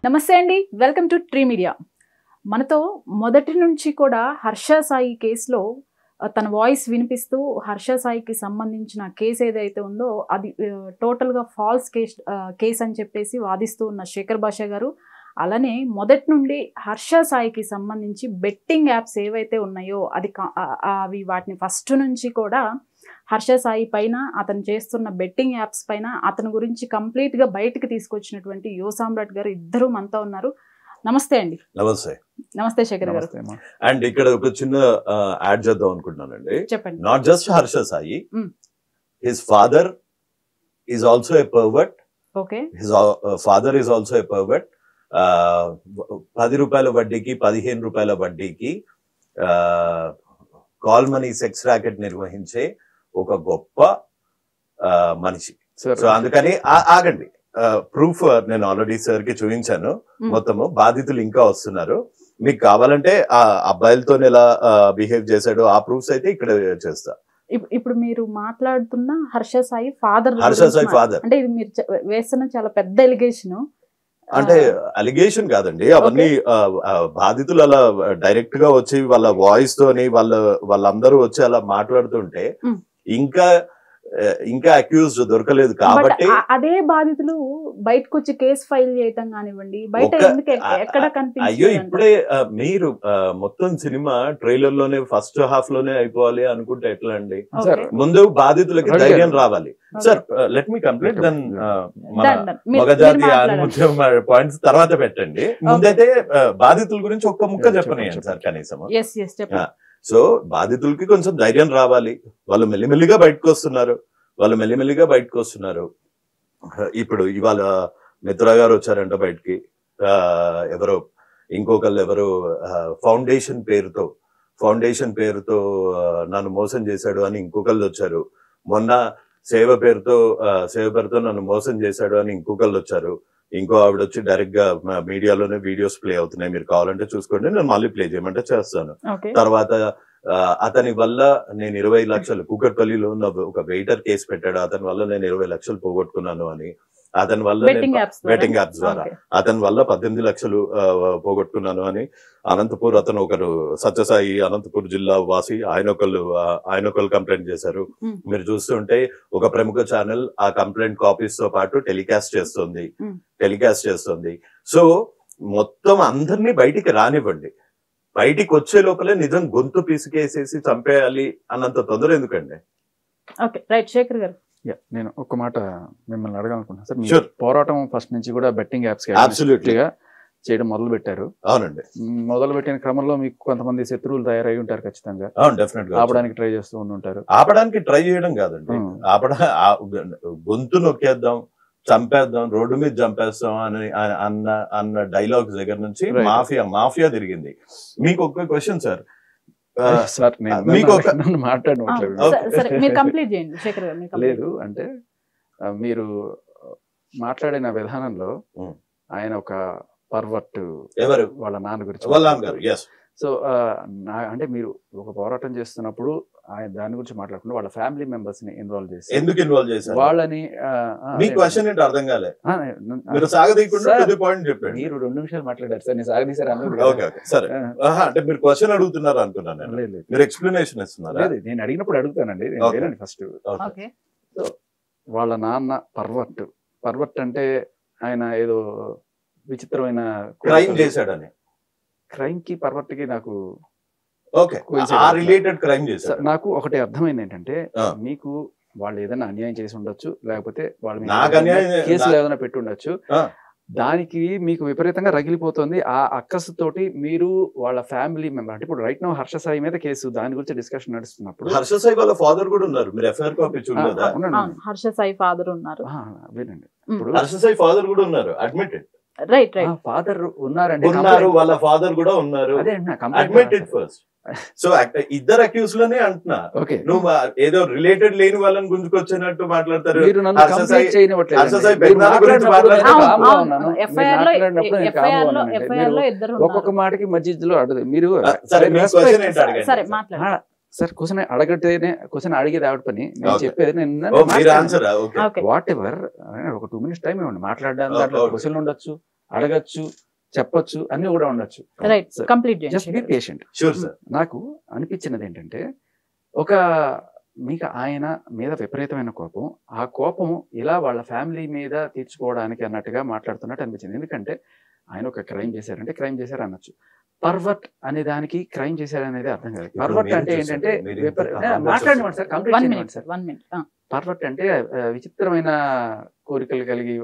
నమస్తే అండి welcome to tree media మనతో మొదటి నుంచి కూడా హర్ష సాయి కేసులో ఆ, తన వాయిస్ వినిపిస్తూ హర్ష సాయికి సంబంధించిన కేసు ఏదైతే ఉందో అది ఆ, టోటల్గా ఫాల్స్ కేస్ ఆ, కేస్ అని చెప్పేసి వాదిస్తూ ఉన్న శేఖర్ భాష గారు అలానే మొదటి నుండి హర్ష సాయికి సంబంధించి బెట్టింగ్ యాప్స్ ఏవైతే ఉన్నాయో అది కా- ఆ, ఆ, అవి వాటిని ఫస్ట్ నుంచి కూడా హర్ష సాయి పైన అతను చేస్తున్న బెట్టింగ్ యాప్స్ పైన అతని గురించి కంప్లీట్గా బయటకు తీసుకొచ్చినటువంటి యువ సామ్రాట్ గారు ఇద్దరు మనతో ఉన్నారు నమస్తే అండి నమస్తే నమస్తే శేఖర్ గారు నమస్తే అమ్మా. అండ్ ఇక్కడ ఒక చిన్న యాడ్ చేద్దాం అనుకుంటున్నానండి చెప్పండి not just Harsha Sai Mm. His father is also a pervert okay his father is also a pervert పది రూపాయల వడ్డీకి పదిహేను రూపాయల వడ్డీకి కాల్ మనీ సెక్స్ ర్యాకెట్ నిర్వహించే ఒక గొప్ప ఆ, మనిషి సార్ సో అందుకని ఆ- ఆగండి ప్రూఫ్ నేను ఆల్రెడీ సార్ కి చూపించాను Mm. మొత్తము బాధితులు ఇంకా వస్తున్నారు మీకు కావాలంటే ఆ అబ్బాయిలతో ఎలా బిహేవ్ చేశాడో ఆ ప్రూఫ్స్ అయితే ఇక్కడ చేస్తా ఇప్- ఇప్పుడు మీరు మాట్లాడుతున్న హర్ష సాయి ఫాదర్ హర్ష సాయి father. అంటే ఇది మీరు చె- వేస్తున్న చాలా పెద్ద ఎలిగేషన్ అంటే అలిగేషన్ కాదండి అవన్నీ ఆ, ఆ, బాధితులు అలా డైరెక్ట్ గా వచ్చి వాళ్ళ వాయిస్ తోని వాళ్ళ వాళ్ళందరూ వచ్చి అలా మాట్లాడుతుంటే Mm. ఇంకా ఆ, ఇంకా అక్యూజ్డ్ దొరకలేదు కాబట్టి అదే బాధితులు బయటకు వచ్చి కేసు ఫైల్ చేయటం కానివ్వండి బయట ఒక్క- ఎందుకు ఎ- ఆ- ఎక్కడ అయ్యో కనిపించలేదు ఇప్పుడే ఆ, మీరు ఆ, మొత్తం సినిమా ట్రైలర్ లోనే ఫస్ట్ హాఫ్ లోనే అయిపోవాలి అనుకుంటే ఎట్లా అండి సార్ ముందు బాధితులకి రవి ధైర్యం గారు. రావాలి sir let me complete then మన మీరు మగజాతి మాట్లాడండి. ఆణిముత్యం పాయింట్స్ తర్వాత పెట్టండి ముందైతే ఆ, బాధితుల గురించి ఒక్క ముక్క చెప్పండి, చెప్పనియండి సార్ చెప్పండి. కనీసం ఎస్ ఎస్ చెప్పండి సో బాధితులకి కొంచెం ధైర్యం రావాలి వాళ్ళు మెల్లిమెల్లిగా బయటకు వస్తున్నారు వాళ్ళు మెల్లిమెల్లిగా బయటకు వస్తున్నారు ఇప్పుడు ఇవాళ మిత్రా గారు వచ్చారంట బయటికి ఆ, ఎవరో ఇంకొకళ్ళు ఎవరో ఫౌండేషన్ పేరుతో ఫౌండేషన్ పేరుతో ఆ, నన్ను మోసం చేశాడు అని ఇంకొకళ్ళు వచ్చారు మొన్న సేవ పేరుతో ఆ, సేవ పేరుతో నన్ను మోసం చేశాడు అని ఇంకొకళ్ళు వచ్చారు ఇంకో ఆవిడ వచ్చి డైరెక్ట్ గా మా మీడియాలోనే వీడియోస్ ప్లే అవుతున్నాయి మీరు కావాలంటే చూసుకోండి నేను మళ్ళీ ప్లే చేయమంటే చేస్తాను ఓకే తర్వాత ఆ, అతని వల్ల నేను ఇరవై లక్షలు కూకట్పల్లిలో ఉన్న ఒక వెయిటర్ కేసు పెట్టాడు అతని వల్ల నేను ఇరవై లక్షలు పోగొట్టుకున్నాను అని అతని వల్ల బెట్టింగ్ నేను యాప్స్ బెట్టింగ్ యాప్స్ ద్వారా అతని వల్ల పద్దెనిమిది లక్షలు ఆ, పోగొట్టుకున్నాను అని అనంతపూర్ అతను ఒకరు సత్యసాయి అనంతపూర్ జిల్లా వాసి ఆయన ఒకళ్ళు ఆ, ఆయన ఒకళ్ళు కంప్లైంట్ చేశారు Hmm. మీరు చూస్తుంటే ఒక ప్రముఖ ఛానల్ ఆ కంప్లైంట్ కాపీస్ తో పాటు టెలికాస్ట్ చేస్తుంది Hmm. టెలికాస్ట్ చేస్తుంది సో మొత్తం అందరినీ బయటికి రానివ్వండి బయటికి వచ్చే లోపలే నిజం గొంతు పిసికేసేసి చంపేయాలి అన్నంత తొందర ఎందుకండి ఓకే రైట్ శేఖర్ గారు యా, నేను ఒక మాట మిమ్మల్ని అడగాలనుకుంటున్నాను సార్ మీ Sure. పోరాటం ఫస్ట్ నుంచి కూడా బెట్టింగ్ యాప్స్ Absolutely. గా చేయడం మొదలు పెట్టారు అవునండి మొదలు పెట్టిన క్రమంలో మీకు కొంతమంది శత్రువులు తయారై ఉంటారు ఖచ్చితంగా అవును డెఫినెట్ గా ఆపడానికి ట్రై చేస్తూ ఉండి ఉంటారు ఆపడానికి ట్రై చేయడం కాదండి Hmm. ఆపడ ఆ- గొంతు నొక్కేద్దాం చంపేద్దాం రోడ్డు మీద చంపేస్తాం అని అ- అన్న అన్న డైలాగ్స్ దగ్గర నుంచి Right. మాఫియా మాఫియా తిరిగింది మీకు ఒక్క క్వశ్చన్ సార్ సార్ నేను మీకు ఒక- నన్ను- నన్ను ఆ, మాట్లాడట్లేదు Okay. సరే, సరే మీరు కంప్లీట్ చేయండి శేఖర్ గారు మీరు complete లేదు అంటే ఆ, మీరు మాట్లాడిన విధానంలో Hmm. ఆయన ఒక పర్వట్ ఎవరు వాళ్ళ నాన్న గురించి వాళ్ళ గారు ఎస్ సో ఆ, నా అంటే మీరు ఒక పోరాటం చేస్తున్నప్పుడు ఆయన దాని గురించి మాట్లాడకుండా వాళ్ళ ఫ్యామిలీ మెంబర్స్ ని ఇన్వాల్వ్ చేసి ఎందుకు ఇన్వాల్వ్ చేశారు వాళ్ళని ఆ, ఆ, మీ అదే- క్వశ్చన్ ఏంటి అర్థం కాలే ఆ, న- మీరు సాగదీయకుండా సార్, టు ది పాయింట్ చెప్పండి మీరు రెండు నిమిషాలు మాట్లాడారు సార్ నేను సాగదీశారు అన్నారు ఓకే ఓకే సరే ఆహా, అంటే మీరు క్వశ్చన్ అడుగుతున్నారు అనుకున్నాను నేను లేదు లేదు. మీరు ఎక్స్ప్లెనేషన్ ఇస్తున్నారా లేదు నేను అడిగినప్పుడు అడుగుతానండి నేను Okay. వినండి ఫస్ట్ Okay. ఓకే వాళ్ళ నాన్న పర్వట్ పర్వట్ అంటే ఆయన ఏదో విచిత్రమైన క్రైమ్ చేశాడని క్రైమ్ కి పర్వట్ కి నాకు ఓకే Coincidence. ఆ రిలేటెడ్ క్రైమ్ స- చేశాడు నాకు ఒకటి అర్థమైంది ఏంటంటే ఆ. మీకు వాళ్ళు ఏదైనా అన్యాయం చేసి ఉండొచ్చు లేకపోతే వాళ్ళ మీద నాకు ఏదైనా అన్యాయం- కేసులు నా- ఏదైనా పెట్టి ఉండొచ్చు ఆ. దానికి మీకు విపరీతంగా రగిలిపోతుంది ఆ అక్కసు తోటి మీరు వాళ్ళ ఫ్యామిలీ మెంబర్ అంటే ఇప్పుడు రైట్ నో హర్ష సాయి మీద కేసు దాని గురించి డిస్కషన్ నడుస్తున్నప్పుడు హర్ష సాయి వాళ్ళ ఫాదర్ కూడా ఉన్నారు మీరు ఎఫ్ఐఆర్ కాపీ చూడలేదా ఆ, ఉండండి. అవును హర్ష సాయి ఫాదర్ ఉన్నారు ఆ, వినండి Mm. ఇప్పుడు హర్ష సాయి ఫాదర్ కూడా ఉన్నారు అడ్మిటెడ్ రైట్ రైట్ ఫాదర్ ఉన్నారండి ఉన్నారు complaint- వాళ్ళ ఫాదర్ కూడా ఉన్నారు అదే నా complaint అడ్మిటెడ్ ఫస్ట్ సో ఇద్దరు అక్యూస్ లోనే అంటున్నా ఓకే నువ్వు ఆ ఏదో రిలేటెడ్ లేని వాళ్ళని గుంజుకొచ్చినట్టు మాట్లాడతారు మీరు నన్ను హర్ష కంప్లీట్ సాయి- చేయనివ్వట్లేదు హర్ష సాయి మీరు పెద్దనాన్న గురించి మాట్లాడినప్పుడు నేను మాట్లాడుతున్నారు. calm గా ఉన్నాను. మీరు ఎఫ్ఐఆర్ లో మాట్లాడినప్పుడు నేను calm గా ఎఫ్ఐఆర్ లో ఉన్నానండి. ఎఫ్ఐఆర్ లో మీరు ఇద్దరు ఒక్కొక్క మాటకి మధ్యలో అడదు మీరు ఆ, సరే మీ respect- క్వశ్చన్ ఏంటి అడగండి సరే మాట్లాడండి ఆ, సార్ క్వశ్చన్ అడగటేనే క్వశ్చన్ అడిగేది ఆవిడ పని నేను Okay. చెప్పేది ఓ నేను మీరు answer okay okay whatever ఒక టూ మినిట్స్ టైం ఇవ్వండి మాట్లాడడానికి Okay, దాంట్లో okay. క్వశ్చన్ ఉండొచ్చు అడగచ్చు చెప్పొచ్చు అన్ని కూడా ఉండొచ్చు right Sir, complete just be చేయండి పేషెంట్ షూర్ సార్ నాకు అనిపించినది ఏంటంటే ఒక మీకు ఆయన మీద విపరీతమైన కోపం ఆ కోపం ఇలా వాళ్ళ ఫ్యామిలీ మీద తీర్చుకోవడానికి అన్నట్టుగా మాట్లాడుతున్నట్టు అనిపించింది ఎందుకంటే ఆయన ఒక క్రైమ్ చేశారంటే క్రైమ్ చేశారు అనొచ్చు పర్వర్ట్ అనే దానికి క్రైమ్ చేశారు అనేది అర్థం కాదు ఇప్పుడు పర్వర్ట్ మీరు అంటే చూసారు, ఏంటంటే మీరు ఇంత విపరీ- calm గా మాట్లాడనివ్వండి సార్ కంప్లీట్ వన్ చేయనివ్వండి minute sir one minute pervert అంటే ఆ, విచిత్రమైన కోరికలు కలిగి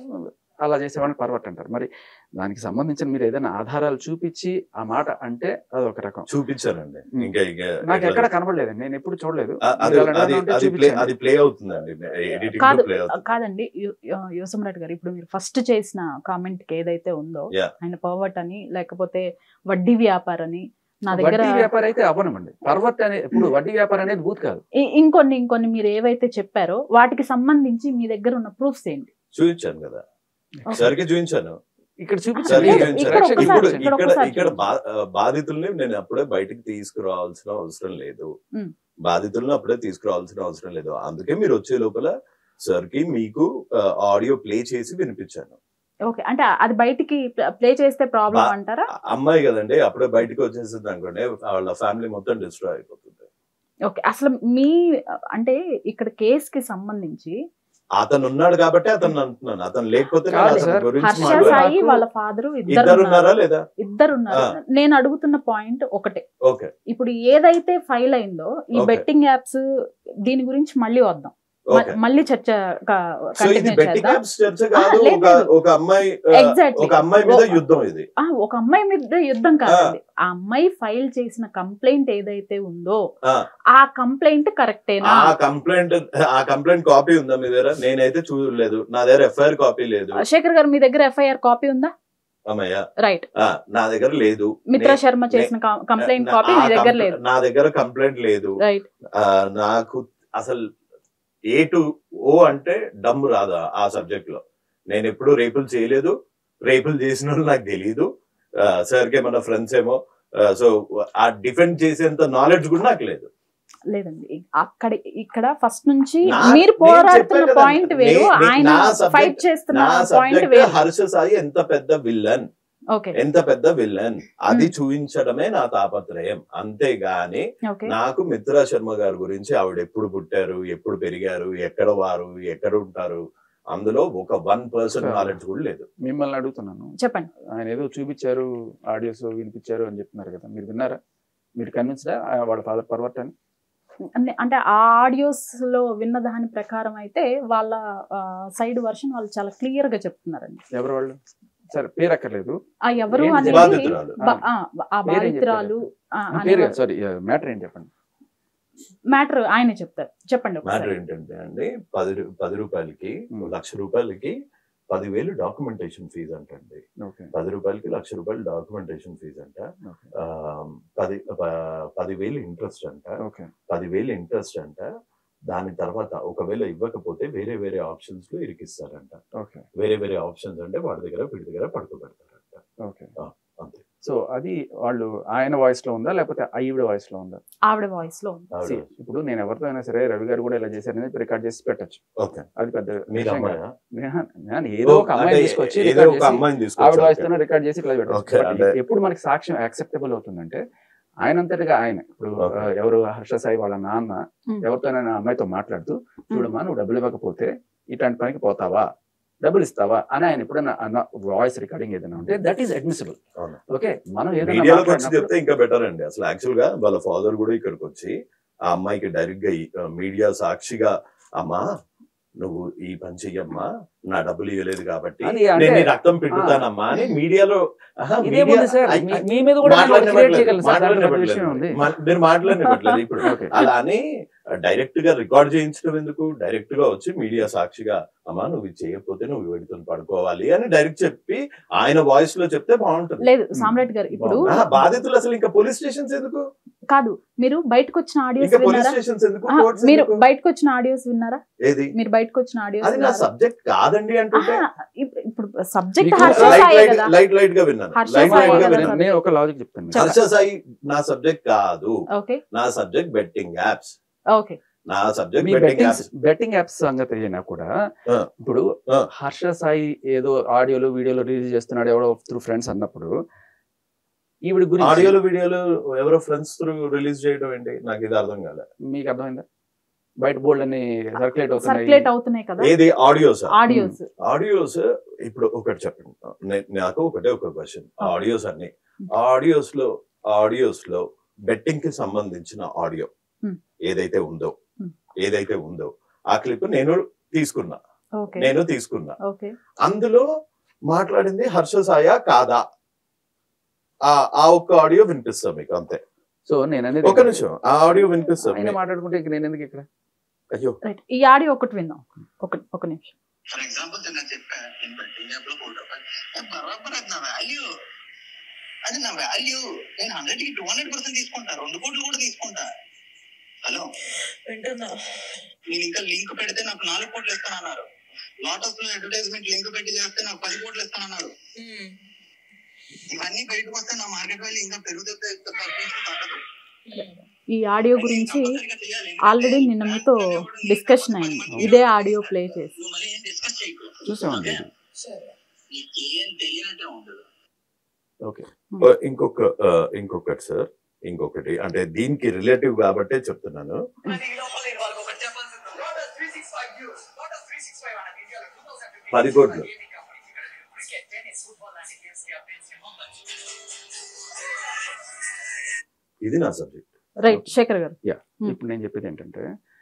అలా చేసేవాడిని పర్వర్ట్ అంటారు మరి దానికి సంబంధించిన మీరు ఏదైనా ఆధారాలు చూపించి ఆ మాట అంటే అదొక రకం చూపించానండి Hmm. ఇంకా ఇంకా నాకు ఎట్లా- ఎక్కడ కనబడలేదండి నేను ఎప్పుడు చూడలేదు ఆ, అది మీరు అలా అది ఉంటే అది ప్లే చూపించండి. అది ప్లే అవుతుందండి ఎడిటింగ్ కాదు ప్లే అవుతుంది కాదండి యువసమ్రాట్ గారు ఇప్పుడు మీరు ఫస్ట్ చేసిన కామెంట్ కి ఏదైతే ఉందో Yeah. ఆయన పర్వట్ అని లేకపోతే వడ్డీ వ్యాపారని నా దగ్గర వడ్డీ వ్యాపారం అయితే అవ్వనమండి పర్వర్ట్ అనే ఇప్పుడు వడ్డీ వ్యాపారం అనేది బూత్ కాదు ఇ- ఇంకొన్ని ఇంకొన్ని మీరు ఏవైతే చెప్పారో వాటికి సంబంధించి మీ దగ్గర ఉన్న ప్రూఫ్స్ ఏంటి చూపించాను కదా Okay. సరికి చూపించాను ఇక్కడ సరే, సరిగ్గా చూపించండి ఇక్కడ చూపించాను ఒకసారి- ఇప్పుడు ఇక్కడ ఇక్కడ ఒకసారి ఇక్కడ చూపించండి. బా- ఆ, బాధితుల్ని నేను అప్పుడే బయటికి తీసుకురావాల్సిన అవసరం లేదు Hmm. బాధితులను అప్పుడే తీసుకురావాల్సిన అవసరం లేదు అందుకే మీరు వచ్చే లోపల సార్ కి మీకు ఆడియో ప్లే చేసి వినిపించాను ఓకే అంటే అది బయటికి ప్లే చేస్తే ప్రాబ్లం బా- అంటారా ఆ అమ్మాయి కదండి అప్పుడే బయటకు వచ్చేసింది అనుకోండి వాళ్ళ ఫ్యామిలీ మొత్తం డిస్ట్రాయ్ అయిపోతుంది ఓకే అసలు మీ అంటే ఇక్కడ కేస్ కి సంబంధించి అతను ఉన్నాడు కాబట్టి అతను అంటున్నాను అతను లేకపోతే నేను కాదు అతని సార్. గురించి హర్ష మాట్లాడ- సాయి నాకు- వాళ్ళ ఫాదర్ ఇద్దరు ఇద్దరు ఉన్నారా లేదా ఇద్దరు ఉన్నారు ఆ. నేను అడుగుతున్న పాయింట్ ఒకటే ఓకే ఇప్పుడు ఏదైతే ఫైల్ అయిందో ఈ Okay. బెట్టింగ్ యాప్స్ దీని గురించి మళ్ళీ వద్దాం మ- ఓకే మళ్ళీ చర్చ సో ఇది కంటిన్యూ బెట్టింగ్ చేద్దాం యాప్స్ చర్చ కాదు లేదు, ఒక లేదు. ఒక అమ్మాయి ఆ, Exactly. ఒక అమ్మాయి మీద ఓ- యుద్ధం ఇది ఆ, ఒక అమ్మాయి మీద యుద్ధం కాదండి ఆ అమ్మాయి ఫైల్ చేసిన కంప్లైంట్ ఏదైతే ఉందో ఆ. ఆ కంప్లైంట్ కరెక్టేనా ఆ కంప్లైంట్ ఆ కంప్లైంట్ కాపీ ఉందా మీ దగ్గర నేనైతే చూడలేదు నా దగ్గర ఎఫ్ఐఆర్ కాపీ లేదు శేఖర్ గారు మీ దగ్గర ఎఫ్ఐఆర్ కాపీ ఉందా అమ్మయ్య రైట్ ఆ, నా దగ్గర లేదు మిత్ర నే- శర్మ చేసిన కంప్లైంట్ నా- కాపీ ఆ మీ దగ్గర కంప్ల- లేదు నా దగ్గర కంప్లైంట్ లేదు రైట్ ఆ, నాకు అసలు ఏ టు ఓ అంటే డమ్ రాదు ఆ సబ్జెక్ట్ లో నేను ఎప్పుడు రేపులు చేయలేదు రేపులు చేసిన వాళ్ళు నాకు తెలియదు సార్కి ఏమన్నా ఫ్రెండ్స్ ఏమో సో ఆ డిఫెండ్ చేసేంత నాలెడ్జ్ కూడా నాకు లేదు లేదండి అక్కడ ఇక్కడ ఫస్ట్ నుంచి నా- మీరు నేను పోరాడుతున్న చెప్పా కదా, పాయింట్ వేరు నే- నే- ఆయన నా subject- ఫైట్ చేస్తున్న నా పాయింట్ సబ్జెక్ట్ వేరు హర్ష సాయి ఎంత పెద్ద విల్లన్ ఓకే ఎంత పెద్ద విల్లన్ అది చూపించడమే నా తాపత్రయం అంతేగాని ఓకే నాకు మిత్రా శర్మ గారి గురించి ఆవిడ ఎప్పుడు పుట్టారు ఎప్పుడు పెరిగారు ఎక్కడ వారు ఎక్కడ ఉంటారు అందులో ఒక వన్ పర్సెంట్ Sure. నాలెడ్జ్ కూడా లేదు మిమ్మల్ని అడుగుతున్నాను చెప్పండి ఆయన ఏదో చూపించారు ఆడియోస్ వినిపించారు అని చెప్తున్నారు కదా మీరు విన్నారా మీరు కన్విన్స్డా వాళ్ళ ఫాదర్ పర్వర్ట్ అని అంటే- అంటే ఆ ఆడియోస్ లో విన్న దాని ప్రకారం అయితే వాళ్ళ సైడ్ వర్షన్ వాళ్ళు చాలా క్లియర్ గా చెప్తున్నారండి ఎవరు వాళ్ళు సరే పేరు అక్కర్లేదు ఆ ఎవరు ఏంటి అనేది బాధితురాలు. బా- ఆ, ఆ పేరేం బాధితురాలు పేరు సారీ మ్యాటర్ ఏంటి చెప్పండి మ్యాటర్ ఆయనే చెప్తారు చెప్పండి మ్యాటర్ ఒకసారి ఏంటంటే అండి పది రూ- పది రూపాయలకి Hmm. లక్ష రూపాయలకి పదివేలు డాక్యుమెంటేషన్ ఫీజు అంటండి ఓకే పది రూపాయలకి లక్ష రూపాయలు డాక్యుమెంటేషన్ ఫీజు అంట ఓకే ఆ, పది ప- పదివేలు ఇంట్రెస్ట్ అంట ఓకే పదివేలు ఇంట్రెస్ట్ అంట దాని తర్వాత ఒకవేళ ఇవ్వకపోతే వేరే వేరే ఆప్షన్స్ లో ఇరికిస్తారంట ఓకే వేరే వేరే ఆప్షన్స్ అంటే వాడి దగ్గర వీడి దగ్గర పడుకోబెడతారంట ఓకే అంతే సో అది వాళ్ళు ఆయన వాయిస్ లో ఉందా లేకపోతే ఈవిడ వాయిస్ లో ఉందా ఆవిడ వాయిస్ లో ఉంది. ఆవిడ- See, ఇప్పుడు నేను ఎవరితో అయినా సరే రవి గారు కూడా ఇలా చేశారని రికార్డ్ చేసి పెట్టచ్చు ఓకే అది పెద్ద మీరు విషయం అమ్మాయా కాదు. నేను- నేను ఏదో ఒక అంటే అమ్మాయిని తీసుకొచ్చి ఏదో రికార్డ్ ఒక చేసి అమ్మాయిని ఆవిడ తీసుకొచ్చి వాయిస్ తోనే రికార్డ్ చేసి ఇట్లా పెట్టచ్చు Okay, But అంటే- ఎప్పుడు మనకి సాక్ష్యం యాక్సెప్టబుల్ అవుతుందంటే ఆయనంతటిగా ఆయన ఇప్పుడు Okay. ఆ, ఎవరు హర్ష సాయి వాళ్ళ నాన్న Hmm. ఎవరితోనైనా అమ్మాయితో మాట్లాడుతూ చూడమ్మా నువ్వు డబ్బులు ఇవ్వకపోతే ఇట్లాంటి పనికి పోతావా డబ్బులు ఇస్తావా అని ఆయన ఎప్పుడైనా అన్న వాయిస్ రికార్డింగ్ ఏదైనా ఉంటే దట్ ఈస్ అడ్మిసిబుల్ అవును. ఓకే మనం ఏదైనా మీడియాలోకి వచ్చి మాట్లాడినప్పుడు- చెప్తే ఇంకా బెటర్ అండి అసలు యాక్చువల్ గా వాళ్ళ ఫాదర్ కూడా ఇక్కడికి వచ్చి ఆ అమ్మాయికి డైరెక్ట్ గా మీడియా సాక్షిగా అమ్మా నువ్వు ఈ పని చెయ్యమ్మా నా డబ్బులు ఇవ్వలేదు కాబట్టి అది అంటే- నేను నీ రక్తం పిండుతానమ్మా అని మీడియాలో ఆహా, ఇదేముంది మీడియా- సార్ ఐ- మీ- మీ మీద కూడా నేను ఒకటి create చేయగలను సార్ దాంట్లో పెద్ద మాట్లాడనివ్వట్లేదు. విషయం ఉంది మా- మీరు మాట్లాడనివ్వట్లేదు ఇప్పుడు ఓకే అలా అని డైరెక్ట్ గా రికార్డ్ చేయించడం ఎందుకు డైరెక్ట్ గా వచ్చి మీడియా సాక్షిగా అమ్మా నువ్వు ఇది చేయకపోతే నువ్వు వీడితో పడుకోవాలి అని డైరెక్ట్ చెప్పి ఆయన వాయిస్ లో చెప్తే బాగుంటుంది లేదు సామ్రాట్ గారు ఇప్పుడు ఆ, బాధితులు అసలు ఇంకా పోలీస్ స్టేషన్స్ ఎందుకు కాదు మీరు బయటకు వచ్చిన ఆడియోస్ ఇంకా పోలీస్ విన్నారా స్టేషన్స్ ఎందుకు ఆ, courts మీరు ఎందుకు? బయటకు వచ్చిన ఆడియోస్ విన్నారా ఏది మీరు బయటకు వచ్చిన ఆడియోస్ అది నా సబ్జెక్ట్ కాదండి అంటుంటే ఇప్పుడు సబ్జెక్ట్ మీకు హర్ష లైట్ సాయి లైట్ కదా లైట్ లైట్ గా విన్నాను హర్ష లైట్ సాయి లైట్ గా కదా విన్నాను సార్. నేను ఒక లాజిక్ చెప్తాను చెప్పండి. హర్ష సాయి నా సబ్జెక్ట్ కాదు ఓకే నా సబ్జెక్ట్ బెట్టింగ్ యాప్స్ ఓకే నా సబ్జెక్ట్ మీ betting betting apps betting apps సంగతి అయినా కూడా ఆ. ఇప్పుడు ఆ. హర్ష సాయి ఏదో ఆడియోలు వీడియోలు రిలీజ్ చేస్తున్నాడు ఎవడో త్రూ ఫ్రెండ్స్ అన్నప్పుడు ఈవిడ గురించి ఆడియోలు వీడియోలు ఎవరో ఫ్రెండ్స్ త్రూ రిలీజ్ చేయడం ఏంటి నాకు ఇది అర్థం కాలే మీకు అర్థమైందా బయట బోల్డ్ అని సర్క్యులేట్ సర్క్యులేట్ అవుతున్నాయి అవుతున్నాయి కదా ఏది ఆడియోస్ ఆడియోస్ ఆడియోస్ ఇప్పుడు ఒకటి చెప్పండి నే- నాకు ఒకటే ఒక క్వశ్చన్ ఆడియోస్ అన్ని ఆడియోస్ లో ఆడియోస్ లో బెట్టింగ్ కి సంబంధించిన ఆడియో Hmm. ఏదైతే ఉందో Hmm. ఏదైతే ఉందో ఆ క్లిప్ నేను తీసుకున్నా ఓకే నేను తీసుకున్నా ఓకే అందులో మాట్లాడింది హర్ష సాయ కాదా ఆ ఆ ఒక్క ఆడియో వినిపిస్తాం మీకు అంతే సో నేను అనేది ఒక నిమిషం ఆ ఆడియో వినిపిస్తాం ఆయన మాట్లాడుకుంటే ఇంక నేను ఎందుకు ఇక్కడ అయ్యో రైట్ ఈ ఆడియో ఒకటి విందాం ఒక ఒక నిమిషం ఫర్ ఎగ్జాంపుల్ నేను చెప్పా నేను బెట్టింగ్ యాప్ లో కోటి రూపాయలు బరాబర్ అది నా వాల్యూ అది నా వాల్యూ నేను హండ్రెడ్ కి టూ హండ్రెడ్ పర్సెంట్ తీసుకుంటా రెండు కోట్లు కూడా తీసుకుంటా హలో వింటున్నా నేను ఇంకా లింక్ పెడితే నాకు నాలుగు కోట్లు ఇస్తానన్నారు లోటస్ లో అడ్వర్టైజ్మెంట్ లింక్ పెట్టి చేస్తే నాకు పది కోట్లు ఇస్తానన్నారు ఉమ్, ఇవన్నీ బయటకు వస్తే నా మార్కెట్ వాల్యూ ఇంకా పెరుగుతుంది తగ్గదు ఉమ్. ఈ ఆడియో గురించి ఆల్రెడీ నిన్న మీతో డిస్కషన్ అయింది ఇదే ఆడియో ప్లే చేసి నువ్వు మళ్ళీ ఏం డిస్కస్ చేయకు చూసామండి ఓకే? సరే నీకేం తెలియనట్టే ఉండదు ఓకే ఆ, ఇంకొక ఆ, ఇంకొకటి సార్ ఇంకొకటి అంటే దీనికి రిలేటివ్ కాబట్టే చెప్తున్నాను పది కోట్లు. ఇది నా సబ్జెక్ట్ రైట్ శేఖర్ గారు Hmm. ఇప్పుడు నేను చెప్పేది ఏంటంటే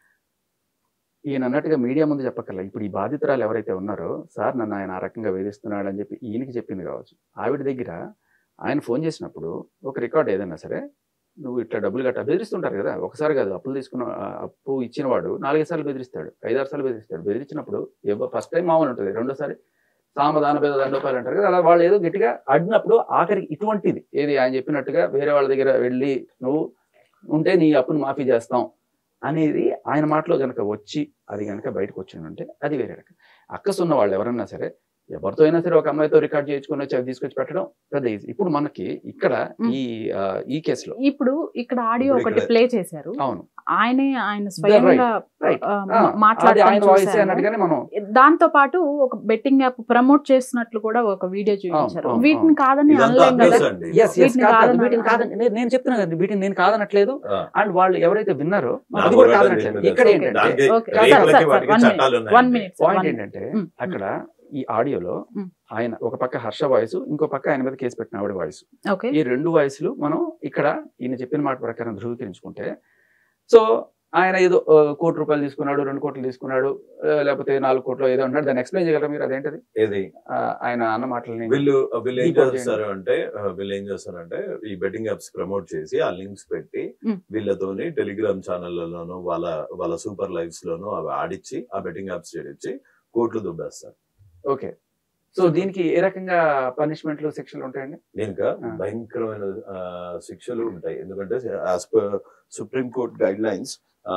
ఈయన అన్నట్టుగా మీడియా ముందు చెప్పక్కర్లా ఇప్పుడు ఈ బాధితురాలు ఎవరైతే ఉన్నారో సార్ నన్ను ఆయన ఆ రకంగా వేధిస్తున్నాడు అని చెప్పి ఈయనకి చెప్పింది కావచ్చు ఆవిడ దగ్గర ఆయన ఫోన్ చేసినప్పుడు ఒక రికార్డ్ ఏదైనా సరే నువ్వు ఇట్లా డబ్బులు గట్ట బెదిరిస్తుంటారు కదా ఒకసారి కాదు అప్పులు తీసుకున్న ఆ, అప్పు ఇచ్చిన వాడు నాలుగైదు సార్లు బెదిరిస్తాడు ఐదారు సార్లు బెదిరిస్తాడు బెదిరించినప్పుడు ఫస్ట్ టైం మామూలు ఉంటుంది రెండోసారి సామధాన పేద దండోపాలు అంటారు కదా అలా వాళ్ళు ఏదో గట్టిగా అడిగినప్పుడు ఆఖరికి ఇటువంటిది ఏది ఆయన చెప్పినట్టుగా వేరే వాళ్ళ దగ్గర వెళ్ళి నువ్వు ఉంటే నీ అప్పును మాఫీ చేస్తాం అనేది ఆయన మాటలో కనుక వచ్చి అది కనుక బయటకు వచ్చిందంటే అది వేరే రకం అక్కసు ఉన్న వాళ్ళు ఎవరన్నా సరే ఎవరితో అయినా సరే ఒక అమ్మాయితో రికార్డ్ చేయించుకొని వచ్చి అవి తీసుకొచ్చి పెట్టడం పెద్ద ఈజీ ఇప్పుడు మనకి ఇక్కడ ఈ ఆ, ఈ కేసులో ఇప్పుడు ఇక్కడ ఆడియో ఇప్పుడు ఒకటి ఇక్కడ- ప్లే చేశారు అవును ఆయనే ఆయన స్వయంగా right. ఆ, ఆ, మా- అది మాట్లాడటం ఆయన వాయిస్ చూశాను. అన్నట్టుగానే మనం దాంతో పాటు ఒక బెట్టింగ్ యాప్ ప్రమోట్ చేస్తున్నట్లు కూడా ఒక వీడియో చూపించారు అవును, వీటిని అవును. కాదని ఇదంతా అనలేం కదా abuse అండి ఎస్ ఎస్ వీటిని కాదు కాదన- వీటిని కాదని నేను- నేను చెప్తున్నా కదా వీటిని నేను కాదనట్లేదు ఆ, అండ్ వాళ్ళు ఎవరైతే విన్నారో నా అది కూడా పోరాటం కాదనట్లేదు దీని మీద ఇక్కడ సార్. ఏంటంటే దానికి Okay. సార్, రేపులకి సార్, వాటికి one చట్టాలు వన్ ఉన్నాయి మినిట్ పాయింట్ ఏంటంటే మ్, అక్కడ ఈ ఆడియోలో మ్. ఆయన ఒక పక్క హర్ష వాయిస్ ఇంకో పక్క ఆయన మీద కేసు పెట్టిన ఆవిడ వాయిస్ ఓకే ఈ రెండు వాయిస్లు మనం ఇక్కడ ఈయన చెప్పిన మాట ప్రకారం ధృవీకరించుకుంటే సో ఆయన ఏదో ఆ, కోటి రూపాయలు తీసుకున్నాడు రెండు కోట్లు తీసుకున్నాడు ఆ, లేకపోతే నాలుగు కోట్లు ఏదో అన్నాడు దాన్ని ఎక్స్ప్లెయిన్ చేయగలరా మీరు అదేంటది ఏది ఆ, ఆయన అన్న మాటలని వీళ్ళు వీళ్ళు ఏం Default చేస్తారు అంటే ఆ, వీళ్ళు ఏం చేస్తారంటే ఈ బెట్టింగ్ యాప్స్ ప్రమోట్ చేసి ఆ లింక్స్ పెట్టి Hmm. వీళ్ళతోని టెలిగ్రామ్ ఛానళ్లలోను వాళ్ళ వాళ్ళ సూపర్ లైవ్స్ లోను అవి ఆడిచ్చి ఆ బెట్టింగ్ యాప్స్ చేయించి కోట్లు దుబ్బేస్తారు ఓకే సో దీనికి ఏ రకంగా పనిష్మెంట్లు శిక్షలు ఉంటాయండి దీనిక ఆ. భయంకరమైన ఆ, శిక్షలు ఉంటాయి ఎందుకంటే as per supreme court guidelines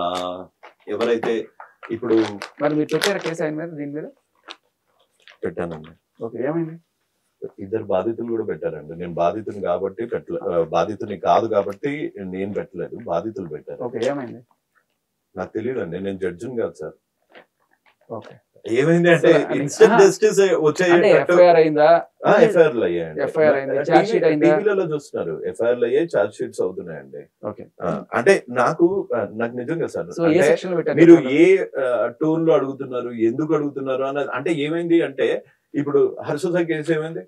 ఎవరైతే ఇప్పుడు మరి మీరు పెట్టారా కేసు ఆయన మీద దీని మీద పెట్టానండి ఓకే ఏమైంది ఇద్దరు బాధితులు కూడా పెట్టారండి నేను బాధితుని కాబట్టి పెట్టలే ఆ, బాధితుని కాదు కాబట్టి నేను పెట్టలేదు బాధితులు పెట్టారు ఓకే ఏమైంది నాకు తెలియదు అండి నేను జడ్జిని కాదు సార్ ఓకే ఏమైంది అంటే అసలు అది- ఇన్స్టెంట్ ఆహా. జస్టిస్ అంటే వచ్చేటట్టు ఎఫ్ఐఆర్ అయిందా ఎఫ్ఐఆర్ అయ్యాయండి FIR అయింది, charge sheet అయిందా? టీవీలలో చూస్తున్నారు ఎఫ్ఐఆర్ అయ్యాయి చార్జ్ షీట్స్ అవుతున్నాయండి ఓకే ఆ, అంటే నాకు ఆ, నాకు నిజంగా సార్ సో ఏ అంటే సెక్షన్ పెట్టారు మీరు ఏ టోన్ లో అడుగుతున్నారు ఎందుకు అడుగుతున్నారు అన్నది అంటే ఏమైంది అంటే ఇప్పుడు హర్షద కేసు ఏమైంది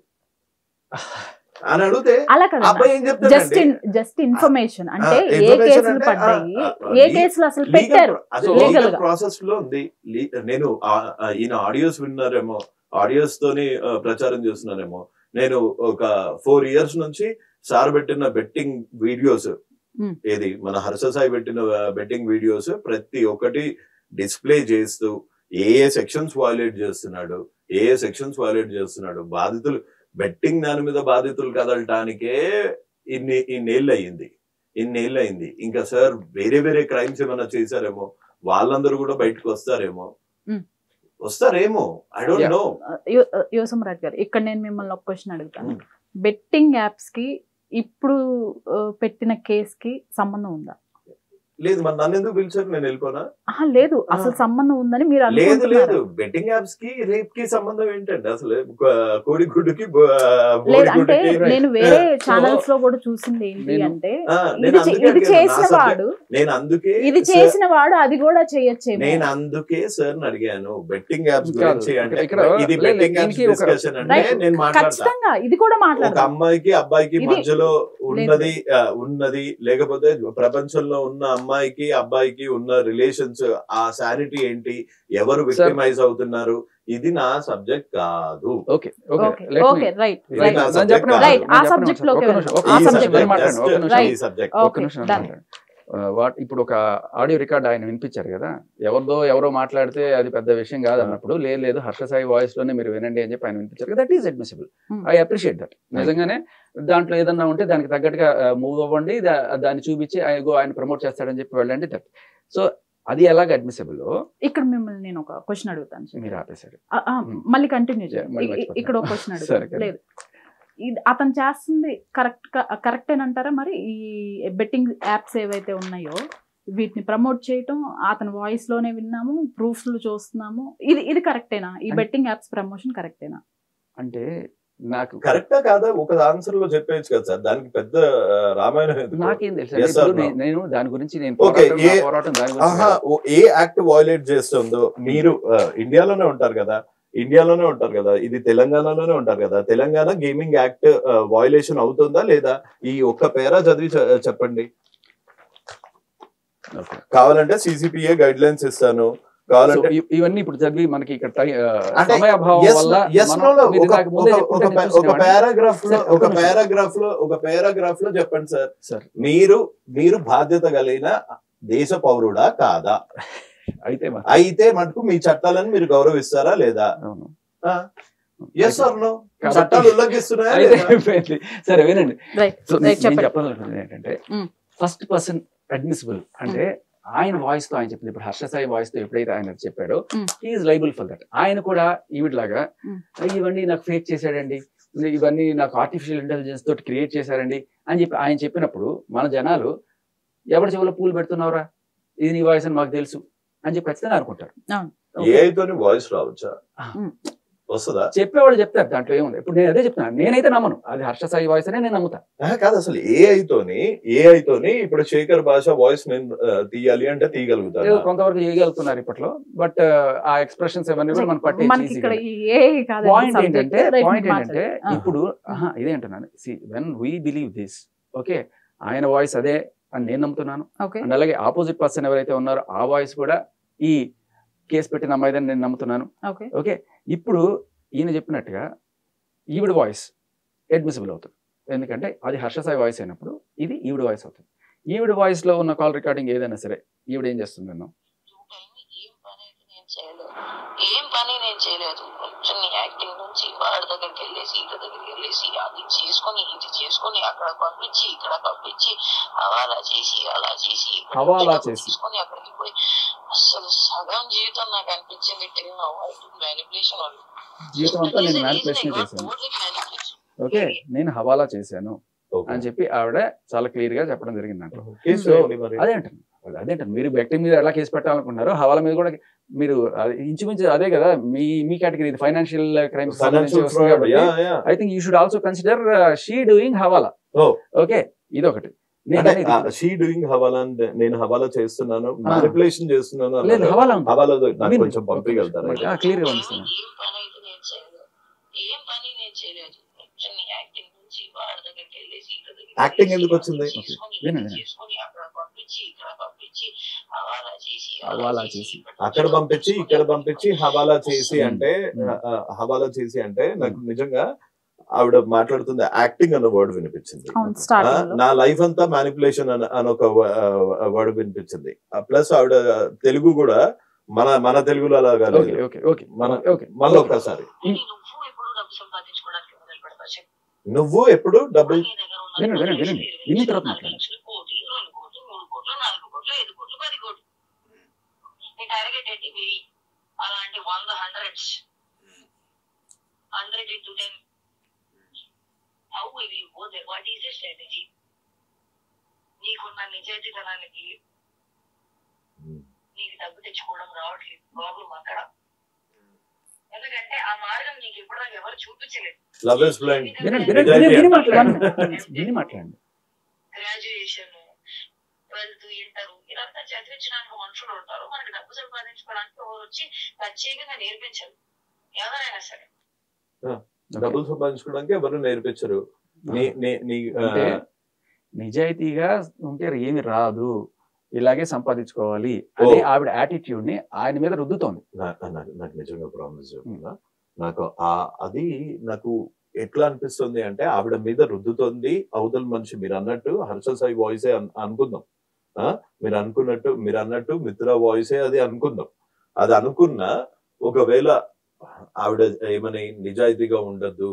అని అడిగితే అలా కదా అబ్బాయి ఏం జస్ట్ చెప్తాడండి జస్ట్ ఇన్ఫర్మేషన్ అంటే ఏ information కేసులు అంటే, పడ్డాయి ఆ, ఆ, ఏ లీ- కేసులు అసలు లీగల్ పెట్టారు అది So, లీగల్ legal గా. ప్రాసెస్ లో ఉంది లీ- నేను ఆ- ఆ ఈయన ఆడియోస్ విన్నారేమో ఆడియోస్ తోని ఆ, ప్రచారం చేస్తున్నారేమో నేను ఒక ఫోర్ ఇయర్స్ నుంచి సార్ పెట్టిన బెట్టింగ్ వీడియోస్ Hmm. ఏది మన హర్ష సాయి పెట్టిన బెట్టింగ్ వీడియోస్ ప్రతి ఒక్కటి డిస్ప్లే చేస్తూ ఏ ఏ సెక్షన్స్ వైలేట్ చేస్తున్నాడు ఏ ఏ సెక్షన్స్ వైలేట్ చేస్తున్నాడు బాధితులు బెట్టింగ్ దాని మీద బాధితులు కదలటానికే ఇన్ని ఇన్నేళ్ళు అయ్యింది ఇన్నేళ్ళు అయింది ఇంకా సార్ వేరే వేరే క్రైమ్స్ ఏమైనా చేశారేమో వాళ్ళందరూ కూడా బయటకు వస్తారేమో Hmm. వస్తారేమో ఐ డోంట్ Yeah. నో యువసమరాజ్ గారు ఇక్కడ నేను మిమ్మల్ని ఒక క్వశ్చన్ అడుగుతాను బెట్టింగ్ యాప్స్ కి ఇప్పుడు ఆ, పెట్టిన కేస్ కి సంబంధం ఉందా లేదు మరి నన్ను ఎందుకు పిలిచారు నేను వెళ్ళిపోనా ఆహా, లేదు అసలు సంబంధం ఉందని మీరు లేదు లేదు అనుకుంటున్నారు బెట్టింగ్ యాప్స్ కి రేప్ కి సంబంధం ఏంటండి అసలు కో- కోడి గుడ్డుకి బో- లేదు బోడి అంటే గుడ్డుకి నేను వేరే So, ఛానల్స్ లో కూడా చూసింది ఏంటి నేను- అంటే ఆ, ఇది నేను చే- అందుకే ఇది అడిగాను. నా చేసిన subject- వాడు నేను అందుకే ఇది sir, చేసిన వాడు అది కూడా చేయొచ్చేమో నేను అందుకే సార్ అడిగాను బెట్టింగ్ యాప్స్ కాదు. గురించి అంటే ఇక్కడ- ఇది లేదు, బెట్టింగ్ యాప్స్ దీనికి ఒక- డిస్కషన్ అంటే Right. నేను మాట్లాడతా ఖచ్చితంగా ఇది కూడా ఒక మాట్లాడదాం అమ్మాయికి అబ్బాయికి ఇది- మధ్యలో ఉన్నది ఆ, ఉన్నది లేకపోతే ప్రపంచంలో ఉన్న అమ్మాయికి అబ్బాయికి ఉన్న రిలేషన్స్ ఆ శానిటీ ఏంటి ఎవరు విక్టిమైజ్ అవుతున్నారు ఇది నా సబ్జెక్ట్ కాదు okay okay okay let me- okay right ఇది రైట్ నా నేను subject చెప్పను, కాదు. Right, నేను ఆ చెప్పను, subject లోకి ఒక్క నిమిషం, వెళ్దాం. ఒక్క ఆ ఈ నిమిషం, subject నేను subject, మాట్లాడను, ఒక్క just నిమిషం. ఈ సబ్జెక్ట్ ఒక్క ఓకే నిమిషం డన్ మాట్లాడండి. ఆ, వాట్ ఇప్పుడు ఒక ఆడియో రికార్డ్ ఆయన వినిపించారు కదా ఎవరిదో ఎవరో మాట్లాడితే అది పెద్ద విషయం కాదు అన్నప్పుడు లేదు లేదు హర్ష సాయి వాయిస్ లోనే మీరు వినండి అని చెప్పి ఆయన వినిపించారు కదా that is admissible Hmm. I appreciate that నిజంగానే దాంట్లో ఏదన్నా ఉంటే దానికి తగ్గట్టుగా మూవ్ అవ్వండి దా- దాన్ని చూపించి ఆయన ఆయన ప్రమోట్ చేస్తాడని చెప్పి వెళ్ళండి దట్ సో అది ఎలాగ అడ్మిసిబుల్ ఇక్కడ మిమ్మల్ని నేను ఒక క్వశ్చన్ అడుగుతాను సార్. మీరు ఆపేశారు ఆ, ఆ, Hmm. మళ్ళీ కంటిన్యూ Yeah, మళ్ళీ చేయండి ఇ- మర్చిపోతాను. ఇక్కడ ఒక క్వశ్చన్ సరే, అడుగుతాను కదా. లేదు ఇది అతను చేస్తుంది కరెక్ట్ కరెక్టేనంటారా మరి ఈ బెట్టింగ్ యాప్స్ ఏవైతే ఉన్నాయో వీటిని ప్రమోట్ చేయటం అతని వాయిస్ లోనే విన్నాము ప్రూఫ్లు చూస్తున్నాము ఇది ఇది కరెక్టేనా ఈ అంటే- బెట్టింగ్ యాప్స్ ప్రమోషన్ కరెక్టేనా అంటే నాకు కరెక్టా కాదా ఒక ఆన్సర్ లో చెప్పేయచ్చు కదా సార్ దానికి పెద్ద ఆ, రామాయణం ఎందుకు? నాకేం తెలుసు Yes ఇప్పుడు or no? నే- నేను దాని గురించి నేను Okay, పోరాటం- నా ఏ- పోరాటం దాని గురించి ఆహా కాదు. ఓ ఏ యాక్ట్ వైలేట్ చేస్తుందో మీరు ఆ, ఇండియాలోనే ఉంటారు కదా ఇండియాలోనే ఉంటారు కదా ఇది తెలంగాణలోనే ఉంటారు కదా తెలంగాణ గేమింగ్ యాక్ట్ వైలేషన్ అవుతుందా లేదా ఈ ఒక్క పేరా చదివి చె- చెప్పండి Okay. కావాలంటే సిసిపిఏ గైడ్ లైన్స్ ఇస్తాను సో కావాలంటే ఇ- ఇవన్నీ ఇప్పుడు చదివి మనకి ఇక్కడ టై- ఆ, అంటే సమయాభావం yes, వల్ల yes, మనం- no, no, మీరు ఒక- నాకు ముందే ఒక- చెప్పుంటే ఒక నేను పా- ఒక చూసేవాడిని. పారాగ్రాఫ్ లో సార్, ఒక ఒక్క నిమిషం. పారాగ్రాఫ్ లో ఒక పారాగ్రాఫ్ లో చెప్పండి సార్ సార్ మీరు మీరు బాధ్యత కలిగిన దేశ పౌరుడా కాదా అయితే మా- అయితే మటుకు మీ చట్టాలను మీరు గౌరవిస్తారా లేదా అవును. ఎస్ ఆర్ నో కాబట్టి- చట్టాలు ఉల్లంఘిస్తున్నాయా అయితే లేదా? అయిపోయింది. సరే వినండి రైట్ సో రైట్ నేను చెప్పండి చెప్పాలనుకున్నది ఏంటంటే Mm. ఫస్ట్ పర్సన్ అడ్మిసిబుల్ అంటే ఆయన వాయిస్ తో ఆయన చెప్పింది ఇప్పుడు హర్ష సాయి వాయిస్ తో ఎప్పుడైతే ఆయన చెప్పాడో Mm. Is liable for that ఆయన కూడా ఈవిడ్లాగా Mm. "అయ్య, ఇవన్నీ నాకు ఫేక్ చేశాడండి ఇవన్నీ నాకు ఆర్టిఫిషియల్ ఇంటెలిజెన్స్ తోటి క్రియేట్ చేశారండి అని చెప్పి ఆయన చెప్పినప్పుడు మన జనాలు ఎవరి చెవులో పూలు పెడుతున్నావురా ఇది నీ వాయిస్ అని మాకు తెలుసు అని చెప్పి ఖచ్చితంగా అనుకుంటారు అవును. AI తోని వాయిస్ రావచ్చా Mm. వస్తుందా చెప్పేవాళ్ళు చెప్తారు దాంట్లో ఏముంది ఇప్పుడు నేను అదే చెప్తున్నాను నేనైతే నమ్మను అది హర్ష సాయి వాయిస్ అనే నేను నమ్ముతా ఆహా, కాదు అసలు ఏఐ తోని ఏఐ తోని ఇప్పుడు శేఖర్ భాష వాయిస్ నేను ఆ, తీయాలి అంటే ఏదో తీయగలుగుతాను కొంతవరకు చేయగలుగుతున్నారు ఇప్పట్లో బట్ ఆ ఎక్స్ప్రెషన్స్ ఇవన్నీ కూడా మనకు పట్టే మనకి ఇక్కడ ఈ ఏ కాదు పాయింట్ ఏంటంటే రైట్ పాయింట్ మాట్లాడు. ఏంటంటే ఆ. ఇప్పుడు ఆహా, ఇదే అంటున్నాను see when we believe this okay ఆయన వాయిస్ అదే అని నేను నమ్ముతున్నాను ఓకే అండ్ అలాగే ఆపోజిట్ పర్సన్ ఎవరైతే ఉన్నారో ఆ వాయిస్ కూడా ఈ కేసు పెట్టిన అమ్మాయిదని నేను నమ్ముతున్నాను ఓకే ఓకే ఇప్పుడు ఈయన చెప్పినట్టుగా ఈవిడ వాయిస్ అడ్మిసిబుల్ అవుతుంది ఎందుకంటే అది హర్షసాయి వాయిస్ అయినప్పుడు ఇది ఈవిడ వాయిస్ అవుతుంది ఈవిడ వాయిస్ లో ఉన్న కాల్ రికార్డింగ్ ఏదైనా సరే ఈవిడ ఏం చేస్తుంది నన్ను ఏం పని అయితే నేను చేయలేదు ఏం పని నేను చేయలేదు కొంచెం నీ యాక్టింగ్ నుంచి వాడి దగ్గరికి వెళ్ళేసి ఇటు దగ్గరికి వెళ్ళేసి అది చేసుకొని ఇది చేసుకొని అక్కడ పంపించి ఇక్కడ పంపించి అలా చేసి అలా చేసి ఇక్కడ హవాలా డబ్బు చేసి. తీసుకొని అక్కడికి పోయి అసలు సగం జీవితం నాకు అనిపించింది మ్యానిపులేషన్ వాళ్ళు జీవితం అంతా నేను మ్యానిపులేషన్ చేశాను ఓకే నేను హవాలా చేశాను ఓకే. అని చెప్పి ఆవిడ చాలా క్లియర్ గా చెప్పడం జరిగింది నాకు కేసు సో వేయండి మరి. అదే అంటాను అదేంటాను మీరు వ్యక్తి మీద ఎలా కేసు పెట్టాలనుకున్నారో హవాలా మీద కూడా మీరు అది ఇంచుమించు అదే కదా మీ మీ కేటగిరీ ఇది financial crimes Financial fraud, yeah, yeah. I think you should also consider she doing hawala Oh. Okay ఇదొకటి నేను అంటే అనేది- షీ డూయింగ్ హవాలా అంటే నేను హవాలా చేస్తున్నాను మానిపులేషన్ చేస్తున్నాను లేదు అన్నారు. హవాలా ఉంది హవాలా నాకు విను. కొంచెం పంపించగలుగుతారా ఆ, clear గా పంపిస్తాను. ఏం పని అయితే నేను చేయలేదు ఏం పని నేను చేయలేదు కొంచెం నీ యాక్టింగ్ నుంచి వాడి దగ్గరికి వెళ్ళేసి ఇటు దగ్గరికి Acting వెళ్ళేసి ఎందుకు వచ్చింది? అది చేసుకొని, విను, ఇది విను. చేసుకొని అక్కడ పంపించి ఇక్కడ పంపించి హవాలా చేసి హవాలా చేసి. అక్కడ పంపించి ఇక్కడ పంపించి హవాలా చేసి Hmm. అంటే Hmm. ఆ, ఆ, హవాలా చేసి అంటే నాకు నిజంగా ఆవిడ మాట్లాడుతుంది యాక్టింగ్ అన్న వర్డ్ వినిపించింది అవును ఆ, స్టార్టింగ్ లో నా లైఫ్ అంతా మ్యానిపులేషన్ అని అని ఒక వర్డ్ వినిపించింది ప్లస్ ఆవిడ తెలుగు కూడా మన మన తెలుగులో అలాగా ఓకే లేదు ఓకే ఓకే మన ఓకే మళ్ళీ ఒక్కసారి నువ్వు ఎప్పుడు డబ్బు సంపాదించుకోవడానికి మొదలు పెడతావు చెప్పు నువ్వు ఎప్పుడు డబ్బులు నీ దగ్గర ఉన్న వినండి, పది వినండి, లక్షలు, వినండి. ఇరవై విన్న లక్షలు, తర్వాత నాలుగు మాట్లాడండి. లక్షలు, కోటి రెండు కోట్లు మూడు కోట్లు నాలుగు కోట్లు ఐదు కోట్లు పది కోట్లు నీ టార్గెట్ ఏంటి వెయ్యి అలాంటి వంద hundreds hundred into ten how will you go they what is a strategy నీకున్న నిజాయితీతనానికి నీకు డబ్బు తెచ్చుకోవడం రావట్లేదు ప్రాబ్లం అక్కడ ఎందుకంటే ఆ మార్గం నీకు ఇప్పటిదాకా ఎవరు చూపించలేదు లవ్ ఇస్ బ్లైండ్ వినండి వినండి విని- విని మాట్లాడండి విని మాట్లాడండి గ్రాడ్యుయేషన్ ట్వెల్త్ ఇంటర్ ఇదంతా చదివించడానికి మనుషులు ఉంటారు మనకి డబ్బు సంపాదించుకోవడానికి ఎవరు వచ్చి ప్రత్యేకంగా నేర్పించరు ఎవరైనా సరే డబ్బులు సంపాదించుకోవడానికి ఎవరు నేర్పించరు నీ నీ నీ ఆ, అంటే నిజాయితీగా ఉంటే ఏమి రాదు ఇలాగే సంపాదించుకోవాలి అనే ఆవిడ యాటిట్యూడ్ ని ఆయన మీద రుద్దుతోంది నా- నాకు నాకు నిజంగా ప్రామిస్ చెప్తున్నా నాకు ఆ అది నాకు ఎట్లా అనిపిస్తుంది అంటే ఆవిడ మీద రుద్దుతోంది అవతల మనిషి మీరు అన్నట్టు హర్ష సాయి వాయిసే అన్- అనుకుందాం ఆ మీరు అనుకున్నట్టు మీరు అన్నట్టు మిత్ర వాయిసే అది అనుకుందాం అది అనుకున్నా ఒకవేళ ఆవిడ ఏమని నిజాయితీగా ఉండద్దు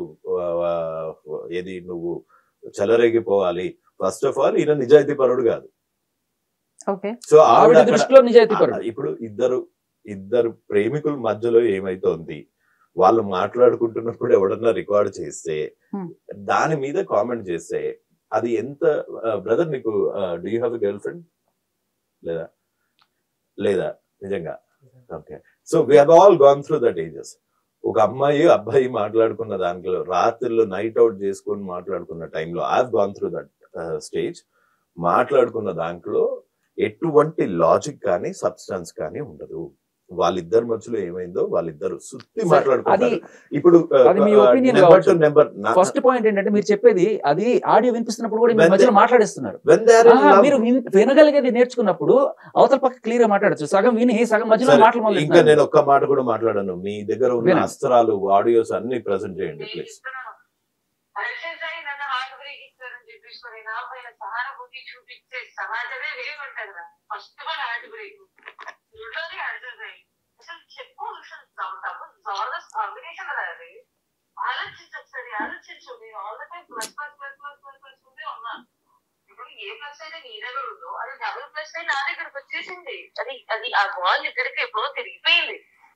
ఏది నువ్వు చెలరేగిపోవాలి ఫస్ట్ ఆఫ్ ఆల్ ఈయన నిజాయితీ పరుడు కాదు ఓకే సో ఆవిడ ఆవిడ అక్కడ- దృష్టిలో నిజాయితీ ఆ, పరుడు ఇప్పుడు ఇద్దరు ఇద్దరు ప్రేమికుల మధ్యలో ఏమైతోంది వాళ్ళు మాట్లాడుకుంటున్నప్పుడు ఎవడన్నా రికార్డ్ చేస్తే Hmm. దాని మీద కామెంట్ చేస్తే అది ఎంత బ్రదర్ నీకు do you have a girlfriend లేదా లేదా నిజంగా okay so we have all gone through that ages ఒక అమ్మాయి అబ్బాయి మాట్లాడుకున్న దాంట్లో రాత్రిలో నైట్ అవుట్ చేసుకొని మాట్లాడుకున్న టైంలో I have gone through that stage మాట్లాడుకున్న దాంట్లో ఎటువంటి లాజిక్ కానీ సబ్స్టెన్స్ కానీ ఉండదు వాళ్ళిద్దరి మధ్యలో ఏమైందో వాళ్ళిద్దరు సుత్తి అది మాట్లాడుకుంటారు ఇప్పుడు అది మీ opinion నెంబర్ కావచ్చు. టు నెంబర్ ఫస్ట్ పాయింట్ ఏంటంటే మీరు చెప్పేది అది ఆడియో వినిపిస్తున్నప్పుడు కూడా మీరు When మధ్యలో they- మాట్లాడేస్తున్నారు వెన్ దే ఆర్ ఆహా, మీరు విన్- వినగలిగేది నేర్చుకున్నప్పుడు అవతల పక్క క్లియర్ గా మాట్లాడచ్చు సగం విని సగం మధ్యలో సరే, మాటలు ఇంకా మొదలెడుతున్నారు. నేను ఒక్క మాట కూడా మాట్లాడను మీ దగ్గర ఉన్న వినండి. అస్త్రాలు ఆడియోస్ అన్ని ప్రెజెంట్ చేయండి నేను ప్లీజ్ చెప్తున్నాను హర్షద్ సాయి నన్ను హార్ట్ బ్రేక్ ఇస్తారని చెప్పేసి నా పైన సహానుభూతి చూపిస్తే సమాజమే వేరుంటది రా ఫస్ట్ వన్ హార్ట్ బ్రేక్ రెండోది హర్షద్ సాయి అసలు చెప్పు అసలు జబర్దస్త్ కాంబినేషన్ రా అది ఆలోచించు ఒకసారి ఆలోచించు నేను all the time plus plus plus plus plus plus ఉంటే ఉన్నా ఇప్పుడు ఏ ప్లస్ అయితే నీ దగ్గర ఉందో అది డబుల్ ప్లస్ అయితే నా దగ్గరకు వచ్చేసింది అది అది ఆ బాల్ ఇక్కడికి ఎప్పుడో తిరిగిపోయింది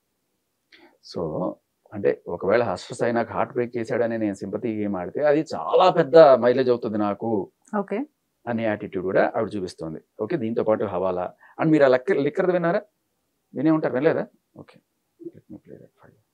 సో అంటే ఒకవేళ హర్ష సాయి నాకు హార్ట్ బ్రేక్ చేశాడని నేను సింపతి గేమ్ ఆడితే అది చాలా పెద్ద మైలేజ్ అవుతుంది నాకు ఓకే అనే యాటిట్యూడ్ కూడా ఆవిడ చూపిస్తుంది ఓకే దీంతో పాటు హవాలా అండ్ మీరు ఆ లెక్క లిక్కర్ విన్నారా వినే ఉంటారు వినలేదా okay Let me play that for you.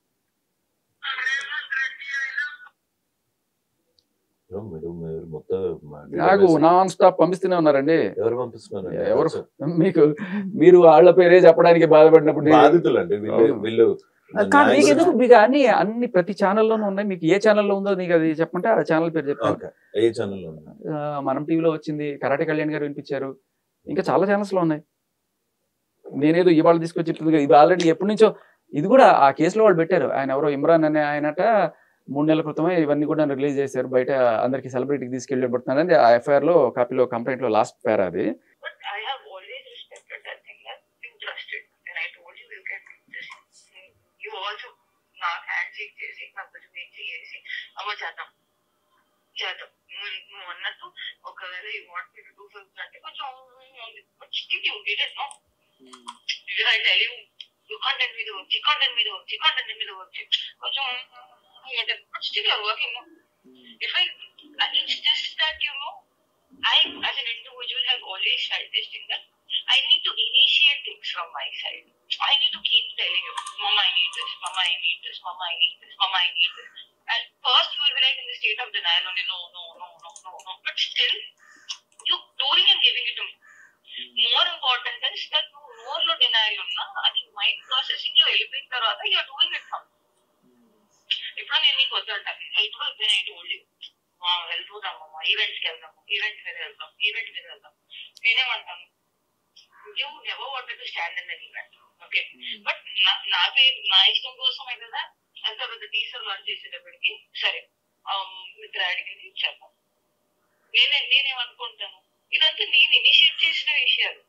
మీరు మీరు మొత్తం మా నాకు నాన్ స్టాప్ పంపిస్తూనే ఉన్నారండి ఎవరు పంపిస్తున్నారు ఎవరు? మీకు మీరు వాళ్ళ పేరే చెప్పడానికి బాధపడినప్పుడు నేను- బాధితులు అండి వీళ్ళు అవును. వీళ్ళు కాదు, మీకు ఎందుకు మీకు అన్ని అన్ని ప్రతి ఛానల్లోనూ ఉన్నాయి మీకు ఏ ఛానల్లో ఉందో నీకు అది చెప్పంటే ఆ ఛానల్ పేరు చెప్తాను ఓకే ఏ ఛానల్ ఆ, మనం టీవీలో వచ్చింది కరాటే కళ్యాణ్ గారు వినిపించారు ఇంకా చాలా ఛానల్స్ లో ఉన్నాయి నేనేదో ఇవాళ తీసుకొచ్చి చెప్తుంది ఇది ఆల్రెడీ ఎప్పటి నుంచో ఇది కూడా ఆ కేసులో వాళ్ళు పెట్టారు ఆయన ఎవరో ఇమ్రాన్ అనే ఆయనట మూడు నెలల క్రితమే ఇవన్నీ కూడా రిలీజ్ చేశారు బయట అందరికి సెలబ్రిటీకి తీసుకెళ్ళబడుతున్నారని ఆ ఎఫ్ఐఆర్ లో కాపీలో కంప్లైంట్ లో లాస్ట్ పేర్ అది But I have always respected that thing that you trusted. And I told you you can do this. You also నాకు హ్యాండ్ షేక్ చేసి నాకు కొంచెం ఏం చేసి అమ్మ చేద్దాం చేద్దాం నువ్వు నువ్వు అన్నట్టు ఒకవేళ you want me to do films అంటే కొంచెం you get it no I tell you you content మీద వర్క్ కాంటెంట్ మీద వర్క్ కాంటెంట్ మీద వర్క్ కొంచెం still your working if I, it's just that, you know, I, as an individual, have always felt this thing that I need to initiate things from my side. I need to keep telling you, Mama, I need this, Mama, I need this, Mama, I need this, Mama, I need this. And first, you will be like in the state of denial only, no, no, no, no, no, no. But still, you doing and giving it to me. More important is that నువ్వు నోర్లో denial ఉన్నా అది mind processing లో వెళ్ళిపోయిన తర్వాత you're doing it from ఇప్పుడు నేను నీకు వద్దంటాను ఇప్పుడు నేను ఐ టోల్డ్ యూ వెళ్తున్నాం అమ్మా ఈవెంట్స్కి వెళ్దాము ఈవెంట్ మీద వెళ్దాం ఈవెంట్ మీద వెళ్దాం నేనేమంటాను you never wanted to stand in than event okay but నా పేరు నా ఇష్టం కోసమే కదా అంత పెద్ద టీచర్ లాంచ్ చేసేటప్పటికి సరే మిత్ర అడిగింది చేద్దాం నేనే నేనేమనుకుంటాను ఇదంతా నేను ఇనిషియేట్ చేసిన విషయాలు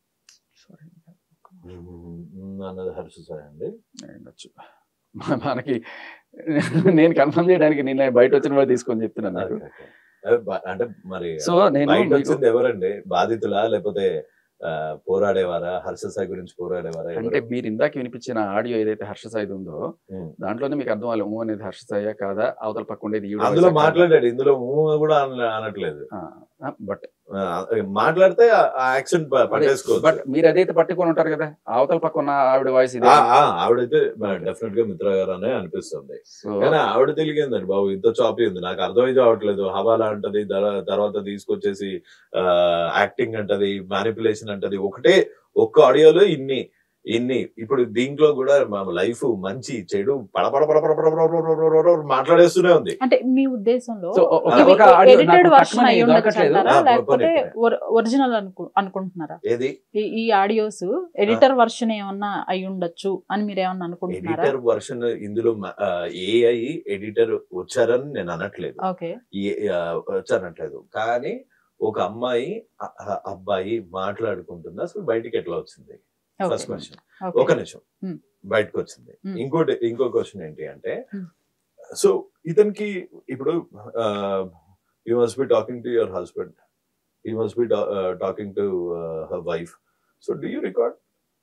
అన్నది హర్ష సాయి అండి ఉండొచ్చు మనకి నేను కన్ఫర్మ్ చేయడానికి నిన్న బయట వచ్చిన వాళ్ళు తీసుకొని చెప్తున్నాను నాకు ఓకే, ఓకే. అదే బ- అంటే మరి సో నేను బయట మీకు- వచ్చింది ఎవరండి బాధితులా లేకపోతే ఆ, పోరాడేవారా హర్ష సాయి గురించి పోరాడేవారా ఎవరు? అంటే మీరు ఇందాక వినిపించిన ఆడియో ఏదైతే హర్ష సాయి ఉందో ఉమ్. దాంట్లోనే మీకు అర్థం అవ్వాలి ఊ అనేది హర్ష సాయా కాదా అవతల పక్క ఉండేది ఈవిడ అందులో వయసా కాదా? మాట్లాడాడు ఇందులో ఊ కూడా అన- అనట్లేదు బట్ ఆ, మాట్లాడితే ఆ యాక్సెంట్ పట్టేసుకోవచ్చు బట్ మీరు అదైతే పట్టుకొని ఉంటారు కదా అవతల పక్క ఉన్న ఆవిడ వాయిస్ ఇది ఆ, ఆ, ఆవిడైతే డెఫినెట్ గా మిత్ర గారు అనే అనిపిస్తుంది సో కానీ ఆవిడ తెలియదండి బాబు ఇంత చాపీ ఉంది నాకు అర్థమై కావట్లేదు హవాలా అంటది దర- తర్వాత తీసుకొచ్చేసి యాక్టింగ్ అంటది మ్యానిపులేషన్ అంటది ఒకటే ఒక్క ఆడియోలో ఇన్ని ఇన్ని ఇప్పుడు దీంట్లో కూడా మా లైఫ్ మంచి చెడు పడపడ పడపడ పడపడ మాట్లాడేస్తూనే ఉంది అంటే మీ ఉద్దేశంలో సో ఒక- ఇవి ఒక audio ఎడిటెడ్ నాకు వర్షన్ తక్కువనే అయి ఉండొచ్చు దొరకట్లేదు. అంటారా ఆ, లేకపోతే పోనీ. ఒరిజినల్ అనుకు అనుకుంటున్నారా ఏది ఈ ఈ ఆడియోస్ ఎడిటర్ వర్షన్ ఏమన్నా అయి ఉండొచ్చు అని మీరు ఏమన్నా అనుకుంటున్నారా ఎడిటర్ వర్షన్ ఇందులో ఏఐ ఎడిటర్ వచ్చారని నేను అనట్లేదు ఓకే ఏ- ఆ, వచ్చానట్లేదు కానీ ఒక అమ్మాయి అ- అ- అబ్బాయి మాట్లాడుకుంటుంది అసలు బయటికి ఎట్లా వచ్చింది ఫస్ట్ క్వశ్చన్ ఒక నిమిషం Hmm. బయటకు వచ్చింది Hmm. ఇంకోటి ఇంకో క్వశ్చన్ ఏంటి అంటే Hmm. సో ఇతనికి ఇప్పుడు you must be talking to your husband you must be talking to her wife so do you record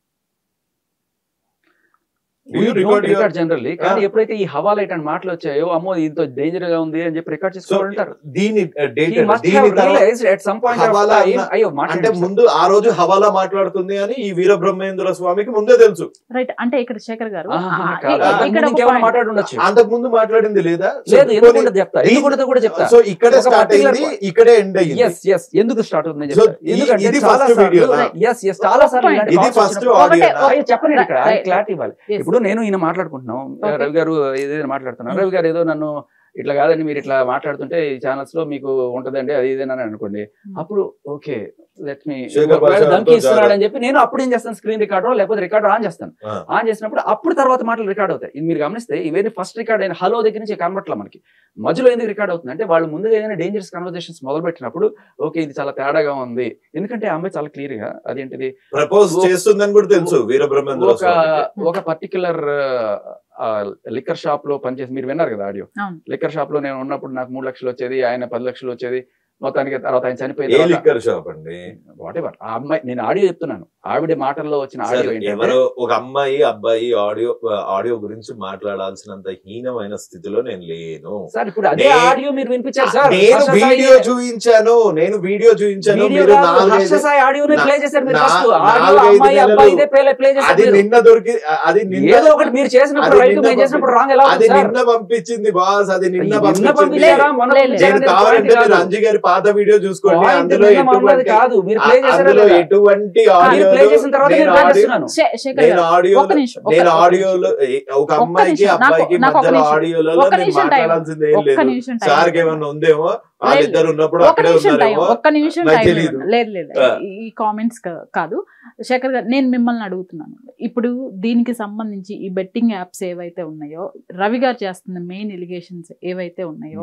do you record record generally కానీ Ah. ఎప్పుడైతే ఈ హవాలా ఇట్లాంటి మాటలు వచ్చాయో అమ్మో ఇంత డేంజర్ గా ఉంది అని చెప్పి రికార్డ్ సో చేసుకోవాలంటారు దీని He డేట్ must దీని have తర్వాత realized at some point of hawala time, అన్న- అయ్యో అంటే మాట్లాడండి ముందు ఆ రోజు హవాలా మాట్లాడుతుంది అని ఈ వీరబ్రహ్మేంద్ర స్వామికి ముందే తెలుసు రైట్ అంటే ఇక్కడ శేఖర్ గారు ఆహా, ఆ, కాదు. ఇ- అంతకు ఇక్కడ ముందు ఒక ఇంకేమైనా point. మాట్లాడుండొచ్చు అంతకు ముందు మాట్లాడింది లేదా సో లేదు ఎందుకు పోనీ- ఉండదు చెప్తా దీ- ఎందుకు ఉండదు కూడా చెప్తా సో ఇక్కడే ఒక స్టార్ట్ particular అయింది ఇక్కడే ఎండ్ అయ్యింది ఎస్ ఎస్ ఎందుకు స్టార్ట్ అవుతుంది So, చెప్తా. ఈ- ఎందుకంటే ఇది చాలా first video నా? సార్లు ఎస్ ఎస్ చాలా సార్లు Point. ఇలాంటి ఇది calls ఫస్ట్ వచ్చినప్పుడు- ఆడియో ఒకటే- అయ్యో చెప్పండి ఇక్కడ Right. క్లారిటీ ఇవ్వాలి Yes. ఇప్పుడు నేను ఈయన మాట్లాడుకుంటున్నాం Okay. రవి గారు ఏదైనా మాట్లాడుతున్నాను రవి గారు ఏదో నన్ను ఇట్లా కాదండి మీరు ఇట్లా మాట్లాడుతుంటే ఈ ఛానల్స్ లో మీకు ఉంటదండి అది ఇదేనా అని అనుకోండి అప్పుడు ఓకే లెట్ మీ శేఖర్ భాష దంకి అంతా ఇస్తున్నాడు అని చెప్పి నేను అప్పుడు ఏం చేస్తాను స్క్రీన్ రికార్డర్ లేకపోతే రికార్డర్ ఆన్ చేస్తాను ఆ. ఆన్ చేసినప్పుడు అప్పుడు తర్వాత మాటలు రికార్డ్ అవుతాయి ఇది మీరు గమనిస్తే ఇవన్నీ ఫస్ట్ రికార్డ్ అయిన హలో దగ్గర నుంచి కనబట్ల మనకి మధ్యలో ఎందుకు రికార్డ్ అవుతుంది అంటే వాళ్ళు ముందుగా ఏదైనా డేంజరస్ కన్వర్జేషన్స్ మొదలు పెట్టినప్పుడు ఓకే ఇది చాలా తేడాగా ఉంది ఎందుకంటే ఆ అమ్మాయి చాలా క్లియర్ గా అదేంటిది ప్రపోజ్ ఒక- చేస్తుందని కూడా తెలుసు వీరబ్రహ్మేంద్ర ఒక స్వామికి ఒక పర్టికులర్ లిక్కర్ షాప్ లో పనిచేసి మీరు విన్నారు కదా ఆడియో అవును. లిక్కర్ షాప్ లో నేను ఉన్నప్పుడు నాకు మూడు లక్షలు వచ్చేది ఆయన పది లక్షలు వచ్చేది మొత్తానికి తర్వాత ఆయన ఏ చనిపోయిన లిక్కర్ షాప్ అండి వాట్ ఎవర్ ఆ అమ్మాయి నేను ఆడియో చెప్తున్నాను ఆవిడ మాటల్లో వచ్చిన ఆడియో సరే, ఏంటంటే ఎవరో ఒక అమ్మాయి అబ్బాయి ఆడియో ఆడియో గురించి మాట్లాడాల్సినంత హీనమైన స్థితిలో నేను లేను సార్ ఇప్పుడు అదే నే- ఆడియో మీరు వినిపించారు సార్ నేను హర్ష సాయి- వీడియో చూపించాను నేను వీడియో చూపించాను వీడియో మీరు కాదు, హర్ష నాలుగైదు సాయి ఆడియోని నా- ప్లే చేశారు మీరు నా- ఫస్ట్ ఆడియో నాలుగైదు అమ్మాయి నెలలు అబ్బాయిదే ప్లే ప్లే చేశారు అది మీరు. నిన్న దొరికి అది నిన్న ఏదో ఒకటి మీరు చేసినప్పుడు అది రైట్ నిన్న మేము చేసినప్పుడు రాంగ్ ఎలా అది అవుతుంది సార్ నిన్న పంపించింది బాస్ అది నిన్న నిన్న పంపించింది పంపించారా మొన్న లేదు, లేదు. నేను పంపించారా అనేది కావాలంటే point మీరు కాదు. అంజి గారి పాత వీడియో చూసుకోండి Point అందులో నిన్న మొన్నది ఎటువంటి కాదు మీరు ప్లే చేశారా అందులో లేదా? ఎటువంటి మీరు ఆడియో ప్లే చేసిన తర్వాత నేను ప్లే చేస్తున్నాను శే- శేఖర్ నేను గారు ఆడియో ఒక్క నిమిషం ఒక్క- నేను ఒక్క ఆడియోలో ఏ- ఒక అమ్మాయికి నిమిషం, నాకు- అబ్బాయికి నాకు ఒక మధ్యలో నిమిషం. ఆడియోలలో ఒక్క నేను నిమిషం టైం. మాట్లాడాల్సింది ఏం ఒక్క లేదు నిమిషం టైం సార్కి ఏమన్నా ఉందేమో వాళ్ళిద్దరు ఉన్నప్పుడు ఒక్క అక్కడే నిమిషం టైం ఉన్నారేమో ఒక్క నిమిషం నాకు టైం తెలీదు. ఇవ్వండి. లేదు లేదు ఆ. ఈ కామెంట్స్ కాదు శేఖర్ గారు నేను మిమ్మల్ని అడుగుతున్నాను ఇప్పుడు దీనికి సంబంధించి ఈ బెట్టింగ్ యాప్స్ ఏవైతే ఉన్నాయో రవి గారు చేస్తున్న మెయిన్ ఎలిగేషన్స్ ఏవైతే ఉన్నాయో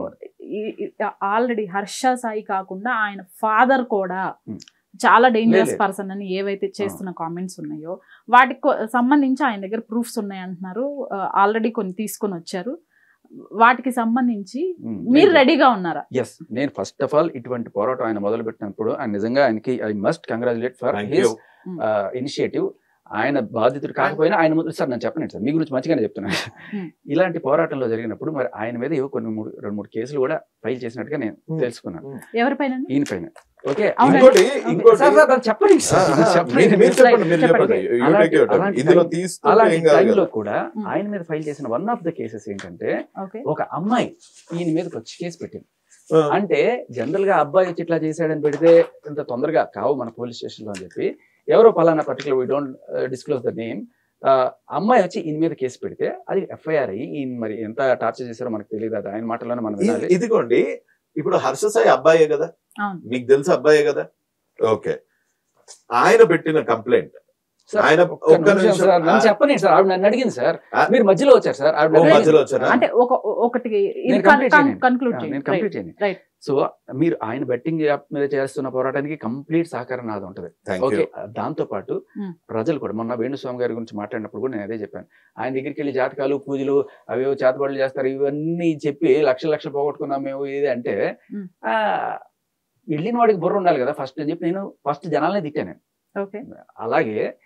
ఆల్రెడీ హర్ష సాయి కాకుండా ఆయన ఫాదర్ కూడా Hmm. చాలా డేంజరస్ లేదు. పర్సన్ అని ఏవైతే చేస్తున్న కామెంట్స్ ఉన్నాయో వాటికి కొ- సంబంధించి ఆయన దగ్గర ప్రూఫ్స్ ఉన్నాయి అంటున్నారు ఆల్రెడీ కొన్ని తీసుకొని వచ్చారు వాటికి సంబంధించి మీరు రెడీగా ఉన్నారా ఎస్ నేను ఫస్ట్ ఆఫ్ ఆల్ ఇటువంటి పోరాటం ఆయన మొదలు పెట్టినప్పుడు ఆయన నిజంగా ఆయనకి I must congratulate for thank his you initiative ఆయన బాధితుడు కాకపోయినా ఆయన ముందు సార్ నేను చెప్పనండి సార్ మీ గురించి మంచిగానే చెప్తున్నాను Hmm. ఇలాంటి పోరాటంలో జరిగినప్పుడు మరి ఆయన మీద ఏవో కొన్ని మూడు రెండు మూడు కేసులు కూడా ఫైల్ చేసినట్టుగా నేను Hmm. తెలుసుకున్నాను ఎవరిపైన ఈయన పైన ఓకే అవునండి. ఇంకోటి Okay. ఇంకోటి సార్ సార్ అది చెప్పండి ఆ, సార్, ఆ, చెప్పండి. మీరు- మీరు చెప్పండి మీరు చెప్పండి. చెప్పండి You అలాంటి- take your time. అలాంటి ఇందులో time- తీసుకుంటే అలాంటి ఏం కాదు టైంలో కదా. కూడా Hmm. ఆయన మీద ఫైల్ చేసిన వన్ ఆఫ్ ద కేసెస్ ఏంటంటే ఓకే ఒక అమ్మాయి ఈయన మీదకి వచ్చి కేసు పెట్టింది ఆ, అంటే జనరల్ గా అబ్బాయి వచ్చి ఇట్లా చేశాడని పెడితే ఇంత తొందరగా కావు మన పోలీస్ స్టేషన్ లో అని చెప్పి ఎవరో పలానా particular we don't disclose the name అమ్మాయి వచ్చి ఈయన మీద కేసు పెడితే అది ఎఫ్ఐఆర్ అయ్యి ఈయన మరి ఎంత టార్చర్ చేశారో మనకు తెలియదు అది ఆయన మాటలోనే మనం ఇది- వినాలి ఇదిగోండి ఇప్పుడు హర్ష సాయి అబ్బాయే కదా అవును. మీకు తెలుసు అబ్బాయే కదా ఓకే ఆయన పెట్టిన కంప్లైంట్ సార్, ఆయన ఒక్క ఒక్క నిమిషం నిమిషం సార్ నన్ను చెప్పండి సార్ ఆవిడ నన్ను అడిగింది సార్ ఆ? మీరు మధ్యలో వచ్చారు సార్ ఆవిడ ఓ నన్ను మధ్యలో అడిగింది. వచ్చారా అంటే ఒక ఒకటి నేను complete చేయను. కన్క్లూడ్ నేను చేయండి కంప్లీట్ చేయండి right. సో మీరు ఆయన బెట్టింగ్ యాప్ మీద చేస్తున్న పోరాటానికి కంప్లీట్ సహకారం నాది ఉంటుంది థ్యాంక్ ఓకే యూ దాంతో పాటు Hmm. ప్రజలు కూడా మొన్న వేణుస్వామి గారి గురించి మాట్లాడినప్పుడు కూడా నేను అదే చెప్పాను ఆయన దగ్గరికి వెళ్ళి జాతకాలు పూజలు అవేవో చేతబడులు చేస్తారు ఇవన్నీ చెప్పి లక్షల లక్షలు పోగొట్టుకున్నాం మేము ఇది అంటే Hmm. ఆ, వెళ్ళిన వాడికి బుర్ర ఉండాలి కదా ఫస్ట్ అని చెప్పి నేను ఫస్ట్ జనాలనే తిట్టాను ఓకే అలాగే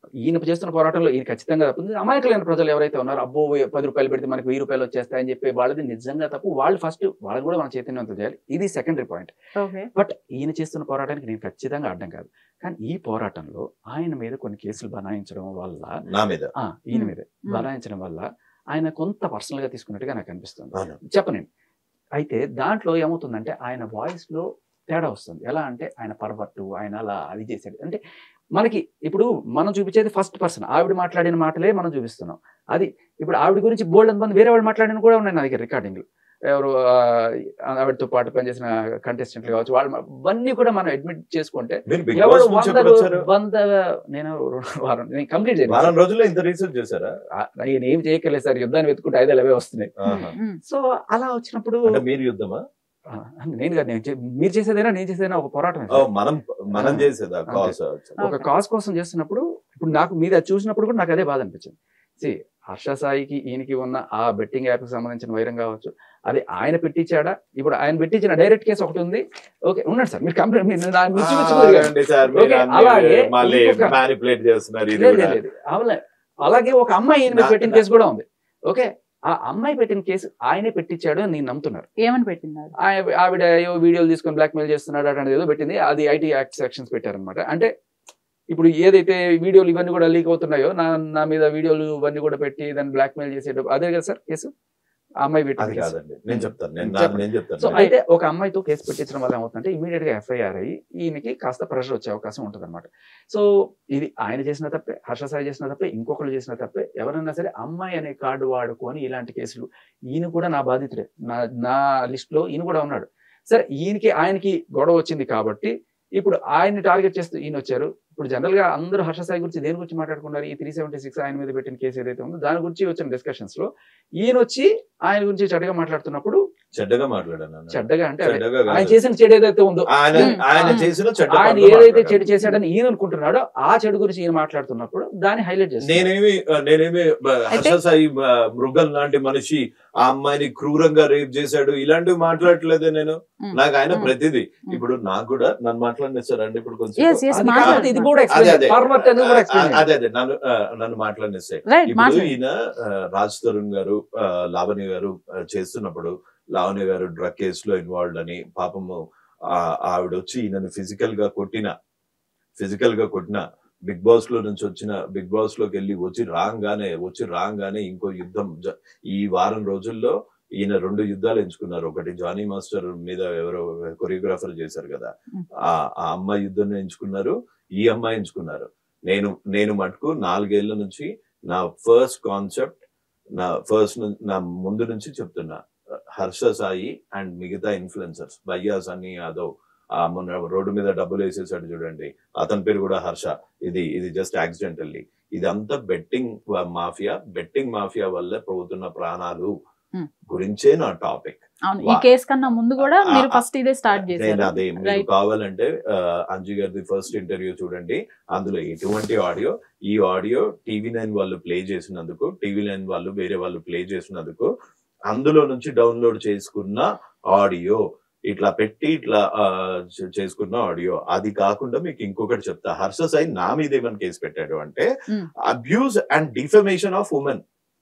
ఈయన చేస్తున్న పోరాటంలో ఈయన ఖచ్చితంగా తప్పింది అమాయకులైన ప్రజలు ఎవరైతే ఉన్నారో అబ్బో వెయ్యి- పది రూపాయలు పెడితే మనకి వెయ్యి రూపాయలు వచ్చేస్తాయని చెప్పి వాళ్ళది నిజంగా తప్పు వాళ్ళు ఫస్ట్ వాళ్ళని కూడా మనం చైతన్యవంతం చేయాలి ఇది సెకండరీ పాయింట్ ఓకే బట్ ఈయన చేస్తున్న పోరాటానికి నేను ఖచ్చితంగా అడ్డం కాదు కానీ ఈ పోరాటంలో ఆయన మీద కొన్ని కేసులు బనాయించడం వల్ల నా మీద ఆ, ఈయన Hmm. మీద బనాయించడం వల్ల ఆయన కొంత పర్సనల్ గా తీసుకున్నట్టుగా నాకు అనిపిస్తుంది అవును. చెప్పనండి అయితే దాంట్లో ఏమవుతుందంటే ఆయన వాయిస్ లో తేడా వస్తుంది ఎలా అంటే ఆయన పర్వట్టు ఆయన అలా అది చేశాడు అంటే మనకి ఇప్పుడు మనం చూపించేది ఫస్ట్ పర్సన్ ఆవిడ మాట్లాడిన మాటలే మనం చూపిస్తున్నాం అది ఇప్పుడు ఆవిడ గురించి బోల్డ్ మంది వేరే వాళ్ళు మాట్లాడిన కూడా ఉన్నాయి నా దగ్గర రికార్డింగ్లు ఎవరు ఆ, ఆవిడతో పాటు పనిచేసిన కంటెస్టెంట్లు కావచ్చు వాళ్ళు అవన్నీ కూడా మనం అడ్మిట్ చేసుకుంటే మీరు బిగ్ ఎవరు బాస్ నుంచి వంద ఎప్పుడు వచ్చారు వంద నేను వారం నేను కంప్లీట్ వారం చేయాలి రోజుల్లో ఇంత రీసెర్చ్ చేశారా నేను ఏం చేయగలేదు సార్ యుద్ధాన్ని వెతుకుంటే ఐదేళ్ళు అవే వస్తున్నాయి ఆహా. సో అలా వచ్చినప్పుడు అంటే మీరు యుద్ధమా ఆ, నేను కాదు నేను చే- మీరు చేసేదైనా నేను చేసేదైనా ఒక పోరాటం ఓ, మనం మనం ఆ. చేసేదా అంతే. కాల్స్ ఒక కాజ్ కోసం చేస్తున్నప్పుడు ఇప్పుడు నాకు మీద అది చూసినప్పుడు కూడా నాకు అదే బాధ అనిపించింది సి హర్ష సాయికి ఈయనకి ఉన్న ఆ బెట్టింగ్ యాప్ కి సంబంధించిన వైరం కావచ్చు అది ఆయన పెట్టించాడా ఇప్పుడు ఆయన పెట్టించిన డైరెక్ట్ కేసు ఒకటి ఉంది ఓకే ఉన్నాడు సార్ మీరు కంప్లైంట్ మీరు నా- మీరు చూపించలేదు కదా. సార్ ఓకే, మీరు అన్ని అలాగే మళ్ళీ ఇంకొక- మ్యానిపులేట్ చేస్తున్నారు ఇది లేదు, కూడా. లేదు, లేదు. అవునులే. అలాగే ఒక అమ్మాయి ఈయన మీద నా- పెట్టిన కేసు కూడా ఉంది ఓకే ఆ అమ్మాయి పెట్టిన కేసు ఆయనే పెట్టించాడు అని నేను నమ్ముతున్నారు ఏమని పెట్టింది ఆయ- ఆవిడ ఏవో వీడియోలు తీసుకొని బ్లాక్ మెయిల్ చేస్తున్నాడు అనేది ఏదో పెట్టింది అది ఐటీ యాక్ట్ సెక్షన్స్ పెట్టారనమాట అంటే ఇప్పుడు ఏదైతే వీడియోలు ఇవన్నీ కూడా లీక్ అవుతున్నాయో నా నా మీద వీడియోలు ఇవన్నీ కూడా పెట్టి దాన్ని బ్లాక్ మెయిల్ చేసేటప్పుడు అదే కదా సార్ కేసు ఆ అమ్మాయి పెట్టిన అది కేసు కాదండి నేను చెప్తాను నేను చెప్పండి. నేను సో చెప్తాను అయితే ఒక అమ్మాయితో కేసు పెట్టించడం వల్ల ఏమవుతుందంటే ఇమీడియట్ గా ఎఫ్ఐఆర్ అయ్యి ఈయనకి కాస్త ప్రెషర్ వచ్చే అవకాశం ఉంటుంది అనమాట సో ఇది ఆయన చేసిన తప్పే హర్ష సాయి చేసిన తప్పే ఇంకొకరు చేసిన తప్పే ఎవరైనా సరే అమ్మాయి అనే కార్డు వాడుకొని ఇలాంటి కేసులు ఈయన కూడా నా బాధితుడే నా నా లిస్ట్ లో ఈయన కూడా ఉన్నాడు సరే ఈయనకి ఆయనకి గొడవ వచ్చింది కాబట్టి ఇప్పుడు ఆయన్ని టార్గెట్ చేస్తూ ఈయన వచ్చారు ఇప్పుడు జనరల్ గా అందరూ హర్ష సాయి గురించి దేని గురించి మాట్లాడుకున్నారు ఈ త్రీ సెవెంటీ సిక్స్ ఆయన మీద పెట్టిన కేసు ఏదైతే ఉందో దాని గురించి వచ్చిన డిస్కషన్స్ లో ఈయన వచ్చి ఆయన గురించి చెడ్డగా మాట్లాడుతున్నప్పుడు చెడ్డగా మాట్లాడాను అన్న. చెడ్డగా అంటే అదే. చెడ్డగా ఆయన కాదు. చేసిన చెడు ఏదైతే ఉందో ఆయన ఉమ్. ఆయన ఉమ్. చేసిన చెడ్డ ఆయన పనులు ఏదైతే మాట్లాడాను. చెడు చేశాడని ఈయన అనుకుంటున్నాడో ఆ చెడు గురించి ఈయన మాట్లాడుతున్నప్పుడు దాన్ని హైలైట్ చేస్తాను నేనేమి నేనేమి బ- హర్ష సాయి బ- మృగం లాంటి మనిషి ఆ అమ్మాయిని క్రూరంగా రేప్ చేశాడు ఇలాంటివి మాట్లాడలేదే నేను ఉమ్. నాకు ఆయన ఉమ్. ప్రతిదీ ఉమ్. ఇప్పుడు నాకు కూడా నన్ను మాట్లాడినిస్తారండి ఇప్పుడు కొంచెం Yes, yes, అది మాట్లాడు. కాదు, ఇది కూడా అదే explain అదే చేయాలి. Forward అనేది కూడా explain చేయాలి. అదే అదే నన్ను ఆ, నన్ను మాట్లాడినిస్తే రైట్ ఇప్పుడు మాట్లాడు ఈయన ఆ, రాజ్ తరుణ్ గారు ఆ, లావణ్య గారు ఆ, చేస్తున్నప్పుడు లావణ్య గారు డ్రగ్ కేసులో ఇన్వాల్వ్డ్ అని పాపము ఆ, ఆవిడ వచ్చి ఈయనను ఫిజికల్ గా కొట్టిన ఫిజికల్ గా కొట్టిన బిగ్ బాస్ లో నుంచి వచ్చిన బిగ్ బాస్ లోకి వెళ్ళి వచ్చి రాగానే వచ్చి రాగానే ఇంకో యుద్ధం జ- ఈ వారం రోజుల్లో ఈయన రెండు యుద్ధాలు ఎంచుకున్నారు ఒకటి జానీ మాస్టర్ మీద ఎవరో కొరియోగ్రాఫర్ చేశారు కదా Mm. ఆ ఆ అమ్మాయి యుద్ధం ఎంచుకున్నారు ఈ అమ్మాయి ఎంచుకున్నారు నేను నేను మటుకు నాలుగేళ్ల నుంచి నా ఫస్ట్ కాన్సెప్ట్ నా ఫస్ట్ నా ముందు నుంచి చెప్తున్నా హర్ష సాయి అండ్ మిగతా ఇన్ఫ్లుయెన్సర్స్ భయ్యా సన్నీ యాదవ్ ఆ మొన్న రోడ్డు మీద డబ్బులు వేసేసాడు చూడండి అతని పేరు కూడా హర్ష ఇది ఇది జస్ట్ యాక్సిడెంటల్లీ ఇదంతా బెట్టింగ్ మాఫియా బెట్టింగ్ మాఫియా వల్ల పోతున్న ప్రాణాలు Hmm. గురించే నా టాపిక్ అవును ఈ వా- కేసు కన్నా ముందు కూడా ఆ- మీరు ఆ- ఫస్ట్ ఇదే స్టార్ట్ నేను చేశారు అదే మీరు రైట్ కావాలంటే ఆ, అంజు గారిది ఫస్ట్ ఇంటర్వ్యూ చూడండి అందులో ఎటువంటి ఆడియో ఈ ఆడియో టీవీ నైన్ వాళ్ళు ప్లే చేసినందుకు టీవీ నైన్ వాళ్ళు వేరే వాళ్ళు ప్లే చేసినందుకు అందులో నుంచి డౌన్లోడ్ చేసుకున్న ఆడియో ఇట్లా పెట్టి ఇట్లా ఆ, చే- చేసుకున్న ఆడియో అది కాకుండా మీకు ఇంకొకటి చెప్తా హర్ష సాయి నా మీద ఏమని కేసు పెట్టాడు అంటే Hmm. Abuse and defamation of women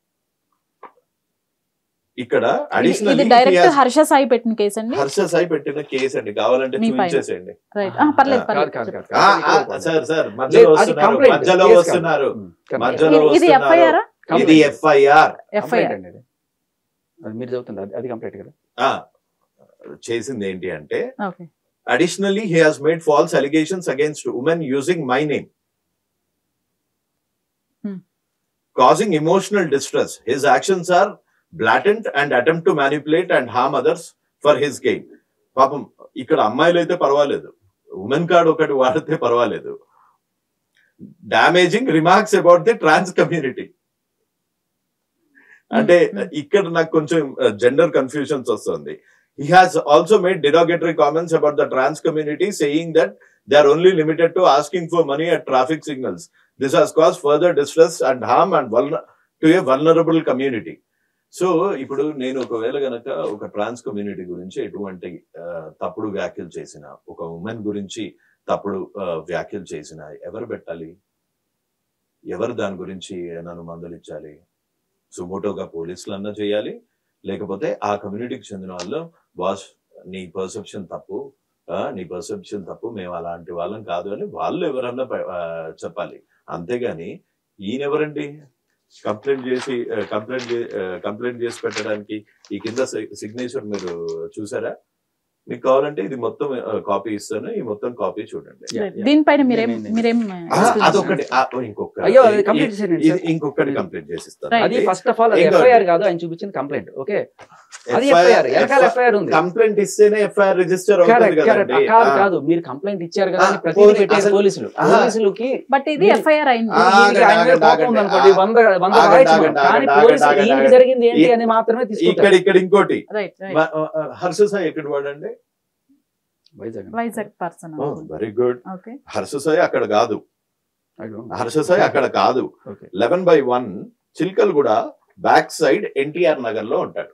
ఇక్కడ ఇది అడిషనల్ డైరెక్ట్ హర్ష సాయి పెట్టిన కేసు అండి హర్ష సాయి పెట్టిన కేసు అండి కావాలంటే మీ పైన. చూపించేసేయండి రైట్ పర్లేదు కాదు, పర్లేదు కాదు, కాదు, చెప్పండి. ఆ, కాదు. ఆ, సార్ సార్ లేదు, మధ్యలో అది వస్తున్నారు complaint, మధ్యలో case కాదు. వస్తున్నారు ఉమ్, complaint. మధ్యలో ఇది- ఇది వస్తున్నారు. FIR Complaint. ఇది ఎఫ్ఐఆర్ Complaint ఎఫ్ఐఆర్ అండి ఇది. అది మీరు చదువుతుంది అది- అది కంప్లీట్ కదా చేసింది ఏంటి అంటే okay additionally he has made false allegations against women using my name Hmm. Causing emotional distress his actions are blatant and attempt to manipulate and harm others for his gain పాపం ఇక్కడ అమ్మాయిలు అయితే పర్వాలేదు women card ఒకటి వాడితే పర్వాలేదు damaging remarks about the trans community అంటే Hmm. ఇక్కడ నాకు కొంచెం జెండర్ కన్ఫ్యూజన్స్ వస్తుంది he has also made derogatory comments about the trans community saying that they are only limited to asking for money at traffic signals this has cause further distress and harm and to a vulnerable community so ఇప్పుడు నేను ఒకవేళ గనక ఒక trans community గురించి ఎటువంటి ఆ, తప్పుడు వ్యాఖ్యలు చేసిన ఒక ఉమెన్ గురించి తప్పుడు ఆ, వ్యాఖ్యలు చేసిన ఎవరు పెట్టాలి ఎవరు దాని గురించి నన్ను మందలించాలి సుమోటోగా పోలీసులు చేయాలి లేకపోతే ఆ కమ్యూనిటీకి చెందిన వాళ్ళు బాస్ నీ పర్సెప్షన్ తప్పు ఆ, నీ పర్సెప్షన్ తప్పు మేము అలాంటి వాళ్ళం కాదు అని వాళ్ళు ఎవరన్నా ప- ఆ, చెప్పాలి అంతేగాని ఈయన ఎవరండి కంప్లైంట్ చేసి కంప్లైంట్ కంప్లైంట్ చేసి పెట్టడానికి ఈ కింద సిగ్నేచర్ మీరు చూసారా మీకు కావాలంటే ఇది మొత్తం కాపీ ఇస్తాను ఈ మొత్తం కాపీ చూడండి Yeah, yeah. దీనిపైన మీరేం నేను- నేను- మీరేం ఆ, explain అదొకటి ఆ, ఇంకొక అయ్యో అది ఇది- కంప్లీట్ చేసేయండి ఇది సార్. ఇంకొకటి కంప్లీట్ చేసి ఇస్తాను Right. అది ఫస్ట్ ఆఫ్ ఆల్ ఇంకోటి. ఎఫ్ఐఆర్ కాదు ఆయన చూపించిన కంప్లైంట్ ఓకే అది ఎఫ్ఐఆర్ వెనకాల ఎఫ్ఐఆర్ ఉంది కంప్లైంట్ ఇస్తేనే ఎఫ్ఐఆర్ రిజిస్టర్ అవుతుంది Correct, correct. కదండి కాదు ఆ, కాదు మీరు కంప్లైంట్ ఇచ్చారు కదా అని ఆ, ప్రతిదీ పోలీ- పెట్టారు అసలు- పోలీసులు ఆహా. పోలీసులకి బట్ ఇది మీరు- ఎఫ్ఐఆర్ అయింది ఆ, దీనికి ఆయన మీద ఆగండి, కోపం ఉందనుకోండి ఆగండి. వంద వంద ఆగండి, రాయొచ్చు ఆగండి, మనం. కానీ ఆగండి, పోలీసులు ఆగండి, ఈయనకి ఆగండి. జరిగింది ఏంటి ఈ- అని మాత్రమే ఇక్కడ తీసుకుంటారు ఇక్కడ ఇంకోటి రైట్ రైట్ మ- ఆ, ఆ, హర్ష సాయి ఎక్కడ వాడండి Vizag Vizag person very good okay Harsha Sai అక్కడ కాదు అయ్యో. హర్ష సాయి అక్కడ కాదు ఓకే లెవెన్ బై వన్ చిల్కల్ కూడా బ్యాక్ సైడ్ ఎన్టీఆర్ నగర్ లో ఉంటాడు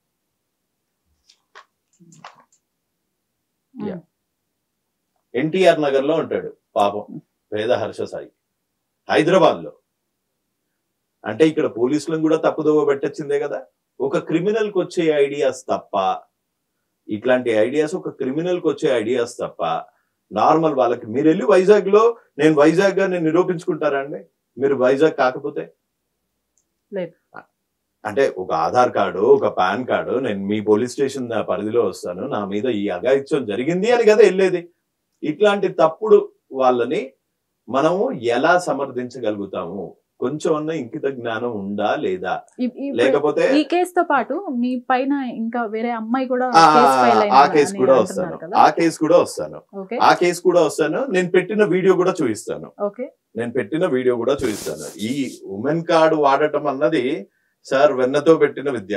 Yeah. ఎన్టీఆర్ నగర్ లో ఉంటాడు పాపం పేద హర్ష సాయి హైదరాబాద్ లో అంటే ఇక్కడ పోలీసులను కూడా తప్పుదోవ పెట్టచ్చిందే కదా ఒక క్రిమినల్ కి వచ్చే ఐడియాస్ తప్ప ఇట్లాంటి ఐడియాస్ ఒక క్రిమినల్ కి వచ్చే ఐడియాస్ తప్ప నార్మల్ వాళ్ళకి మీరు వెళ్ళి వైజాగ్ లో నేను వైజాగ్ గా నేను నిరూపించుకుంటారా అండి మీరు వైజాగ్ కాకపోతే లేదు. అంటే ఒక ఆధార్ కార్డు ఒక పాన్ కార్డు నేను మీ పోలీస్ స్టేషన్ పరిధిలో వస్తాను నా మీద ఈ అగాయిత్యం జరిగింది అని కదా వెళ్ళేది ఇట్లాంటి తప్పుడు వాళ్ళని మనము ఎలా సమర్థించగలుగుతాము కొంచెం అన్న ఇంకిత జ్ఞానం ఉందా లేదా ఈ- ఈ- లేకపోతే ఈ కేసు తో పాటు మీ పైన ఇంకా వేరే అమ్మాయి కూడా ఆ, కేసు ఫైల్ ఆ కేసు కూడా వస్తాను ఆ కేసు కూడా వస్తాను ఓకే ఆ కేసు కూడా వస్తాను నేను పెట్టిన వీడియో కూడా చూపిస్తాను ఓకే నేను పెట్టిన వీడియో కూడా చూపిస్తాను ఈ ఉమెన్ కార్డు వాడటం అన్నది సార్ వెన్నతో పెట్టిన విద్య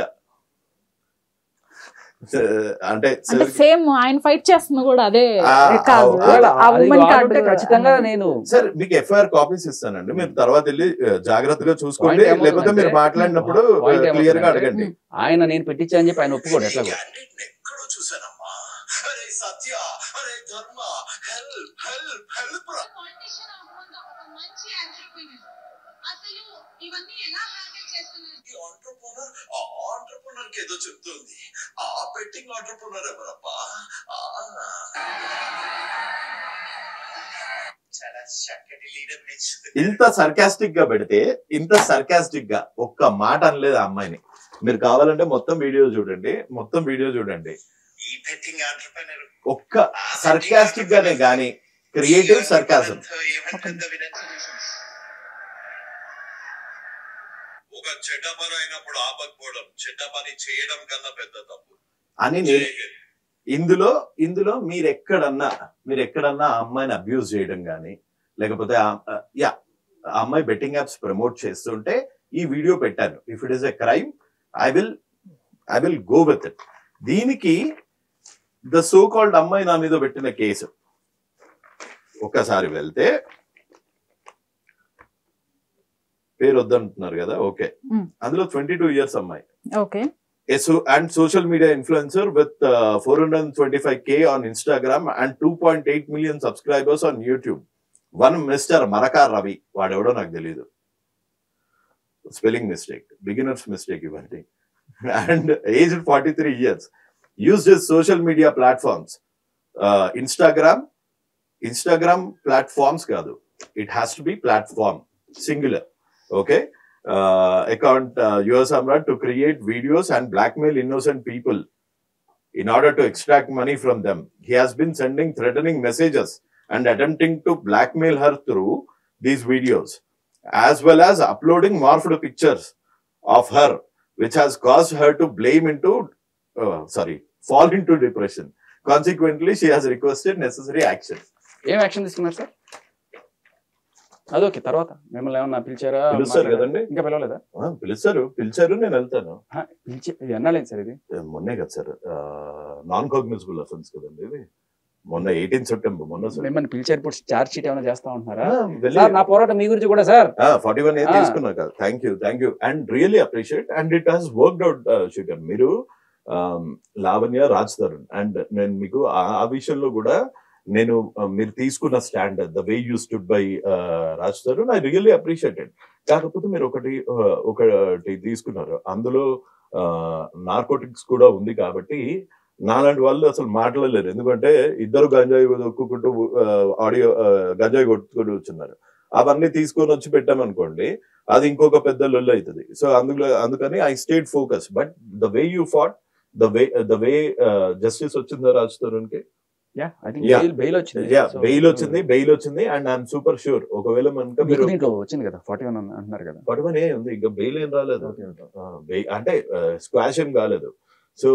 అంటే అంటే సేమ్ ఆయన ఫైట్ చేస్తుంది కూడా అదే ఆ, కాదు ఆ, ఒకవేళ ఆ అది ఉమెన్ వాడుంటే కార్డు ఖచ్చితంగా నేను సార్ మీకు ఎఫ్ఐఆర్ కాపీస్ ఇస్తానండి మీరు తర్వాత వెళ్ళి ఆ, జాగ్రత్తగా చూసుకోండి Point ఏమవుతుందంటే- లేకపోతే మీరు మాట్లాడినప్పుడు Point క్లియర్ గా ఏమవుతుందంటే- అడగండి ఆయన నేను పెట్టించా అని చెప్పి ఆయన ఒప్పుకోడు ఎట్లాగో క్యాండిడేట్ ఎక్కడో చూసానమ్మా అరే సత్య అరే ధర్మ హెల్ప్ హెల్ప్ హెల్ప్ రా పాలిటిషియన్ అవ్వకుండా ఒక మంచి ఎంటర్ప్రీనర్ అసలు ఇవన్నీ ఎలా హ్యాండిల్ చేస్తున్నారు ఈ ఆంటర్ప్రనర్ ఆ ఆంటర్ప్రనర్ కి ఏదో చెప్తుంది ఆ బెట్టింగ్ ఆంటర్ప్రనర్ ఎవరబ్బా ఆ. చాలా చక్కటి లీడర్ ఇంత సర్కాస్టిక్ గా పెడితే ఇంత సర్కాస్టిక్ గా ఒక్క మాట అనలేదు ఆ అమ్మాయిని మీరు కావాలంటే మొత్తం వీడియో చూడండి మొత్తం వీడియో చూడండి ఈ బెట్టింగ్ ఆంటర్ప్రనర్ ఒక్క సర్కాస్టిక్ గానే గానీ క్రియేటివ్ సర్కాజం ఏమంటుందో వినండి ఒక చెడ్డ పని అయినప్పుడు ఆపకపోవడం చెడ్డ పని చేయడం కన్నా పెద్ద తప్పు అని నేను ఇందులో ఇందులో మీరు ఎక్కడన్నా మీరు ఎక్కడన్నా ఆ అమ్మాయిని అబ్యూజ్ చేయడం కానీ లేకపోతే ఆ- యా ఆ అమ్మాయి బెట్టింగ్ యాప్స్ ప్రమోట్ చేస్తుంటే ఈ వీడియో పెట్టాను if it is a crime I will I will go with it దీనికి ద సో కాల్డ్ అమ్మాయి నా మీద పెట్టిన కేసు ఒక్కసారి వెళ్తే పేరు వద్దంటున్నారు కదా ఓకే Mm. అందులో ట్వంటీ టూ ఇయర్స్ అమ్మాయి okay a so and social media influencer with uh, 425k on Instagram and 2.8 million subscribers on YouTube. One Mr. Maraka Ravi, వాడెవడో నాకు తెలియదు స్పెల్లింగ్ మిస్టేక్ బిగినర్స్ మిస్టేక్ ఇవన్నీ and age forty three years use his social media platforms Instagram Instagram platforms కాదు it has to be platform singular okay uh, account uh, Yuva Samrat to create videos and blackmail innocent people in order to extract money from them. He has been sending threatening messages and attempting to blackmail her through these videos, as well as uploading morphed pictures of her, which has caused her to blame into, uh, sorry, fall into depression. Consequently, she has requested necessary action. ఏం action తీసుకున్నారు sir అదొకే తర్వాత మిమ్మల్ని ఏమన్నా పిలిచారా పిలుస్తారు మాట్లాడారా? కదండి? ఇంకా పిలవలేదా ఆ, పిలిచారు పిలిచారు నేను వెళ్తాను హా, పిలిచి ఇది ఎన్నాలేదు సార్ ఇది మొన్నే కదా సార్ నాన్ కాగ్నిజబుల్ అఫెన్స్ కదండి ఇది మొన్న ఎయిటీన్ సెప్టెంబర్ మొన్న సార్ మిమ్మల్ని పిలిచారు ఇప్పుడు చార్జ్ షీట్ ఏమైనా చేస్తా ఉంటున్నారా ఆ, వెళ్ళి సార్ నా పోరాటం మీ గురించి కూడా సార్ ఫార్టీ వన్ ఏ ఆ. తీసుకున్నా కదా thank you thank you and really appreciate and it has worked out Shekhar మీరు um, లావణ్య రాజ్ తరుణ్ అండ్ నేను మీకు ఆ ఆ విషయంలో కూడా నేను ఆ, మీరు తీసుకున్న stand the way you stood by Raj Tarun I really appreciated కాకపోతే మీరు ఒకటి ఆ, ఒకటి తీసుకున్నారు అందులో నార్కోటిక్స్ కూడా ఉంది కాబట్టి నాలాంటి వాళ్ళు అసలు మాట్లాడలేరు ఎందుకంటే ఇద్దరు గంజాయి దొక్కుకుంటూ ఆడియో గంజాయి కొట్టుకుంటూ వచ్చున్నారు అవన్నీ తీసుకొని వచ్చి పెట్టామనుకోండి అది ఇంకొక పెద్ద లొల్లు అవుతుంది సో అందులో అందుకని I state focus but the way you fought the way the way justice వచ్చిందా రాజ్ తరుణ్ కి yeah I think Yeah. Bail bail వచ్చింది యా So, బెయిల్ వచ్చింది బెయిల్ వచ్చింది అండ్ ఐఎమ్ సూపర్ షూర్ ఒకవేళ మనక మీకు మీరు దీంట్లో వచ్చింది కదా ఫార్టీ వన్ అంటున్నారు కదా పడవనే ఉంది ఇంకా బెయిల్ ఏం రాలేదు Okay, okay. ఆ, బెయి- అంటే స్క్వాష్ ఏం కాలేదు సో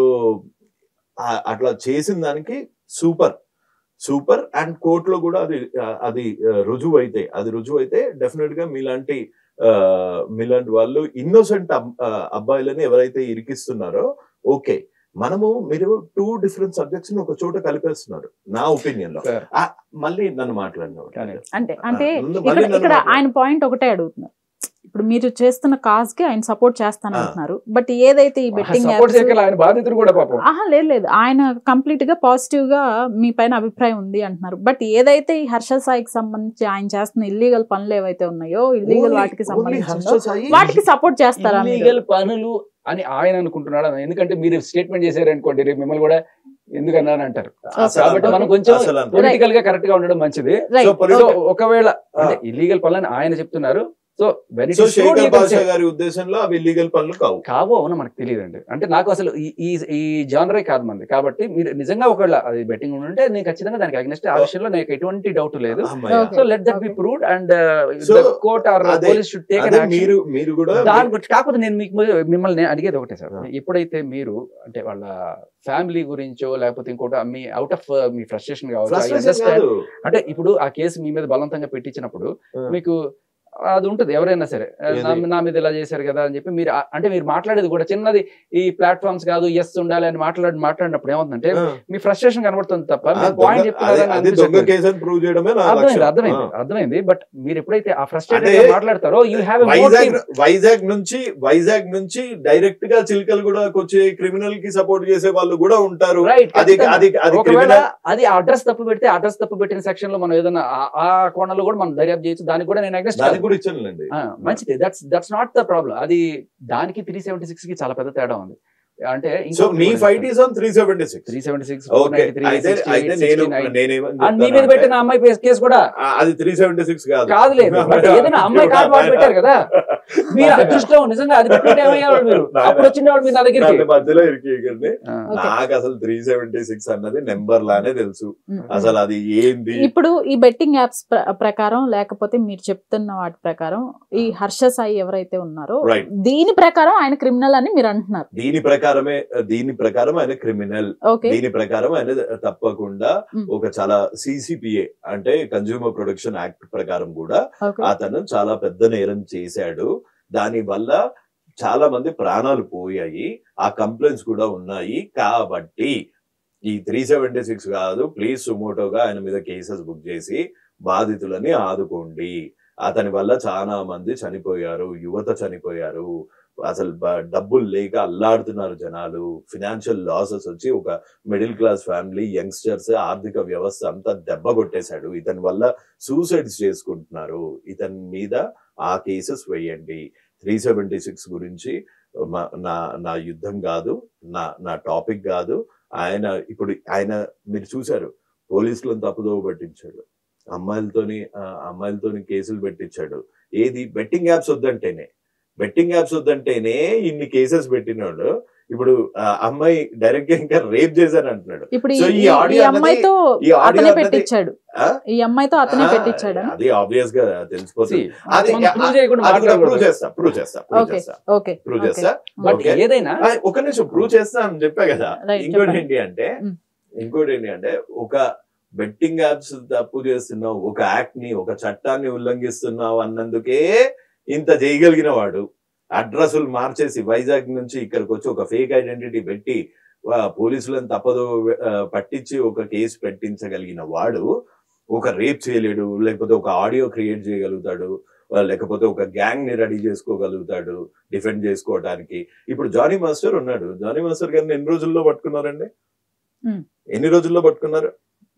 ఆ- అట్లా చేసిన దానికి సూపర్ సూపర్ అండ్ కోర్టులో కూడా అది ఆ, అది ఆ, రుజువు అయితే అది రుజువు అయితే డెఫినెట్ గా మీలాంటి ఆ, మీలాంటి వాళ్ళు ఇన్నోసెంట్ అబ్బాయిలని ఎవరైతే ఇరికిస్తున్నారో ఓకే మనము మీరు టూ డిఫరెంట్ సబ్జెక్ట్స్ ని ఒక చోట కలిపేస్తున్నారు నా ఒపీనియన్ లో Fair. ఆ, మళ్ళీ నన్ను మాట్లాడిన కానీ అంటే అంటే ఆ, ముందు ఇక్కడ మళ్ళీ నన్ను ఇక్కడ మాట్లాడు. ఆయన పాయింట్ ఒకటే అడుగుతున్నారు ఇప్పుడు మీరు చేస్తున్న కాజ్ కి ఆయన సపోర్ట్ చేస్తాను ఆ. అంటున్నారు బట్ ఏదైతే ఈ బెట్టింగ్ సపోర్ట్ చేయగల ఆయన బాధితులు కూడా పాపం ఆహా లేదు లేదు ఆయన కంప్లీట్ గా పాజిటివ్ గా మీ పైన అభిప్రాయం ఉంది అంటున్నారు బట్ ఏదైతే ఈ హర్ష సాయికి సంబంధించి ఆయన చేస్తున్న ఇల్లీగల్ పనులు ఏవైతే ఉన్నాయో ఇల్లీగల్ Only- వాటికి only సంబంధించి హర్ష సాయి- వాటికి సపోర్ట్ చేస్తారా మీరు? ఇల్లీగల్ పనులు అని ఆయన అనుకుంటున్నాడు అని. ఎందుకంటే మీరు స్టేట్మెంట్ చేశారు అనుకోండి రేపు మిమ్మల్ని కూడా ఎందుకన్నాను అంటారు అసలు కాబట్టి మనం అంటారు. కొంచెం అసలు అంటారు. పొలిటికల్ గా కరెక్ట్ గా ఉండడం మంచిది Right. సో పొలి- సో ఒకవేళ అంటే ఇల్లీగల్ పనులని ఆయన చెప్తున్నారు so when it so is true, Shekhar you can భాషా say. గారి ఉద్దేశంలో అవి ఇల్లీగల్ పనులు కావు కావో అవునో మనకు తెలియదండి అంటే నాకు అసలు ఈ ఈ ఈ జానరే కాదు మంది కాబట్టి మీరు నిజంగా ఒకవేళ అది బెట్టింగ్ ఉంటే నేను ఖచ్చితంగా దానికి అగ్నెస్ట్ ఆ విషయంలో నాకు ఎటువంటి డౌట్ లేదు అమ్మయ్య. Okay. So let that be Okay. Proved and So, court are అదే- పోలీస్ షుడ్ టేక్ అదే మీరు మీరు కూడా దాని గురించి కాకపోతే నేను మీకు ము- మిమ్మల్ని అడిగేది ఒకటే సార్ ఆ. ఎప్పుడైతే మీరు అంటే వాళ్ళ ఫ్యామిలీ గురించో లేకపోతే ఇంకోటి మీ అవుట్ ఆఫ్ మీ ఫ్రస్ట్రేషన్ కావచ్చు I Frustration understand. కాదు. అంటే ఇప్పుడు ఆ కేసు మీ మీద బలవంతంగా పెట్టించినప్పుడు ఆ. మీకు అది ఉంటుంది ఎవరైనా సరే ఏది? నా నా మీద ఇలా చేశారు కదా అని చెప్పి మీరు ఆ- అంటే మీరు మాట్లాడేది కూడా చిన్నది ఈ ప్లాట్ఫామ్స్ కాదు ఎస్ ఉండాలి అని మాట్లాడి మాట్లాడినప్పుడు ఏమవుతుందంటే ఆ. మీ ఫ్రస్ట్రేషన్ కనబడుతుంది తప్ప ఆ, పాయింట్ దొంగ- అదే- చెప్తున్నారని అది దొంగ అనిపించట్లేదు. కేసు అని ప్రూవ్ చేయడమే నా అర్థమైంది లక్ష్యం. అర్థమైంది ఆ. అర్థమైంది బట్ మీరు ఎప్పుడైతే ఆ ఫ్రస్ట్రేటెడ్ అంటే మాట్లాడతారో యూ హ్యావ్ వైజాగ్ వైజాగ్ నుంచి వైజాగ్ నుంచి డైరెక్ట్ గా చిలకలు కూడా వచ్చే క్రిమినల్ కి సపోర్ట్ చేసే వాళ్ళు కూడా ఉంటారు రైట్ అది అది అది ఒకవేళ క్రిమినల్ అది అడ్రస్ తప్పు పెడితే అడ్రస్ తప్పు పెట్టిన సెక్షన్ లో మనం ఏదైనా ఆ- ఆ కోణంలో కూడా మనం దర్యాప్తు చేయొచ్చు దానికి కూడా నేను అగ్నెస్ట్ దానికి కూడా ఇచ్చానులేండి మంచిది that's that's not the problem అది దానికి త్రీ సెవెంటీ సిక్స్ కి చాలా పెద్ద తేడా ఉంది అంటే సో మీ fight is on three seventy six three seventy six okay అయితే అయితే నేను నేనేమని మీ మీద చెప్తానంటే, పెట్టిన అమ్మాయి కేసు- కేసు కూడా ఆ, అది త్రీ సెవెంటీ సిక్స్ కాదు కాదులేదు బట్ ఏదైనా అమ్మాయి కార్డు వాడు పెట్టారు కదా మీరు అదృష్టం నిజంగా అది పెట్టుకుంటే ఏమయ్యేవాడు మీరు అప్పుడు వచ్చిండేవాడు మీరు నా దగ్గరికి నన్ను మధ్యలో ఇరికికండి ఆ, Okay. నాకు అసలు త్రీ సెవెంటీ సిక్స్ అన్నది నెంబర్ లానే తెలుసు ఉమ్. అసలు అది ఏంది ఇప్పుడు ఈ బెట్టింగ్ యాప్స్ ప్రకారం లేకపోతే మీరు చెప్తున్న వాటి ప్రకారం ఈ హర్ష సాయి ఎవరైతే ఉన్నారో Right. దీని ప్రకారం ఆయన క్రిమినల్ అని మీరు అంటున్నారు దీని ప్రకారమే దీని ప్రకారం ఆయన క్రిమినల్ ఓకే దీని ప్రకారం ఆయన తప్పకుండా Mm. ఒక చాలా సిసిపిఏ అంటే కన్జ్యూమర్ ప్రొడక్షన్ యాక్ట్ ప్రకారం కూడా ఓకే అతను చాలా పెద్ద నేరం చేశాడు దాని వల్ల చాలా మంది ప్రాణాలు పోయాయి ఆ కంప్లైంట్స్ కూడా ఉన్నాయి కాబట్టి ఈ త్రీ సెవెంటీ సిక్స్ కాదు ప్లీజ్ సుమోటోగా ఆయన మీద కేసెస్ బుక్ చేసి బాధితులని ఆదుకోండి అతని వల్ల చాలా మంది చనిపోయారు యువత చనిపోయారు అసలు బ- డబ్బులు లేక అల్లాడుతున్నారు జనాలు ఫినాన్షియల్ లాసెస్ వచ్చి ఒక మిడిల్ క్లాస్ ఫ్యామిలీ యంగ్స్టర్స్ ఆర్థిక వ్యవస్థ అంతా దెబ్బ కొట్టేశాడు ఇతని వల్ల సూసైడ్స్ చేసుకుంటున్నారు ఇతని మీద ఆ కేసెస్ వేయండి త్రీ సెవెంటీ సిక్స్ గురించి మా- నా నా యుద్ధం కాదు నా నా టాపిక్ కాదు ఆయన ఇప్పుడు ఆయన మీరు చూశారు పోలీసులను తప్పుదోవ పట్టించాడు అమ్మాయిలతోని ఆ, అమ్మాయిలతోని కేసులు పెట్టించాడు ఏది బెట్టింగ్ యాప్స్ వద్దంటేనే బెట్టింగ్ యాప్స్ వద్దంటేనే ఇన్ని కేసెస్ పెట్టినాడు ఇప్పుడు ఆ అమ్మాయి డైరెక్ట్ గా ఇంకా రేప్ చేశాను అంటున్నాడు ఇప్పుడు So, ఈ- ఈ ఈ audio ఈ అన్నది- అమ్మాయితో ఈ audio అతనే అన్నది- పెట్టించాడు ఆ? ఈ అమ్మాయితో అతనే ఆ, పెట్టించాడు అది ఆబ్వియస్ గా తెలిసిపోతుంది అది మనం prove చేయకుండా అది కూడా ప్రూవ్ మాట్లాడకూడదు. చేస్తా ప్రూవ్ చేస్తా ప్రూవ్ ఓకే చేస్తా ఓకే ప్రూవ్ ఓకే చేస్తా బట్ Okay. ఏదైనా ఆ, ఒక నిమిషం ప్రూవ్ చేస్తా అని చెప్పా కదా Right, ఇంకోటి చెప్పండి. ఏంటి అంటే Mm. ఇంకోటి ఏంటి అంటే ఒక బెట్టింగ్ యాప్స్ తప్పు చేస్తున్నావు ఒక యాక్ట్ ని ఒక చట్టాన్ని ఉల్లంఘిస్తున్నావు అన్నందుకే ఇంత చేయగలిగిన వాడు అడ్రస్లు మార్చేసి వైజాగ్ నుంచి ఇక్కడికి వచ్చి ఒక ఫేక్ ఐడెంటిటీ పెట్టి వా, పోలీసులను తప్పదు ఆ, పట్టించి ఒక కేసు పెట్టించగలిగిన వాడు ఒక రేప్ చేయలేడు లేకపోతే ఒక ఆడియో క్రియేట్ చేయగలుగుతాడు ఆ, లేకపోతే ఒక గ్యాంగ్ ని రెడీ చేసుకోగలుగుతాడు డిఫెండ్ చేసుకోవడానికి ఇప్పుడు జానీ మాస్టర్ ఉన్నాడు జానీ మాస్టర్ గారిని ఎన్ని రోజుల్లో పట్టుకున్నారండి Hmm. ఎన్ని రోజుల్లో పట్టుకున్నారు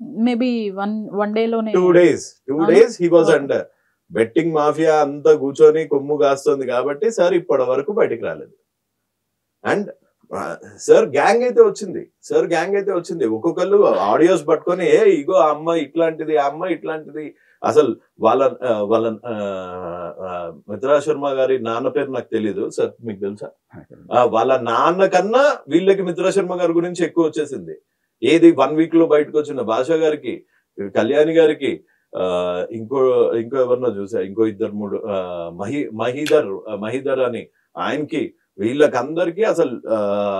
మేబీ వన్ వన్ డేలోనే టూ డేస్ టూ అవును. Days he was Okay. Under betting mafia అంతా కూర్చొని కొమ్ము కాస్తుంది కాబట్టి సార్ ఇప్పటి వరకు బయటికి రాలేదు అండ్ సార్ గ్యాంగ్ అయితే వచ్చింది సార్ గ్యాంగ్ అయితే వచ్చింది ఒక్కొక్కళ్ళు ఆడియోస్ పట్టుకొని ఏ ఇగో ఆ అమ్మాయి ఇట్లాంటిది ఆ అమ్మాయి ఇట్లాంటిది అసలు వాళ్ళ ఆ, వాళ్ళ ఆ, ఆ, మిత్రా శర్మ గారి నాన్న పేరు నాకు తెలియదు సార్ మీకు తెలుసా ఆ, వాళ్ళ నాన్న కన్నా వీళ్ళకి మిత్రా శర్మ గారి గురించి ఎక్కువ వచ్చేసింది ఏది వన్ వీక్ లో బయటకు వచ్చిన భాష గారికి కళ్యాణి గారికి ఆ ఇంకో ఇంకో ఎవరినో చూసా ఇంకో ఇద్దరు మూడు ఆ, మహి మహీధర్ ఆ, మహీధర్ అని ఆయనకి వీళ్ళకందరికీ అసలు ఆ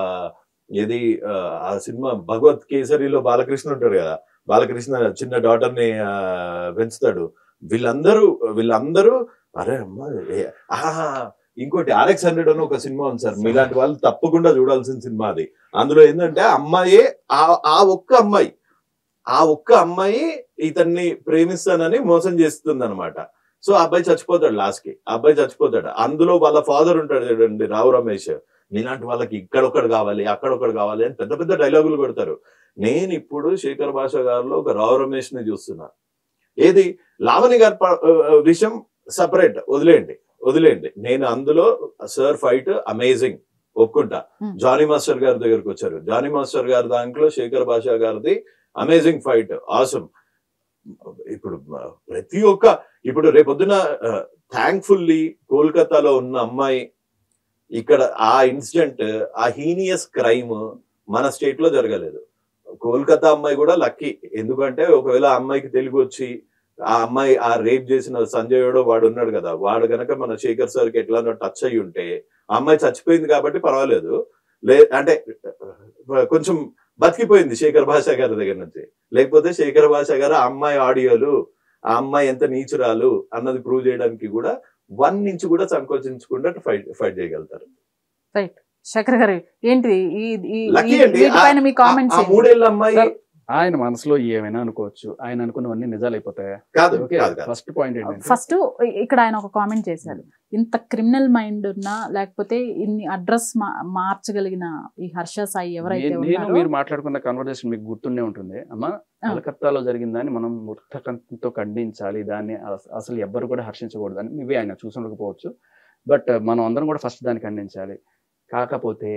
ఇది ఆ, ఆ సినిమా భగవత్ కేసరిలో బాలకృష్ణ ఉంటాడు కదా బాలకృష్ణ చిన్న డాటర్ ని ఆ, పెంచుతాడు వీళ్ళందరూ వీళ్ళందరూ అరే అమ్మ ఏ- ఆహా ఇంకోటి ఆర్ఎక్స్ హండ్రెడ్ అని ఒక సినిమా ఉంది సార్ మీలాంటి వాళ్ళు తప్పకుండా చూడాల్సిన సినిమా అది అందులో ఏంటంటే అమ్మాయే ఆ ఆ ఒక్క అమ్మాయి ఆ ఒక్క అమ్మాయి ఇతన్ని ప్రేమిస్తానని మోసం చేస్తుంది అనమాట సో ఆ అబ్బాయి చచ్చిపోతాడు లాస్ట్ కి ఆ అబ్బాయి చచ్చిపోతాడు అందులో వాళ్ళ ఫాదర్ ఉంటాడు చూడండి రావు రమేష్ నీలాంటి వాళ్ళకి ఇక్కడొక్కడు కావాలి అక్కడొక్కడు కావాలి అని పెద్ద పెద్ద డైలాగులు కొడతారు నేను ఇప్పుడు శేఖర్ భాష గారిలో ఒక రావు రమేష్ ని చూస్తున్నా ఏది లావణి గారి ప- ఆ, విషయం సపరేట్ వదిలేయండి వదిలేయండి నేను అందులో సర్ ఫైట్ అమేజింగ్ ఒప్పుకుంటా Hmm. జానీ మాస్టర్ గారి దగ్గరకు వచ్చారు జానీ మాస్టర్ గారి దాంట్లో శేఖర్ భాష గారిది అమేజింగ్ ఫైట్ ఆసమ్ ఇప్పుడు ఆ, ప్రతి ఒక్క ఇప్పుడు రేపొద్దున థ్యాంక్ఫుల్లీ కోల్కతాలో ఉన్న అమ్మాయి ఇక్కడ ఆ ఇన్సిడెంట్ ఆ హీనియస్ క్రైమ్ మన స్టేట్ లో జరగలేదు కోల్కతా అమ్మాయి కూడా లక్కీ ఎందుకంటే ఒకవేళ ఆ అమ్మాయికి తెలుగు వచ్చి ఆ అమ్మాయి ఆ రేప్ చేసిన సంజయ్ వాడు వాడు ఉన్నాడు కదా వాడు గనక మన శేఖర్ సార్కి ఎట్లా టచ్ అయ్యి ఉంటే ఆ అమ్మాయి చచ్చిపోయింది కాబట్టి పర్వాలేదు లే అంటే కొంచెం బతికిపోయింది శేఖర్ భాష గారి దగ్గర నుంచి లేకపోతే శేఖర్ భాష గారు ఆ అమ్మాయి ఆడియోలు ఆ అమ్మాయి ఎంత నీచురాలు అన్నది ప్రూవ్ చేయడానికి కూడా వన్ నుంచి కూడా సంకోచించకుండా ఫైట్ ఫైట్ చేయగలుగుతారు శేఖర్ గారు ఏంటి ఈ ఈ- లక్కీ ఈ- అండి వీటిపైన మీ ఆ- కామెంట్స్ ఆ మూడేళ్ల అమ్మాయి సార్, ఆయన మనసులో ఏమైనా అనుకోవచ్చు ఆయన అనుకున్నవన్నీ నిజాలు అయిపోతాయి కాదు ఓకే కాదు కాదు ఫస్ట్ పాయింట్ ఏంటంటే ఫస్ట్ ఇక్కడ ఆయన ఒక కామెంట్ చేశారు ఇంత క్రిమినల్ మైండ్ ఉన్న లేకపోతే ఇన్ని అడ్రస్ మార్చగలిగిన ఈ హర్ష సాయి ఎవరైతే నేను- నేను ఉన్నారో మీరు మాట్లాడుకున్న కన్వర్జేషన్ మీకు గుర్తుండే ఉంటుంది అమ్మ కలకత్తాలో జరిగిందని మనం ముక్తకంతో ఖండించాలి దాన్ని అస- అసలు ఎవ్వరు కూడా హర్షించకూడదని ఇవి ఆయన చూసుండకపోవచ్చు బట్ మనం అందరం కూడా ఫస్ట్ దాన్ని ఖండించాలి కాకపోతే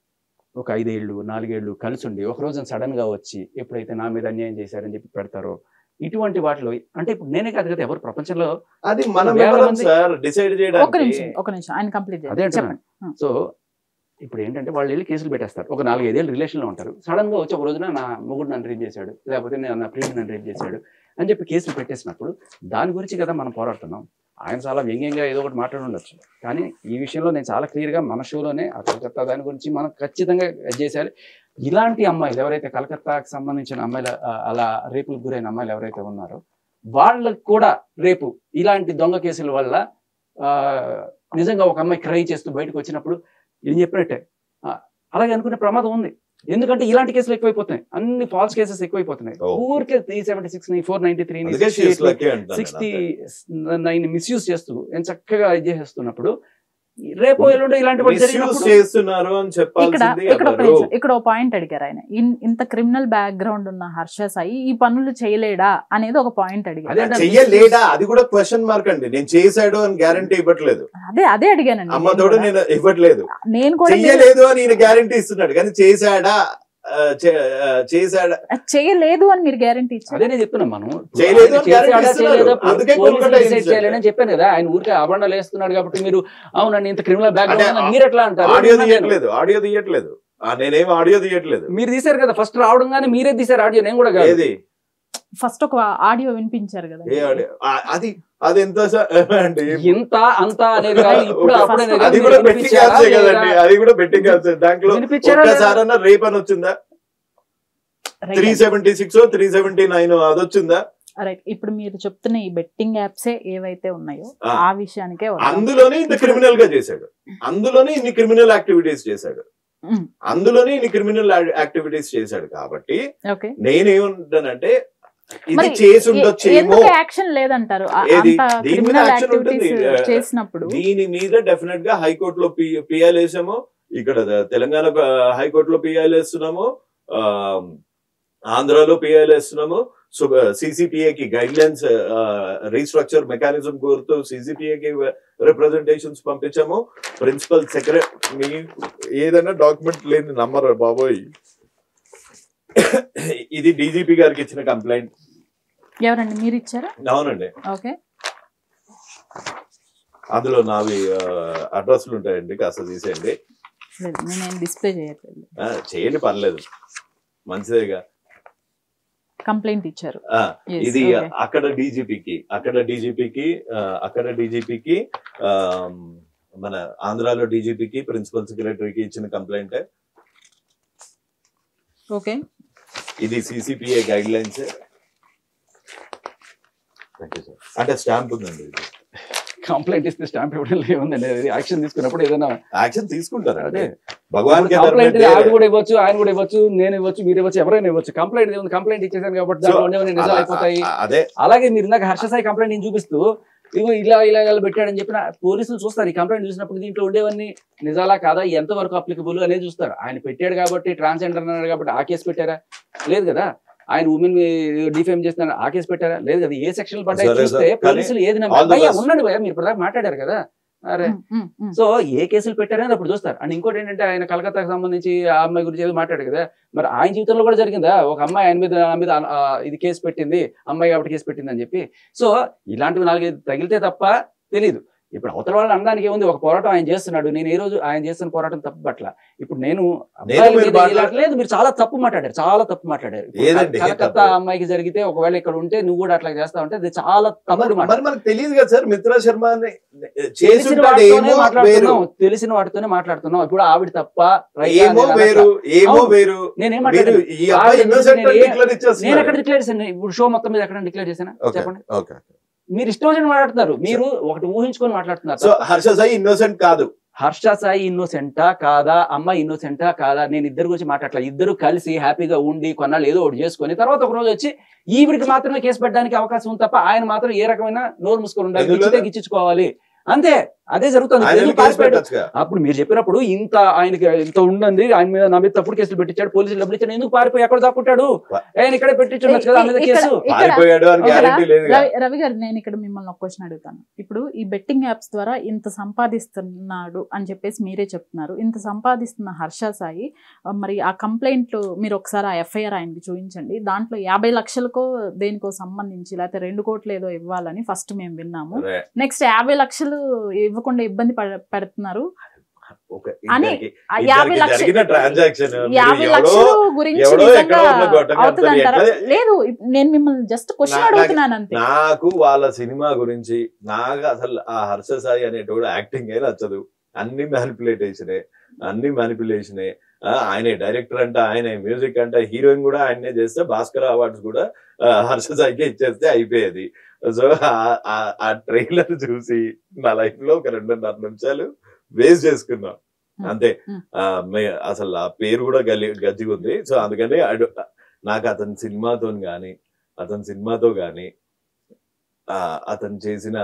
ఒక ఐదేళ్ళు నాలుగేళ్ళు కలిసి ఉండి ఒక రోజు సడన్ గా వచ్చి ఎప్పుడైతే నా మీద అన్యాయం చేశారని చెప్పి పెడతారో ఇటువంటి వాటిలో అంటే ఇప్పుడు నేనే కాదు కదా ఎవరు ప్రపంచంలో అది మనం వేల ఎవరం మంది- సార్ డిసైడ్ ఒక చేయడానికి నిమిషం ఒక నిమిషం ఆయన కంప్లీట్ అదే చేయండి అంటున్నాను. చెప్పండి సో ఇప్పుడు ఏంటంటే వాళ్ళు వెళ్ళి కేసులు పెట్టేస్తారు ఒక నాలుగైదేళ్ళు రిలేషన్లో ఉంటారు సడన్ గా వచ్చి ఒక రోజున నా మొగుడు నన్ను రేప్ చేశాడు లేకపోతే నేను నా ప్రియుడు నన్ను రేప్ చేశాడు అని చెప్పి కేసులు పెట్టేసినప్పుడు దాని గురించి కదా మనం పోరాడుతున్నాం ఆయన చాలా వ్యంగ్యంగా ఏదో ఒకటి మాట్లాడి ఉండొచ్చు కానీ ఈ విషయంలో నేను చాలా క్లియర్గా మన షోలోనే ఆ కలకత్తా దాని గురించి మనం ఖచ్చితంగా చేసేయాలి ఇలాంటి అమ్మాయిలు ఎవరైతే కలకత్తాకి సంబంధించిన అమ్మాయిలు ఆ, అలా రేపులకు గురైన అమ్మాయిలు ఎవరైతే ఉన్నారో వాళ్ళకు కూడా రేపు ఇలాంటి దొంగ కేసుల వల్ల ఆ, నిజంగా ఒక అమ్మాయి క్రై చేస్తూ బయటకు వచ్చినప్పుడు ఏం చెప్పినట్టే ఆ, అలాగే అనుకునే ప్రమాదం ఉంది ఎందుకంటే ఇలాంటి కేసులు ఎక్కువైపోతున్నాయి అన్ని ఫాల్స్ కేసెస్ ఎక్కువైపోతున్నాయి ఓ. ఊరికే three seventy six four ninety three అందుకే she's lucky అంటున్నాను సిక్స్టీ నేను నైన్ మిస్యూజ్ చేస్తూ ఎంత చక్కగా ఇది చేసేస్తున్నప్పుడు రేపు ఎల్లుండి ఇలాంటి వాటి మిస్యూజ్ జరిగినప్పుడు చేస్తున్నారు అని ఇక్కడ చెప్పాల్సింది ఇక్కడ ఒక ఎవరు? నిమిషం, ఇక్కడ ఒక పాయింట్ అడిగారు ఆయన ఇన్- ఇంత క్రిమినల్ బ్యాక్గ్రౌండ్ ఉన్న హర్ష సాయి ఈ పనులు చేయలేడా అనేది ఒక పాయింట్ అడిగారు అదే అంటే చెయ్యలేడా అది కూడా క్వశ్చన్ మార్క్ అండి నేను చేశాడు అని గ్యారంటీ ఇవ్వట్లేదు అదే అదే అడిగానండి అమ్మ నేను తోడు కూడా. నేను ఇవ్వట్లేదు నేను కూడా మీరు- చెయ్యలేదు అని ఈయన గ్యారంటీ ఇస్తున్నాడు కానీ చేశాడా ఆ, చే- ఆ, చేశాడా చేయలేదు అని మీరు గ్యారంటీ ఇచ్చారు అదే నేను చెప్తున్నా మనం చేయలేదు ఆయన అని guarantee చేశాడా, ఇస్తున్నారు. చేయలేదా, అందుకే పోలీసులు కోల్కతా decide incident. చేయాలని చెప్పాను కదా ఆయన ఊరికే అబండాలు వేస్తున్నాడు కాబట్టి మీరు అవునండి ఇంత క్రిమినల్ అంటే బ్యాక్గ్రౌండ్ మీరు ఎట్లా అంటారు ఆడియో నేను- తీయట్లేదు ఆడియో తీయట్లేదు ఆ, నేనేం ఆడియో తీయట్లేదు మీరు తీశారు కదా ఫస్ట్ రావడం కానీ మీరే తీశారు ఆడియో నేను కూడా కాదు ఏది ఫస్ట్ ఒక ఆడియో వినిపించారు కదా ఏ ఆడియో ఆ, అది అది ఎంత స- అంటే ఇంత అంత అనేది కాదు ఇప్పుడు ఒక- అప్పుడే first అది మీరు కూడా బెట్టింగ్ వినిపించారా యాప్సే లేదా? కదండి అది కూడా బెట్టింగ్ యాప్స్ దాంట్లో వినిపించారా లేదా? ఒక్కసారన్నా రేప్ అని వచ్చిందా Right త్రీ అండి. Seventy six three seventy nine అది వచ్చిందా రైట్ ఇప్పుడు మీరు చెప్తున్న ఈ బెట్టింగ్ యాప్సే ఏవైతే ఉన్నాయో ఆ. ఆ విషయానికే వద్దాం. అందులోనే ఇంత క్రిమినల్ గా చేశాడు అందులోనే ఇన్ని క్రిమినల్ యాక్టివిటీస్ చేశాడు ఉమ్. అందులోనే ఇన్ని క్రిమినల్ యాక్టివిటీస్ చేశాడు కాబట్టి ఓకే నేనేమంటానంటే ఇది మరి చేసి ఎ- ఉండొచ్చేమో ఎందుకు యాక్షన్ లేదంటారు ఆ- ఏది? అంత దీని మీద క్రిమినల్ action ఉంటుంది. యాక్టివిటీస్ చేసినప్పుడు దీని మీద డెఫినెట్ గా హైకోర్టులో పిఐలు వేసాము ఇక్కడ ద- తెలంగాణ హైకోర్టులో పిఐలు వేస్తున్నాము ఆ, ఆంధ్రాలో పిఐఎల్ వేస్తున్నాము సిసిపిఏకి గైడ్ లైన్స్ రీస్ట్రక్చర్ మెకానిజం కోరుతూ సిసిపిఏకి రిప్రజెంటేషన్స్ పంపించాము ప్రిన్సిపల్ సెక్రటరీ మీ ఏదైనా డాక్యుమెంట్ లేని నమ్మరు బాబోయ్ ఇది డీజీపీ గారికి ఇచ్చిన కంప్లైంట్ ఎవరండి మీరు ఇచ్చారా అవునండి ఓకే అందులో నావి అడ్రస్లు ఉంటాయండి కాస్త తీసేయండి లేదు నేనేం డిస్ప్లే చేయట్లేదు ఆ, చేయండి పర్లేదు మంచిదేగా కంప్లైంట్ ఇచ్చారు ఆ, Yes, ఇది okay. అక్కడ డీజీపీకి అక్కడ డీజీపీకి అక్కడ డీజీపీకి మన ఆంధ్రాలో డీజీపీకి ప్రిన్సిపల్ సెక్రటరీకి ఇచ్చిన కంప్లైంట్ ఓకే ఇది సిసిపిఏ గైడ్ లైన్స్ అంటే స్టాంప్ ఉందండి ఇది. కంప్లైంట్ ఇస్తే స్టాంప్ ఇవ్వడం లేవుందండి అది యాక్షన్ తీసుకున్నప్పుడు ఏదైనా యాక్షన్ తీసుకుంటారు అదే. భగవాన్ కి కంప్లైంట్ ధర్మం ఆవిడ అంటే- కూడా ఇవ్వచ్చు ఆయన కూడా ఇవ్వచ్చు నేను ఇవ్వచ్చు మీరు ఇవ్వచ్చు ఎవరైనా ఇవ్వచ్చు కంప్లైంట్ ఏముంది కంప్లైంట్ ఇచ్చేసాను కాబట్టి దాంట్లో ఉండేవన్నీ నిజాలు అలా- అయిపోతాయి అదే అలాగే మీరు ఇందాక హర్షసాయి కంప్లైంట్ నేను చూపిస్తూ ఇగో ఇలా ఇలా ఇలా పెట్టాడని చెప్పిన పోలీసులు చూస్తారు ఈ కంప్లైంట్ చూసినప్పుడు దీంట్లో ఉండేవన్నీ నిజాలా కాదా ఎంత వరకు అప్లికబుల్ అనేది చూస్తారు ఆయన పెట్టాడు కాబట్టి ట్రాన్స్జెండర్ అన్నాడు కాబట్టి ఆ కేసు పెట్టారా లేదు కదా ఆయన ఉమెన్ డిఫేమ్ చేస్తున్నారు ఆ కేసు పెట్టారా లేదు కదా ఏ సెక్షన్ పడ్డాయి సరే, చూస్తే సరే. కానీ పోలీసులు ఏది all నమ్మారు the భయ్యా, best. ఉన్నాడు భయ్యా మీరు ఇప్పుడు మాట్లాడారు కదా అరే ఉమ్, ఉమ్, ఉమ్. సో ఏ కేసులు పెట్టారని అప్పుడు చూస్తారు అండ్ ఇంకోటి ఏంటంటే ఆయన కలకత్తాకు సంబంధించి ఆ అమ్మాయి గురించి ఏదో మాట్లాడు కదా మరి ఆయన జీవితంలో కూడా జరిగిందా ఒక అమ్మాయి ఆయన మీద ఆ మీద ఆ, ఇది కేసు పెట్టింది అమ్మాయి కాబట్టి కేసు పెట్టింది అని చెప్పి సో ఇలాంటివి నాలుగైదు తగిలితే తప్ప తెలియదు ఇప్పుడు అవతల వాళ్ళని అనడానికి ఏముంది ఒక పోరాటం ఆయన చేస్తున్నాడు నేను ఏ రోజు ఆయన చేస్తున్న పోరాటం తప్పు పట్ల ఇప్పుడు నేను అబ్బాయిల మీరు మీద మాట్లా- ఇలా- లేదు మీరు చాలా తప్పు మాట్లాడారు చాలా తప్పు మాట్లాడారు ఇప్పుడు ఏదండి? ఏ కలకత్తా తప్పు? అమ్మాయికి జరిగితే ఒకవేళ ఇక్కడ ఉంటే నువ్వు కూడా అట్లా చేస్తా ఉంటే అది చాలా తప్పుడు మరి మాట మరి మనకు తెలియదు కదా సార్ మిత్రా శర్మ అని తెలిసిన చేసుంటాడు వాటితోనే ఏమో వేరు మాట్లాడుతున్నాం తెలిసిన వాటితోనే మాట్లాడుతున్నాం ఇప్పుడు ఆవిడ తప్ప రైతా ఏమో అనేది వేరు ఏమో అవును. వేరు నేనేం మీరు మాట్లాడాను ఈ అబ్బాయి ఆవిడ innocent నేను అని ఏ- declare నేను ఇచ్చేస్తున్నారు. ఎక్కడ డిక్లేర్ చేశాను ఇప్పుడు షో మొత్తం మీద ఎక్కడ డిక్లేర్ చేశాను ఓకే చెప్పండి ఓకే మీరు ఇష్టం వచ్చిన మాట్లాడుతున్నారు మీరు ఒకటి ఊహించుకొని మాట్లాడుతున్నారు సో హర్ష సాయి ఇన్నోసెంట్ కాదు హర్ష సాయి ఇన్నోసెంటా కాదా అమ్మాయి ఇన్నోసెంటా కాదా నేను ఇద్దరు గురించి మాట్లాడలే ఇద్దరు కలిసి హ్యాపీగా ఉండి కొన్నాళ్ళు ఏదో ఒకటి చేసుకొని తర్వాత ఒక రోజు వచ్చి ఈవిడికి మాత్రమే కేసు పెట్టడానికి అవకాశం ఉంది తప్ప ఆయన మాత్రం ఏ రకమైన నోరు మూసుకొని ఉండాలి ఎందులో? గిచ్చితే గిచ్చుకోవాలి అంతే అదే జరుగుతుంది ఆయన ఎందుకు కేసు పారిపోయాడు? పెట్టచ్చుగా అప్పుడు మీరు చెప్పినప్పుడు ఇంత ఆయనకి ఇంత ఉండండి ఆయన మీద నా మీద తప్పుడు కేసులు పెట్టించాడు పోలీసులు డబ్బులు ఇచ్చాడు ఎందుకు పారిపోయి ఎక్కడ దాక్కుంటాడు ఆయన ఇక్కడే పెట్టించు కదా ఆ మీద ఇక్కడ- కేసు ఇక్కడ- పారిపోయాడు అని ఒక గ్యారంటీ లేదు రవి రవి గారు నేను ఇక్కడ మిమ్మల్ని ఒక క్వశ్చన్ అడుగుతాను ఇప్పుడు ఈ బెట్టింగ్ యాప్స్ ద్వారా ఇంత సంపాదిస్తున్నాడు అని చెప్పేసి మీరే చెప్తున్నారు ఇంత సంపాదిస్తున్న హర్ష సాయి ఆ, మరి ఆ కంప్లైంట్ మీరు ఒకసారి ఆ ఎఫ్ఐఆర్ ఆయనకి చూపించండి దాంట్లో యాభై లక్షలకో దేనికో సంబంధించి లేకపోతే రెండు కోట్లు ఏదో ఇవ్వాలని ఫస్ట్ మేము విన్నాము నెక్స్ట్ యాభై లక్షలు ఇవ్వకుండా ఇబ్బంది పడ- పెడుతున్నారు ఒక అని ఇద్దరికి- ఆ యాభై ఇద్దరికి లక్షలు జరిగిన ట్రాన్సాక్షన్ యాభై లక్షలు గురించి ఎవడో నిజంగా ఎక్కడో ఉన్న గొట్టంగా అవుతుందంటారా అంతది లేదు ఇప్- నేను మిమ్మల్ని జస్ట్ క్వశ్చన్ నా- అడుగుతున్నాను అంతే నాకు వాళ్ళ సినిమా గురించి నాకు అసలు ఆ హర్ష సాయి అనేటోడు యాక్టింగ్ ఏ నచ్చదు అన్ని మ్యానిపులేటేషనే అన్ని మ్యానిపులేషనే ఆయనే డైరెక్టర్ అంట ఆయనే మ్యూజిక్ అంట హీరోయిన్ కూడా ఆయనే చేస్తే భాస్కర్ అవార్డ్స్ కూడా ఆ, హర్ష సాయికే ఇచ్చేస్తే అయిపోయేది సో ఆ ట్రైలర్ చూసి నా లైఫ్ లో ఒక రెండున్నర నిమిషాలు వేస్ట్ చేసుకున్నాం అంతే Hmm. ఆ, మే- అసలు ఆ పేరు కూడా గలి గజ్జిగా ఉంది సో అందుకని అడు- నాకు అతని సినిమాతో గాని అతని సినిమాతో గాని ఆ, అతను చేసిన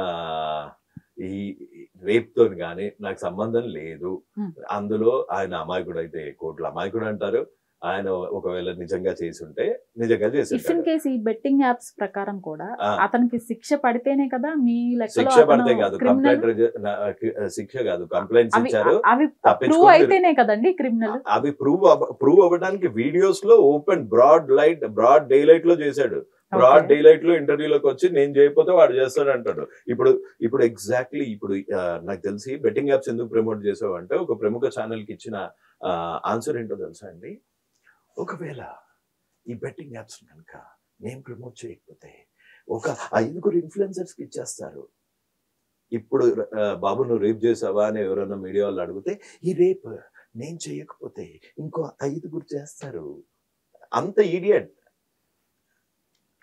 ఈ రేప్ తోని గాని నాకు సంబంధం లేదు Hmm. అందులో ఆయన అమాయకుడు అయితే కోట్ల అమాయకుడు అంటారు ఆయన ఒకవేళ నిజంగా చేసి ఉంటే నిజంగా చేసి ఇఫ్ ఇన్ ఉంటాడు. కేస్ ఈ బెట్టింగ్ యాప్స్ ప్రకారం కూడా ఆ. అతనికి శిక్ష పడితేనే కదా మీ లెక్కలో శిక్ష పడితే కాదు క్రిమినల్ కంప్లైంట్ శిక్ష కాదు కంప్లైంట్స్ అవి ఇచ్చారు అవి ప్రూవ్ తప్పించుకొని అయితేనే కదండి క్రిమినల్ అవి ప్రూవ్ ప్రూవ్ అవ్వడానికి వీడియోస్ లో open broad light broad daylight లో చేశాడు బ్రాడ్ డే లైట్ లో ఇంటర్వ్యూలోకి వచ్చి నేను చేయకపోతే వాడు చేస్తాడు అంటాడు ఇప్పుడు ఇప్పుడు ఎగ్జాక్ట్లీ ఇప్పుడు ఆ, నాకు తెలిసి బెట్టింగ్ యాప్స్ ఎందుకు ప్రమోట్ చేసావు అంటే ఒక ప్రముఖ ఛానల్ కి ఇచ్చిన ఆన్సర్ ఏంటో తెలుసా అండి ఒకవేళ ఈ బెట్టింగ్ యాప్స్ కనుక నేను ప్రమోట్ చేయకపోతే ఒక ఐదుగురు ఇన్ఫ్లుయెన్సర్స్ కి ఇచ్చేస్తారు ఇప్పుడు ఆ, బాబు నువ్వు రేప్ చేసావా అని ఎవరైనా మీడియా వాళ్ళు అడిగితే ఈ రేప్ నేను చేయకపోతే ఇంకో ఐదుగురు చేస్తారు అంత ఈడియట్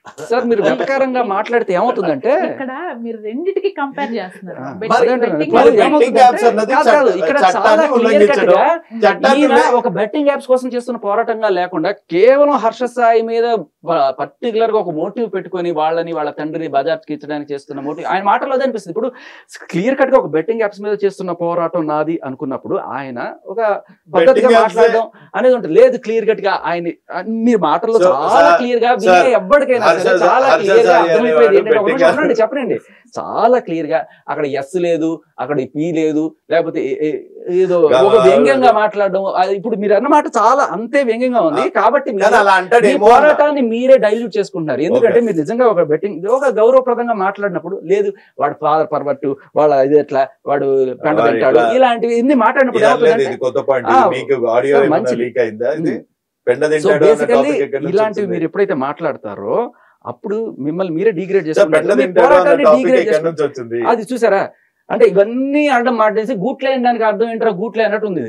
సార్ మీరు వెటకారంగా మాట్లాడితే ఏమవుతుందంటే ఇక్కడ మీరు రెండిటికి కంపేర్ చేస్తున్నారు ఆ, Bet- మరి ఏంటంటే betting ఇప్పుడు apps- ఏమవుతుందంటే- betting apps అన్నది కాదు, కాదు, చట్ట- ఇక్కడ చట్టాన్ని చాలా clear ఉల్లంఘించడం. cut గా చట్టాన్ని ఈయన ఉల్లంఘి- ఒక బెట్టింగ్ యాప్స్ కోసం చేస్తున్న పోరాటంగా లేకుండా కేవలం హర్ష సాయి మీద పర్టికులర్ గా ఒక మోటివ్ పెట్టుకొని వాళ్ళని వాళ్ళ తండ్రిని బజార్కి ఇచ్చడానికి చేస్తున్న మోటివ్ ఆయన మాటలో అదే అనిపిస్తుంది ఇప్పుడు క్లియర్ కట్ గా ఒక బెట్టింగ్ యాప్స్ మీద చేస్తున్న పోరాటం నాది అనుకున్నప్పుడు ఆయన ఒక పద్ధతిగా Betting apps మాట్లాడడం అనేది ఉంటుంది లేదు క్లియర్ కట్ గా ఆయన మీరు మాటల్లో So, చాలా sir, క్లియర్ గా sir, వినే ఎవ్వడికైనా హర్ష సరే సాయి- చాలా హర్ష క్లియర్ గా సాయి అర్థమైపోయేది అనేవాడు ఏంటంటే ఒక betting నిమిషం app- ఉండండి, చెప్పనండి చాలా క్లియర్ గా అక్కడ ఎస్ లేదు అక్కడ పి లేదు లేకపోతే ఏ- ఏ- ఏదో ఒక గా- వ్యంగ్యంగా మాట్లాడడం అది ఇప్పుడు మీరు అన్నమాట చాలా అంతే వ్యంగ్యంగా ఉంది కాబట్టి మీరు కానీ అలా మీ అంటాడేమో అన్న. పోరాటాన్ని మీరే డైల్యూట్ చేసుకుంటున్నారు ఎందుకంటే మీరు నిజంగా ఒక బెట్టింగ్ ఒక గౌరవప్రదంగా మాట్లాడినప్పుడు లేదు వాడు ఫాదర్ పర్వట్టు వాళ్ళ ఇది ఎట్లా వాడు పెంట వాడు తింటాడు ఇట్లా- ఇలాంటివి ఎన్ని మాట్లాడినప్పుడు ఇది అనలేదు, ఏమవుతుందంటే ఇది కొత్త పాయింట్ ఆ, మీకు ఆడియో సార్, ఏమైనా మంచిది. లీక్ అయిందా ఇది ఉమ్. పెండ సో తింటాడు అన్న బేసికల్లీ టాపిక్ ఎక్కడి నుంచి ఇలాంటివి వచ్చింది? మీరు ఎప్పుడైతే మాట్లాడతారో అప్పుడు మిమ్మల్ని మీరే డిగ్రేడ్ సార్, పెండ చేసుకుంటారు మీ తింటాడు అన్న పోరాటాన్ని టాపిక్ డిగ్రేడ్ ఎక్కడి నుంచి వచ్చింది అది చూసారా అంటే ఇవన్నీ అడ్డం మాటేసి గూట్లే దానికి అర్థం ఏంటో గూట్లే అన్నట్టు ఉంది ఇది.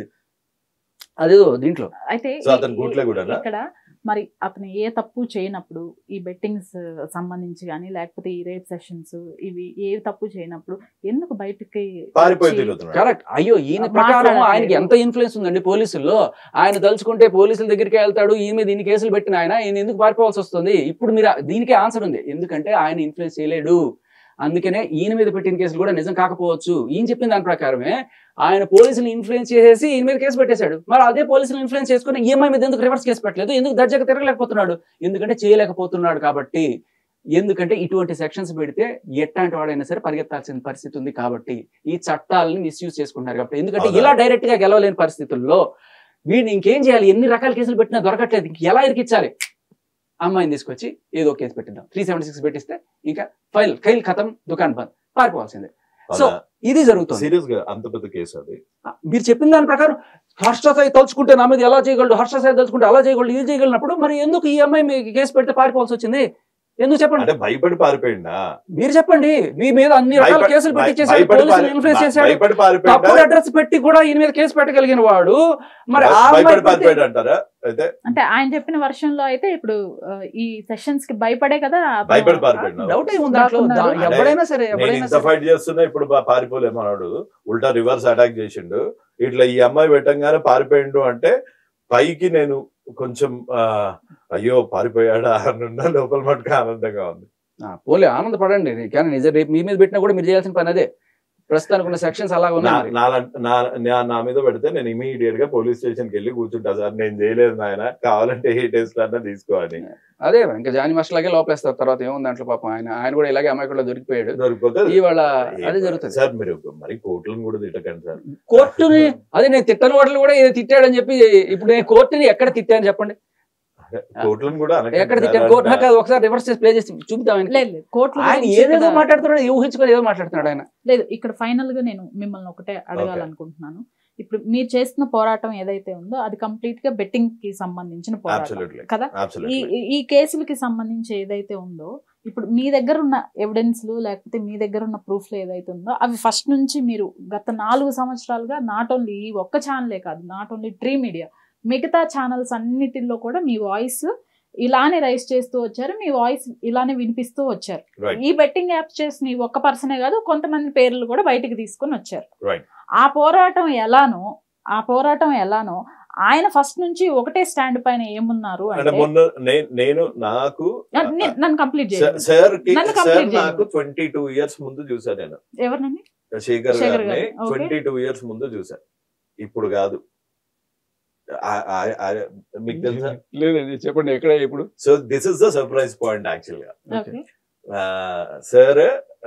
అదే దీంట్లో అయితే సో అతను ఈ- గూట్లే కూడా ఇక్కడ మరి అతను ఏ తప్పు చేయనప్పుడు ఈ బెట్టింగ్స్ సంబంధించి కానీ లేకపోతే ఈ రేప్ సెషన్స్ ఇవి ఏ తప్పు చేయనప్పుడు ఎందుకు బయటకి పారిపోయి వచ్చి- తిరుగుతున్నాడు కరెక్ట్ అయ్యో ఈయన ఆ, ప్రకారం మాట్లాడట్లేదు. ఆయనకి ఎంత ఇన్ఫ్లుయెన్స్ ఉందండి పోలీసుల్లో ఆయన తలుచుకుంటే పోలీసుల దగ్గరికి వెళ్తాడు ఈయన మీద ఇన్ని కేసులు పెట్టిన ఆయన ఈయన ఎందుకు పారిపోవాల్సి వస్తుంది ఇప్పుడు మీరు దీనికే ఆన్సర్ ఉంది ఎందుకంటే ఆయన ఇన్ఫ్లుయెన్స్ చేయలేడు అందుకనే ఈయన మీద పెట్టిన కేసులు కూడా నిజం కాకపోవచ్చు ఈయన చెప్పిన దాని ప్రకారమే ఆయన పోలీసులు ఇన్ఫ్లుయెన్స్ చేసేసి ఈయన మీద కేసు పెట్టేశాడు మరి అదే పోలీసులు ఇన్ఫ్లుయెన్స్ చేసుకుని ఈఎంఐ మీద ఎందుకు రివర్స్ కేసు పెట్టలేదు ఎందుకు దర్జాగా తిరగలేకపోతున్నాడు ఎందుకంటే చేయలేకపోతున్నాడు కాబట్టి ఎందుకంటే ఇటువంటి సెక్షన్స్ పెడితే ఎట్లాంటి వాడైనా సరే పరిగెత్తాల్సిన పరిస్థితి ఉంది కాబట్టి ఈ చట్టాలని మిస్యూజ్ చేసుకుంటున్నారు కాబట్టి ఎందుకంటే అవునా? ఇలా డైరెక్ట్ గా గెలవలేని పరిస్థితుల్లో వీడిని ఇంకేం చేయాలి ఎన్ని రకాల కేసులు పెట్టినా దొరకట్లేదు ఇంక ఎలా ఇరికిచ్చాలి అమ్మాయిని తీసుకొచ్చి ఏదో కేసు పెట్టిద్దాం త్రీ సెవెంటీ సిక్స్ పెట్టిస్తే ఇంకా ఫైల్ కైల్ ఖతం దుకాన్ బంద్ పారిపోవాల్సిందే సో ఇది జరుగుతుంది సీరియస్ గా అంత పెద్ద కేసు అది మీరు చెప్పిన దాని ప్రకారం హర్ష సాయి తలుచుకుంటే నా మీద ఎలా చేయగలడు హర్ష సాయి తలుచుకుంటే అలా చేయగలడు ఇది చేయగలిగినప్పుడు మరి ఎందుకు ఈ అమ్మాయి మీకు కేసు పెడితే పారిపోవాల్సి వచ్చింది ఎందుకు చెప్పండి అంటే భయపడి పారిపోయిందా మీరు చెప్పండి మీ మీద అన్ని రకాల భయపడి- కేసులు పెట్టి చేశాడు భయపడి పోలీసులు పారి- ఇన్ఫ్లుయెన్స్ చేశాడు భయపడి తప్పుడు పారిపోయిందా అడ్రస్ పెట్టి కూడా ఈయన మీద కేసు పెట్టగలిగిన వాడు మరి ఆ భయపడి అమ్మాయి పెడితే- పారిపోయాడు అంటారా అయితే అంటే ఆయన చెప్పిన వర్షంలో అయితే ఇప్పుడు ఆ, ఈ సెషన్స్ కి భయపడే కదా అతను- భయపడి పారిపోయాడు డౌట్ ఏముంది దాంట్లో దా- దాక్కున్నాడు. ఎవడైనా సరే నేను ఎవడైనా ఇంత సరే ఫైట్ చేస్తున్నా ఇప్పుడు బా- పారిపోలేము అన్నాడు ఉల్టా రివర్స్ అటాక్ చేసిండు ఇట్లా ఈ అమ్మాయి పెట్టంగానే పారిపోయిండు అంటే పైకి నేను కొంచెం ఆ, అయ్యో పారిపోయాడా అన్న లోపల మటుకు ఆనందంగా ఉంది ఆ, పోలే ఆనందపడండి కానీ నిజం రేపు మీ మీద పెట్టినా కూడా మీరు చేయాల్సిన పని అదే ప్రస్తుతానికి ఉన్న సెక్షన్స్ అలా నా- ఉన్నాయి మరి. నాలా- నా- నా- నా మీద పెడితే నేను ఇమీడియట్ గా పోలీస్ స్టేషన్ కి వెళ్ళి కూర్చుంటా సార్ నేను చేయలేదు నాయన కావాలంటే ఏ టెస్ట్ అన్నా తీసుకోవాలి అదే ఇంకా జాని మాస్టర్ లాగే లోపేస్తారు తర్వాత ఏముంది దాంట్లో పాపం ఆయన ఆయన కూడా ఇలాగే అమ్మాయి కూడా దొరికిపోయాడు దొరికిపోతే ఇవాళ అదే జరుగుతుంది సార్ మీరు మరి కోర్టులను కూడా తిట్టకండి సార్ కోర్టుని అదే నేను తిట్టని వాటిని కూడా ఏదో తిట్టాడని చెప్పి ఇప్పుడు నేను కోర్టుని ఎక్కడ తిట్టాను చెప్పండి కోర్టులను కూడా అనకండి ఎక్కడ సార్. తిట్టాను కోర్టు నాకు అది ఒకసారి రివర్స్ చేసి ప్లే చేసి చూపుతాం ఆయనకి. లేదు లేదు కోర్టులో ఆయన గురించి ఏదేదో ఇక్కడ- మాట్లాడుతున్నాడు ఊహించుకొని ఏదో మాట్లాడుతున్నాడు ఆయన లేదు ఇక్కడ ఫైనల్ గా నేను మిమ్మల్ని ఒకటే అడగాలనుకుంటున్నాను ఇప్పుడు మీరు చేస్తున్న పోరాటం ఏదైతే ఉందో అది కంప్లీట్ గా బెట్టింగ్ కి సంబంధించిన పోరాటం Absolutely. కదా ఈ Absolutely. ఈ- ఈ కేసులకి సంబంధించి ఏదైతే ఉందో ఇప్పుడు మీ దగ్గర ఉన్న ఎవిడెన్స్లు లేకపోతే మీ దగ్గర ఉన్న ప్రూఫ్లు ఏదైతే ఉందో అవి ఫస్ట్ నుంచి మీరు గత నాలుగు సంవత్సరాలుగా నాట్ ఓన్లీ ఈ ఒక్క ఛానలే కాదు నాట్ ఓన్లీ ట్రీ మీడియా మిగతా ఛానల్స్ అన్నిటిలో కూడా మీ వాయిస్ ఇలానే రైస్ చేస్తూ వచ్చారు మీ వాయిస్ ఇలానే వినిపిస్తూ వచ్చారు Right. ఈ బెట్టింగ్ యాప్స్ చేసిన ఈ ఒక్క పర్సనే కాదు కొంతమంది పేర్లు కూడా బయటికి తీసుకొని వచ్చారు Right. ఆ పోరాటం ఎలానో ఆ పోరాటం ఎలానో ఆయన ఫస్ట్ నుంచి ఒకటే స్టాండ్ పైన ఏమున్నారు అంటే అంటే మొన్న నే- నేను నాకు నన్ను- నే- నన్ను కంప్లీట్ స- చేయండి సార్ కి నన్ను సార్ complete నాకు చేయండి. ట్వంటీ టూ ఇయర్స్ ముందు చూసా నేను ఎవరినండి శేఖర్ శేఖర్ గారిని గారిని, okay. ట్వంటీ టూ ఇయర్స్ ముందు చూసా ఇప్పుడు కాదు ఆ- ఆ- ఆ- మీకు తెలుసా లేదండి చెప్పండి ఎక్కడ ఇప్పుడు so this is the surprise point actual గా ఓకే సార్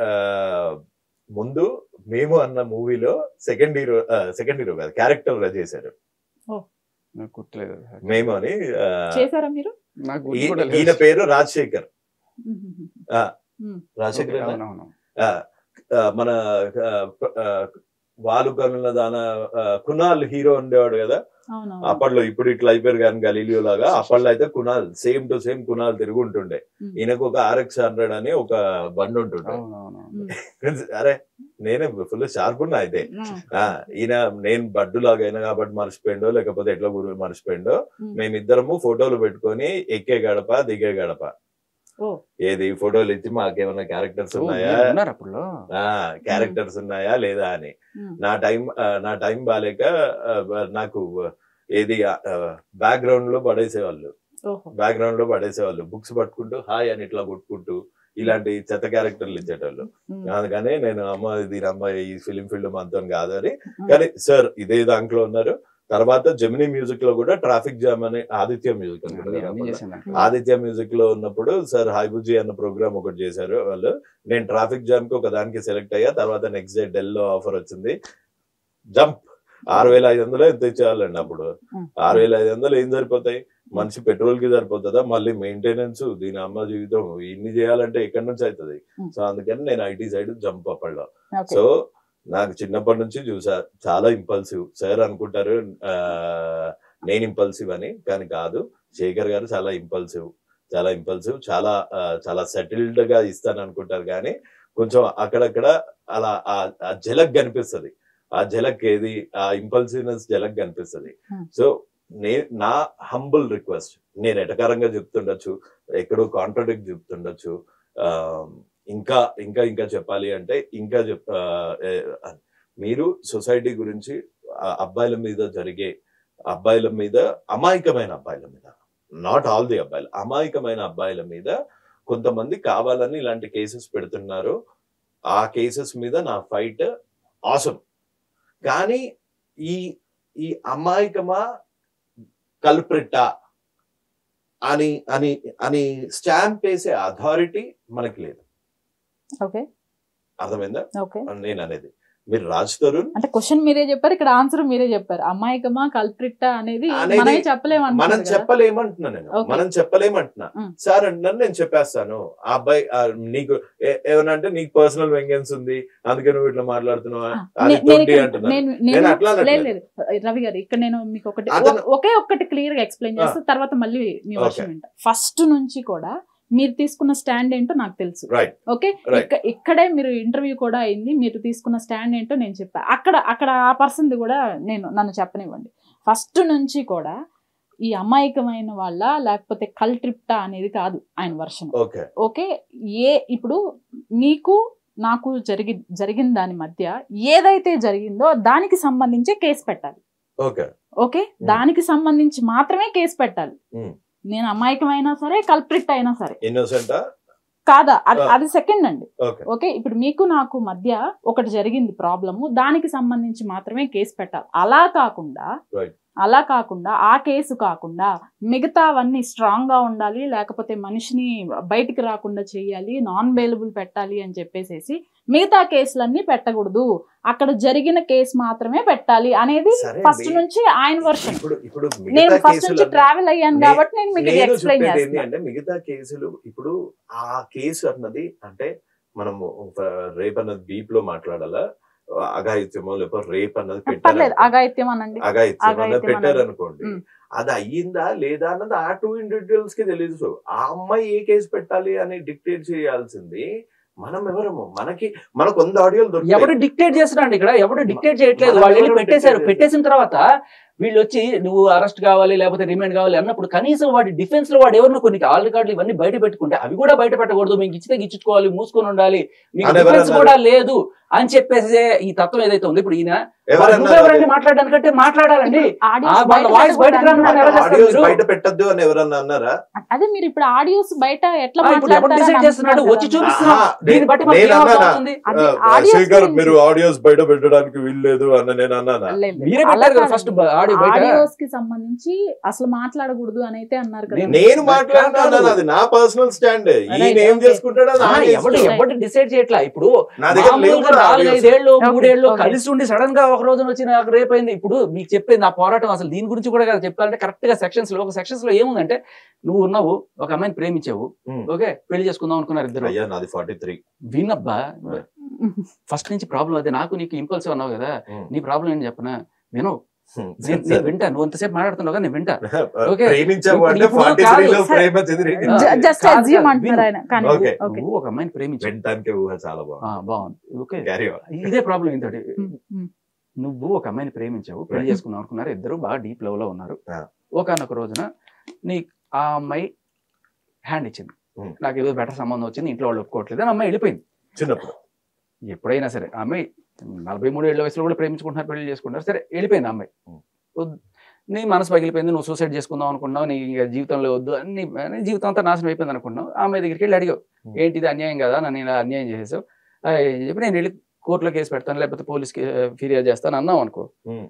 ముందు మేము అన్న మూవీలో సెకండ్ హీరో సెకండ్ హీరో కాదు క్యారెక్టర్ చేశారు నాకు గుర్తులేదు మేము అని ఆ, చేశారా మీరు నాకు గుర్తు ఈ- కూడా లేదు. ఈయన పేరు రాజశేఖర్ మ్మ్. రాజశేఖర్ ఓకే, ఏనా? అవునవును. ఆ, ఆ, మన ఆ, ఆ, వాలు కనుల దాన ఆ, కునాల్ హీరో ఉండేవాడు కదా అవును అప్పట్లో ఇప్పుడు ఇట్లా అయిపోయారు కానీ గలీలియో లాగా అప్పట్లో అయితే Kunal same to same Kunal తిరుగుంటుండే Hmm. ఈయనకు ఒక ఆర్ఎక్స్ హండ్రెడ్ అని ఒక బండి ఉంటుండే అవునవును. అరే నేనే ఫుల్ షార్ప్ ఉన్నా అయితే ఆ, ఈయన నేను బడ్డు లాగా అయినా కాబట్టి మర్చిపోయిండో లేకపోతే ఎట్లా గురి మర్చిపోయిండో Hmm. మేమిద్దరము ఫోటోలు పెట్టుకొని ఎక్కే గడప దిగే గడప ఓ. ఏది ఫోటోలు ఇచ్చి మాకేమైనా క్యారెక్టర్స్ ఓ, ఉన్నాయా మీరు ఉన్నారు అప్పుడులో ఆ క్యారెక్టర్స్ ఉన్నాయా లేదా అని ఉమ్. నా టైం ఆ, నా టైం బాలేక ఆ, నాకు ఏది బ్యాక్గ్రౌండ్ లో పడేసేవాళ్ళు ఓహో బ్యాక్గ్రౌండ్ లో పడేసేవాళ్ళు బుక్స్ పట్టుకుంటూ హాయ్ అని ఇట్లా కొట్టుకుంటూ ఇలాంటి చెత్త క్యారెక్టర్లు ఇచ్చేటోళ్ళు ఉమ్. అందుకని నేను అమ్మ దీని అమ్మ ఈ ఫిలిం ఫీల్డ్ మనతో కాదు అని ఉమ్. కానీ సార్ ఇదే దాంట్లో ఉన్నారు తర్వాత జమినీ మ్యూజిక్ లో కూడా ట్రాఫిక్ జామ్ అని ఆదిత్య మ్యూజిక్ అన్ని అనుకుంటా అన్ని కదా. చేసింది దాంట్లో. ఆదిత్య మ్యూజిక్ లో ఉన్నప్పుడు సార్ హాయిబుజ్జి అన్న ప్రోగ్రామ్ ఒకటి చేశారు వాళ్ళు నేను ట్రాఫిక్ జామ్ కి ఒక దానికి సెలెక్ట్ అయ్యా తర్వాత నెక్స్ట్ డే డెల్ లో ఆఫర్ వచ్చింది జంప్ ఆరు వేల ఐదు వందలు ఎంత ఇచ్చేయాలండి అప్పుడు ఉమ్. ఆరు వేల ఐదు వందలు ఏం సరిపోతాయి మనిషి పెట్రోల్ కి సరిపోతుందా మళ్ళీ మెయింటెనెన్స్ దీని అమ్మ జీవితం ఇన్ని చేయాలంటే ఎక్కడి నుంచి అవుతుంది ఉమ్. సో అందుకని నేను ఐటీ సైడ్ జంప్ అప్పట్లో ఓకే సో నాకు చిన్నప్పటి నుంచి చూసా చాలా ఇంపల్సివ్ సార్ అనుకుంటారు ఆ, నేను ఇంపల్సివ్ అని కానీ కాదు శేఖర్ గారు చాలా ఇంపల్సివ్ చాలా ఇంపల్సివ్ చాలా ఆ, చాలా సెటిల్డ్ గా ఇస్తాను అనుకుంటారు కానీ కొంచెం అక్కడక్కడ అలా ఆ- ఆ జలక్ కనిపిస్తుంది ఆ జలక్ ఏది ఆ ఇంపల్సివ్నెస్ జలక్ కనిపిస్తుంది Hmm. సో నే నా హంబుల్ రిక్వెస్ట్ నేను ఎటకారంగా చెప్తుండొచ్చు ఎక్కడో కాంట్రడిక్ట్ చెప్తుండొచ్చు ఆ, ఇంకా ఇంకా ఇంకా చెప్పాలి అంటే ఇంకా చెప్ ఆ, ఏ, మీరు సొసైటీ గురించి ఆ అబ్బాయిల మీద జరిగే అబ్బాయిల మీద అమాయకమైన అబ్బాయిల మీద నాట్ ఆల్ ది అబ్బాయిలు అమాయకమైన అబ్బాయిల మీద కొంతమంది కావాలని ఇలాంటి కేసెస్ పెడుతున్నారు ఆ కేసెస్ మీద నా ఫైట్ ఆసమ్ కానీ ఈ ఈ అమాయకమా కల్ప్రిట్టా అని అని అని స్టాంప్ వేసే అథారిటీ మనకి లేదు ఓకే అర్థమైందా ఓకే నేను అనేది మీరు రాజ్ తరుణ్ అంటే క్వశ్చన్ మీరే చెప్పారు ఇక్కడ ఆన్సర్ మీరే చెప్పారు అమ్మాయికమా కల్ప్రిట్టా అనేది అనేది మనమే చెప్పలేము మనం అంటున్నారు కదా. చెప్పలేమంటున్నా నేను Okay. మనం చెప్పలేమంటున్నా Mm. సార్ అంటున్నాను నేను చెప్పేస్తాను ఆ అబ్బాయి ఆ, నీకు ఏ- ఏమన్నా అంటే నీకు పర్సనల్ వెంగెన్స్ ఉంది అందుకే నువ్వు ఇట్లా మాట్లాడుతున్నావు ఆ, అది నే- నేను తొండి ఇక్కడ- అంటున్నాను నేను నేను నేను అట్లా లేదు అనట్లేదు. లేదు రవి గారు ఇక్కడ నేను మీకు ఒకటి అతను- ఒ- ఒకే ఒక్కటి క్లియర్ గా ఎక్స్ప్లెయిన్ చేస్తే తర్వాత మళ్ళీ మీ వర్షం Okay. వింటా ఫస్ట్ నుంచి కూడా మీరు తీసుకున్న స్టాండ్ ఏంటో నాకు తెలుసు రైట్ ఓకే Right. ఇక్క- ఇక్కడే మీరు ఇంటర్వ్యూ కూడా అయింది మీరు తీసుకున్న స్టాండ్ ఏంటో నేను చెప్పా అక్కడ అక్కడ ఆ పర్సన్ కూడా నేను నన్ను చెప్పనివ్వండి ఫస్ట్ నుంచి కూడా ఈ అమాయకమైన వాళ్ళ లేకపోతే కల్ ట్రిప్టా అనేది కాదు ఆయన వర్షం ఓకే ఓకే ఏ ఇప్పుడు మీకు నాకు జరిగి జరిగిన దాని మధ్య ఏదైతే జరిగిందో దానికి సంబంధించే కేసు పెట్టాలి ఓకే ఓకే దానికి సంబంధించి మాత్రమే కేసు పెట్టాలి Hmm. నేను అమాయకమైనా సరే కల్ప్రిట్ అయినా సరే ఇన్నోసెంటా కాదా అది Ah. అది సెకండ్ అండి ఓకే ఓకే ఇప్పుడు మీకు నాకు మధ్య ఒకటి జరిగింది ప్రాబ్లము దానికి సంబంధించి మాత్రమే కేసు పెట్టాలి అలా కాకుండా Right. అలా కాకుండా ఆ కేసు కాకుండా మిగతావన్నీ స్ట్రాంగ్ గా ఉండాలి లేకపోతే మనిషిని బయటికి రాకుండా చేయాలి నాన్ బెయిలబుల్ పెట్టాలి అని చెప్పేసేసి మిగతా కేసులన్నీ పెట్టకూడదు అక్కడ జరిగిన కేసు మాత్రమే పెట్టాలి అనేది సరే ఫస్ట్ అండి. నుంచి ఆయన వర్షన్ ఇప్పుడు ఇప్పుడు నేను మిగతా ఫస్ట్ నుంచి కేసులు ట్రావెల్ అయ్యాను నే- కాబట్టి నేను మీకు నేను ఎక్స్ప్లెయిన్ చెప్పేది ఏంటి చేస్తాను అంటే మిగతా కేసులు ఇప్పుడు ఆ కేసు అన్నది అంటే మనము రేప్ అన్నది బీప్ లో మాట్లాడాలా అఘాయిత్యమో లేకపోతే రేప్ అన్నది పర్లేదు పెట్టారు అగాయిత్యం అనండి అఘాయిత్యం అన్నది అఘాయిత్యం పెట్టారు అన్నది. అనుకోండి ఉమ్. అది అయ్యిందా లేదా అన్నది ఆ టూ ఇండివిజువల్స్ కి తెలుసు ఆ అమ్మాయి ఏ కేసు పెట్టాలి అని డిక్టేట్ చేయాల్సింది మనం ఎవరము మనకి మనకు వంద ఆడియోలు ఎవడు దొరుకుతాయి డిక్టేట్ చేస్తున్నాడు ఇక్కడ ఎవడు డిక్టేట్ చేయట్లేదు మనం వాళ్ళు వెళ్ళి ఎవరు పెట్టేశారు dictate పెట్టేసిన తర్వాత వీళ్ళు వచ్చి నువ్వు అరెస్ట్ కావాలి లేకపోతే రిమైండ్ కావాలి అన్నప్పుడు కనీసం వాడి డిఫెన్స్ లో వాడు ఎవరినో కొన్ని ఆల్ రికార్డులు ఇవన్నీ బయట పెట్టుకుంటే అవి కూడా బయట పెట్టకూడదు మీకు ఇచ్చితే గిచ్చుకోవాలి మూసుకొని ఉండాలి మీకు అని ఎవరు డిఫెన్స్ అన్నారు? కూడా లేదు అని చెప్పేసి ఈ తత్వం ఏదైతే ఉంది ఇప్పుడు ఈయన ఎవరన్నా ఎవరైనా మాట్లాడడానికంటే మాట్లాడాలండి ఆడియోస్ ఆ వాళ్ళ బయట voice బయటకు పెట్టకూడదు రానివ్వండి, ఎలా చేస్తారు ఆడియోస్ మీరు? బయట పెట్టద్దు అని ఎవరన్నా అన్నారా అదే మీరు ఇప్పుడు ఆడియోస్ బయట ఎట్లా ఆ, ఇప్పుడు ఎవరు డిసైడ్ చేస్తున్నాడు వచ్చి చూపిస్తున్నాం ఆహా, దీన్ని బట్టి మనకి నేను ఏమర్థం అన్నానా? అవుతుంది? అది ఆ, audios శేఖర్ గురించి. మీరు ఆడియోస్ బయట పెట్టడానికి వీల్లేదు అన్న నేను అన్నానా మీరే పెట్టారు కదా ఫస్ట్ ఆడియో బయట ఆడియోస్ కి సంబంధించి అసలు మాట్లాడకూడదు అని అయితే అన్నారు కదా నేను- నేను మాట్లాడినా అది నా పర్సనల్ స్టాండ్ ఈయన Right, ఏం okay. చేసుకుంటాడో అది ఆ, ఆయన ఎవడు ఇష్టం. ఎవడు డిసైడ్ చేయట్లా ఇప్పుడు నా దగ్గర లేవు మామూలుగా కూడా audios. నాలుగైదేళ్ళు Okay, మూడేళ్ళు okay. కలిసి ఉండి సడన్ గా ఒక రోజున వచ్చి నాకు రేపు అయింది ఇప్పుడు మీకు చెప్పేది నా పోరాటం అసలు దీని గురించి కూడా కదా చెప్పాలంటే కరెక్ట్ గా సెక్షన్స్ లో ఒక సెక్షన్స్ లో ఏముందంటే నువ్వు ఉన్నావు ఒక అమ్మాయిని ప్రేమించావు Hmm. ఓకే పెళ్లి చేసుకుందాం అనుకున్నారు ఇద్దరు అయ్యా నాది ఫార్టీ త్రీ వినబ్బా ఫస్ట్ నుంచి ప్రాబ్లం అదే నాకు నీకు ఇంపల్సివ్ అన్నావు కదా నీ ప్రాబ్లం ఏంటి చెప్పనా విను నేను నేను వింటా నువ్వు ఎంతసేపు మాట్లాడుతున్నావు కదా నేను వింటా Okay. ప్రేమించావు అంటే ఇప్పుడు ఫార్టీ కాదు. త్రీలో సరే. ప్రేమ చెదిరి ఆ, జస్ట్ కాదు, అజ్యూమ్ కాదు, అంటున్నారు విను. ఆయన కానీ Okay. ఓకే నువ్వు ఒక అమ్మాయిని ప్రేమించావు వినటానికి ఊహ చాలా ఆ, బాగుంది బాగుంది ఓకే క్యారీ ఇదే ప్రాబ్లం ఏంటంటే నువ్వు ఒక అమ్మాయిని ప్రేమించావు పెళ్లి Right. చేసుకుందాం అనుకున్నారు ఇద్దరు బాగా డీప్ లవ్ లో ఉన్నారు Yeah. ఒకనొక రోజున నీ ఆ అమ్మాయి హ్యాండ్ ఇచ్చింది Hmm. నాకు ఏదో బెటర్ సంబంధం వచ్చింది ఇంట్లో వాళ్ళు ఒప్పుకోవట్లేదు అని అమ్మాయి వెళ్ళిపోయింది చిన్నప్పుడు ఎప్పుడైనా సరే ఆ అమ్మాయి నలభై మూడు ఏళ్ళ వయసులో కూడా ప్రేమించుకుంటున్నారు పెళ్లి చేసుకుంటారు సరే వెళ్ళిపోయింది ఆ అమ్మాయి Hmm. వద్దు. నీ మనసు పగిలిపోయింది నువ్వు సూసైడ్ చేసుకుందాం అనుకున్నావు నీ ఇక జీవితంలో వద్దు అని నీ నీ జీవితం అంతా నాశనం అయిపోయింది అనుకున్నావు ఆ అమ్మాయి దగ్గరికి వెళ్ళి అడిగావు Hmm. ఏంటి ఇది అన్యాయం కదా నన్ను ఇలా అన్యాయం చేసేసావు ఆ, ఏం చెప్పి నేను వెళ్ళి కోర్టులో కేసు పెడతాను లేకపోతే పోలీస్కి ఫిర్యాదు చేస్తాను అన్నావు అనుకో Hmm.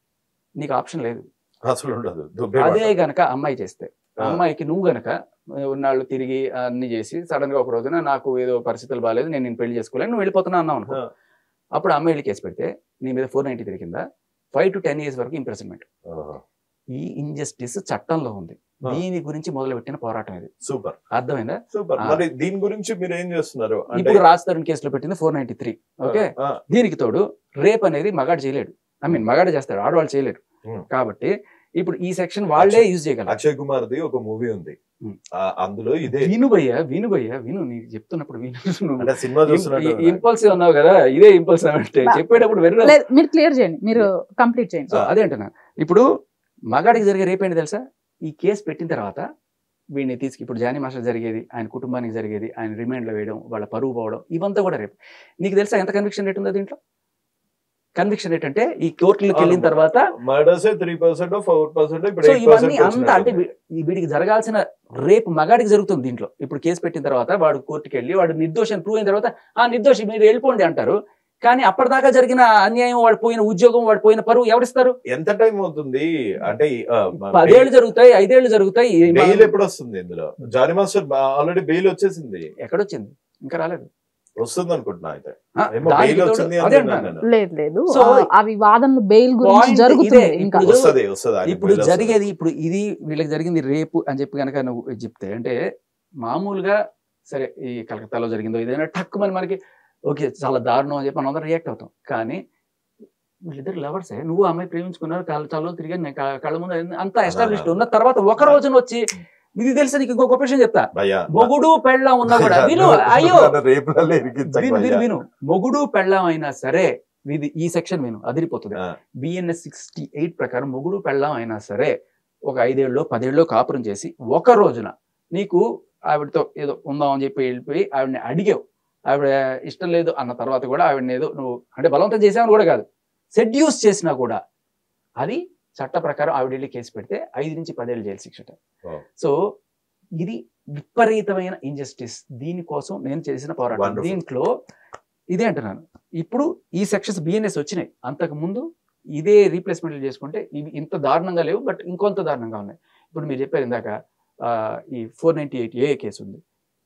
నీకు ఆప్షన్ లేదు అసలు ఉండదు దుబ్బే అదే మాట. గనక అమ్మాయి చేస్తే ఆ. అమ్మాయికి నువ్వు గనక ఉన్నాళ్ళు తిరిగి అన్ని చేసి సడన్ గా ఒక రోజున నాకు ఏదో పరిస్థితులు బాగాలేదు నేను నేను పెళ్లి చేసుకోలేను నువ్వు వెళ్ళిపోతున్నా అన్నావు అనుకో ఆ. అప్పుడు అమ్మాయి వెళ్ళి కేసు పెడితే నీ మీద ఫోర్ నైన్టీ త్రీ కింద ఫైవ్ టు టెన్ ఇయర్స్ వరకు ఇంప్రెస్మెంట్ ఓహో. ఈ ఇంజస్టిస్ చట్టంలో ఉంది ఆ. దీని గురించి మొదలుపెట్టిన పోరాటం ఇది సూపర్ అర్థమైందా సూపర్ ఆ. మరి దీని గురించి మీరు ఏం చేస్తున్నారు అంటే ఇప్పుడు రాజ్ తరుణ్ కేసులో పెట్టింది ఫోర్ నైన్టీ త్రీ ఓకే ఆ, దీనికి తోడు రేప్ అనేది మగాడు చేయలేడు ఐ మీన్ మగాడు చేస్తాడు ఆడవాళ్ళు చేయలేరు Hmm. కాబట్టి ఇప్పుడు ఈ సెక్షన్ వాళ్ళే అక్షయ్- యూజ్ చేయగలరు అక్షయ్ కుమార్ ది ఒక మూవీ ఉంది Hmm. ఆ, అందులో ఇదే విను భయ్య విను భయ్య విను నీకు చెప్తున్నప్పుడు విను నువ్వు అంటే సినిమా చూస్తున్నట్టు ఇంపల్సివ్ అన్నావు కదా ఇదే ఇంపల్సివ్ అంటే బా- చెప్పేటప్పుడు వెర్ర లేదు మీరు క్లియర్ చేయండి మీరు కంప్లీట్ చేయండి సో అదే అంటున్నా ఇప్పుడు మగాడికి జరిగే రేప్ ఏంటి తెలుసా ఈ కేసు పెట్టిన తర్వాత వీడిని తీసుకు ఇప్పుడు జానీ మాస్టర్ జరిగేది ఆయన కుటుంబానికి జరిగేది ఆయన రిమాండ్లో వేయడం వాళ్ళ పరువు పోవడం ఇవంతా కూడా రేపు నీకు తెలుసా ఎంత కన్విక్షన్ రేట్ ఉందో దీంట్లో కన్విక్షన్ రేట్ అంటే ఈ కోర్టులకు వెళ్ళిన తర్వాత murders three percent four percent ఇప్పుడు సో ఎయిట్ ఇవన్నీ అంతా అంటే పర్సెంట్ వీ- ఈ వీడికి జరగాల్సిన రేపు మగాడికి జరుగుతుంది దీంట్లో ఇప్పుడు కేసు పెట్టిన తర్వాత వాడు కోర్టుకి వెళ్ళి వాడు నిర్దోషం ప్రూవ్ అయిన తర్వాత ఆ నిర్దోషి మీరు వెళ్ళిపోండి అంటారు కానీ అప్పటిదాకా జరిగిన అన్యాయం వాడు పోయిన ఉద్యోగం వాడు పోయిన పరువు ఎవరిస్తారు ఎంత టైం అవుతుంది అంటే పదేళ్ళు జరుగుతాయి ఐదేళ్లు జరుగుతాయి ఈ మా- బెయిల్ ఎప్పుడు వస్తుంది ఇందులో జానీ మాస్టర్ ఆల్రెడీ బెయిల్ వచ్చేసింది ఎక్కడొచ్చింది ఇంకా రాలేదు వస్తుంది అనుకుంటున్నా అయితే ఆ, ఏమో దానికి బెయిల్ తోడు- వచ్చింది అదే అని అంటున్నాను. విన్నాను. లేదు లేదు So, ఆ, అవి వాదనలు బెయిల్ గురించి point జరుగుతుంది ఇదే. ఇంకా ఇప్పుడు వస్తది వస్తది ఆయన ఇప్పుడు bail వస్తది. జరిగేది ఇప్పుడు ఇది వీళ్ళకి జరిగింది రేపు అని చెప్పి కనుక నువ్వు చెప్తే అంటే మామూలుగా సరే ఈ కలకత్తాలో జరిగిందో ఏదైనా టక్ అని మనకి ఓకే చాలా దారుణం అని చెప్పి మనం అందరం రియాక్ట్ అవుతాం కానీ వీళ్ళిద్దరు లవర్సే నువ్వు ఆ అమ్మాయి ప్రేమించుకున్నారు కళ్ళ చాలా తిరిగి నేను క- కళ్ళ ముందు అయింది. అంతా ఎస్టాబ్లిష్డ్ ఉన్న తర్వాత ఒక రోజున వచ్చి ఇది తెలుసా నీకు ఇంకో గొప్ప విషయం చెప్తా భయ్యా, మొగుడు పెళ్ళం ఉన్నా కూడా విను అయ్యో నన్ను రేపులలో ఇరికించకు విను విను భయ్యా. విను మొగుడు పెళ్ళం అయినా సరే ఇది ఈ సెక్షన్ విను అదిరిపోతుంది ఆ, బిఎన్ఎస్ సిక్స్టీ ఎయిట్ ప్రకారం మొగుడు పెళ్ళం అయినా సరే ఒక ఐదేళ్ళు పదేళ్ళు కాపురం చేసి ఒక రోజున నీకు ఆవిడతో ఏదో ఉందాం అని చెప్పి వెళ్ళిపోయి ఆవిడని అడిగావు ఆవిడ ఇష్టం లేదు అన్న తర్వాత కూడా ఆవిడని ఏదో నువ్వు అంటే బలవంతం చేసావని కూడా కాదు సెడ్యూస్ చేసినా కూడా అది చట్ట ప్రకారం ఆవిడ వెళ్ళి కేసు పెడితే ఐదు నుంచి పదేళ్ళు జైలు శిక్ష Wow. సో ఇది విపరీతమైన ఇంజస్టిస్ దీనికోసం నేను చేసిన పోరాటం Wonderful. దీంట్లో ఇదే అంటున్నాను ఇప్పుడు ఈ సెక్షన్స్ బిఎన్ఎస్ వచ్చినాయి అంతకు ముందు ఇదే రీప్లేస్మెంట్లు చేసుకుంటే ఇవి ఇంత దారుణంగా లేవు బట్ ఇంకొంత దారుణంగా ఉన్నాయి ఇప్పుడు మీరు చెప్పారు ఇందాక ఆ, ఈ four ninety eight A case ఉంది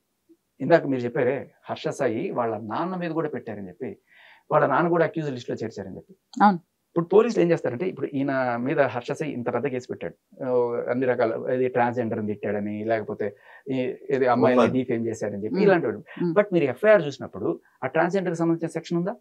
ఇందాక మీరు చెప్పారే హర్ష సాయి వాళ్ళ నాన్న మీద కూడా పెట్టారని చెప్పి వాళ్ళ నాన్న కూడా అక్యూజ్ లిస్ట్ లో చేర్చారని చెప్పి అవును. ఇప్పుడు పోలీసులు ఏం చేస్తారంటే ఇప్పుడు ఈయన మీద హర్ష సాయి ఇంత పెద్ద కేసు పెట్టాడు ఆ, అన్ని రకాల ఇది ట్రాన్స్జెండర్ తిట్టాడని లేకపోతే ఈ- ఇది అమ్మాయిని Woman. డీఫేమ్ చేశారని చెప్పి Mm. ఇలాంటి Mm. బట్ మీరు ఎఫ్ఐఆర్ చూసినప్పుడు ఆ ట్రాన్స్జెండర్ సంబంధించిన సెక్షన్ ఉందా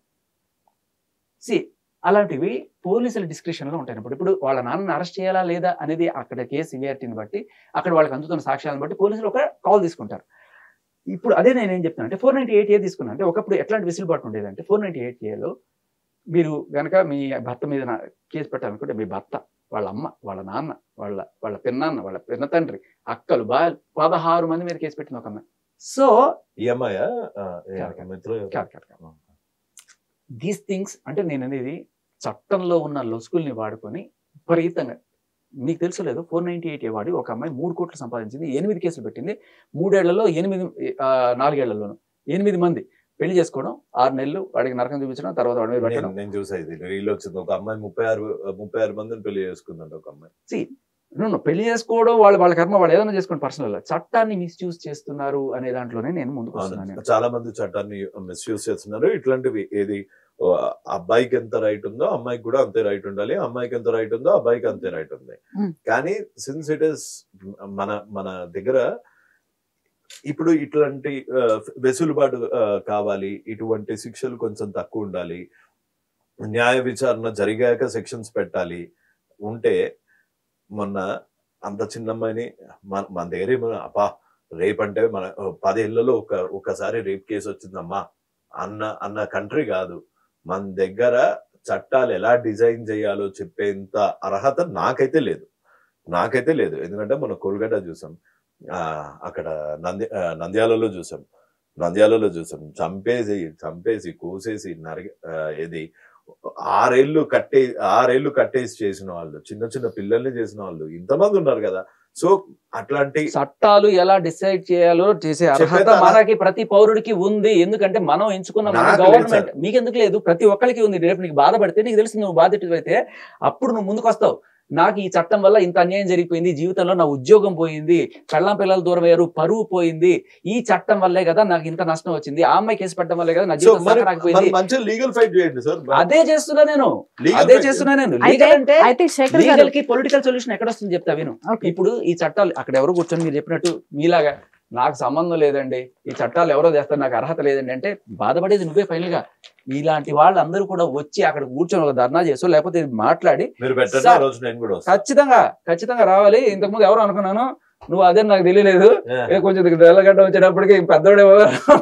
సి అలాంటివి పోలీసుల డిస్క్రిప్షన్ లో ఉంటాయి ఇప్పుడు ఇప్పుడు వాళ్ళ నాన్నని అరెస్ట్ చేయాలా లేదా అనేది అక్కడ కేసు సివియారిటీని బట్టి అక్కడ వాళ్ళకి అందుతున్న సాక్ష్యాలను బట్టి పోలీసులు ఒక కాల్ తీసుకుంటారు ఇప్పుడు అదే నేను ఏం చెప్తాను అంటే ఫోర్ నైన్టీ ఎయిట్ ఏ తీసుకున్నాను అంటే ఒకప్పుడు ఎట్లాంటి విసులుబాటు ఉండేది అంటే ఫోర్ నైన్టీ ఎయిట్ ఏలో మీరు గనక మీ భర్త మీద నా- కేసు పెట్టాలనుకుంటే మీ భర్త వాళ్ళ అమ్మ వాళ్ళ నాన్న వాళ్ళ వాళ్ళ పిన్నాన్న వాళ్ళ పిన్న తండ్రి అక్కలు బాగా పదహారు మంది మీద కేసు పెట్టింది ఒక అమ్మాయి సో ఈ అమ్మాయా ఆ, ఏ, కాదు, కాదు. మిత్రులు కాదు కాదు కాదు దీస్ థింగ్స్ అంటే నేను అనేది చట్టంలో ఉన్న లొసుకుల్ని వాడుకొని విపరీతంగా మీకు తెలుసు లేదు ఫోర్ నైన్టీ ఎయిట్ వాడి ఒక అమ్మాయి మూడు కోట్లు సంపాదించింది ఎనిమిది కేసులు పెట్టింది మూడేళ్లలో ఎనిమిది ఆ, నాలుగేళ్లలోను ఎనిమిది మంది పెళ్లి చేసుకోవడం ఆరు నెలలు వాడికి నరకం చూపించడం తర్వాత వాడి మీద పెట్టడం నేను- నేను చూసా ఇది రీల్ వచ్చింది ఒక అమ్మాయి ముప్పై ఆరు ముప్పై ఆరు మందిని పెళ్లి చేసుకుందంట ఒక అమ్మాయి No, no, పెళ్లి చేసుకోవడం వాళ్ళు వాళ్ళ కర్మ వాళ్ళు ఏదైనా చేసుకోండి పర్సనల్ చట్టాన్ని మిస్యూజ్ చేస్తున్నారు అనే దాంట్లోనే నేను ముందుకు వస్తున్నాను అవును. చాలా మంది చట్టాన్ని మిస్యూజ్ చేస్తున్నారు ఇట్లాంటివి ఏది ఓ, అబ్బాయికి ఎంత రైట్ ఉందో అమ్మాయికి కూడా అంతే రైట్ ఉండాలి అమ్మాయికి ఎంత రైట్ ఉందో అబ్బాయికి అంతే రైట్ ఉంది Hmm. కానీ సిన్స్ ఇట్ ఇస్ మన మన దగ్గర ఇప్పుడు ఇట్లాంటి ఆ, వెసులుబాటు ఆ, కావాలి ఇటువంటి శిక్షలు కొంచెం తక్కువ ఉండాలి న్యాయ విచారణ జరిగాక సెక్షన్స్ పెట్టాలి ఉంటే మొన్న అంత చిన్న అమ్మాయిని మన మన దగ్గర ఏమో, అబ్బా రేప్ అంటే మన పదేళ్లలో ఒక ఒకసారి రేప్ కేసు వచ్చిందమ్మా అన్న అన్న కంట్రీ కాదు మన దగ్గర చట్టాలు ఎలా డిజైన్ చేయాలో చెప్పేంత అర్హత నాకైతే లేదు నాకైతే లేదు ఎందుకంటే మన కోల్గడ్డ చూసాం ఆ, అక్కడ నంది ఆ, నంద్యాలలో చూసాం నంద్యాలలో చూసాం చంపేసి చంపేసి కోసేసి నరగ ఆ, ఏది ఆరేళ్లు కట్టే ఆరేళ్లు కట్టేసి చేసిన వాళ్ళు చిన్న చిన్న పిల్లల్ని చేసిన వాళ్ళు ఇంతమంది ఉన్నారు కదా సో అట్లాంటి చట్టాలు ఎలా డిసైడ్ చేయాలో చేసే అర్హత చెప్పేదా? మనకి ప్రతి పౌరుడికి ఉంది ఎందుకంటే మనం ఎంచుకున్న మన నాకు లేదు గవర్నమెంట్ మీకు ఎందుకు లేదు ప్రతి ఒక్కరికి ఉంది రేపు నీకు బాధపడితే నీకు తెలుసు నువ్వు బాధితుడు అయితే అప్పుడు నువ్వు ముందుకు వస్తావు నాకు ఈ చట్టం వల్ల ఇంత అన్యాయం జరిగిపోయింది జీవితంలో నా ఉద్యోగం పోయింది కళ్ళం పిల్లలు దూరం అయ్యారు పరువు పోయింది ఈ చట్టం వల్లే కదా నాకు ఇంత నష్టం వచ్చింది ఆ అమ్మాయి కేసు పెట్టడం వల్లే కదా నా సో జీవితం మరి సాగరాకపోయింది మరి మంచిగా లీగల్ ఫైట్ చేయండి సార్ అదే చేస్తున్నా నేను Legal అదే fight చేస్తున్నా నేను అయితే లీగల్ అంటే అయితే శేఖర్ గారు లీగల్ కి పొలిటికల్ సొల్యూషన్ ఎక్కడ వస్తుంది చెప్తా విను ఓకే ఇప్పుడు ఈ చట్టాలు అక్కడ ఎవరు కూర్చొని మీరు చెప్పినట్టు మీలాగా నాకు సంబంధం లేదండి ఈ చట్టాలు ఎవరో చేస్తారు నాకు అర్హత లేదండి అంటే బాధపడేది నువ్వే ఫైనల్ గా ఇలాంటి వాళ్ళందరూ కూడా వచ్చి అక్కడ కూర్చొని ఒక ధర్నా చేసో లేకపోతే ఇది మాట్లాడి మీరు పెట్టండి సార్, ఆ రోజు నేను కూడా వస్తాను ఖచ్చితంగా ఖచ్చితంగా రావాలి ఇంతకుముందు ఎవరు అనుకున్నాను నువ్వు అదే నాకు తెలియలేదు Yeah. ఏ కొంచెం తెల్లగడ్డ వచ్చేటప్పటికి పెద్దోడేమో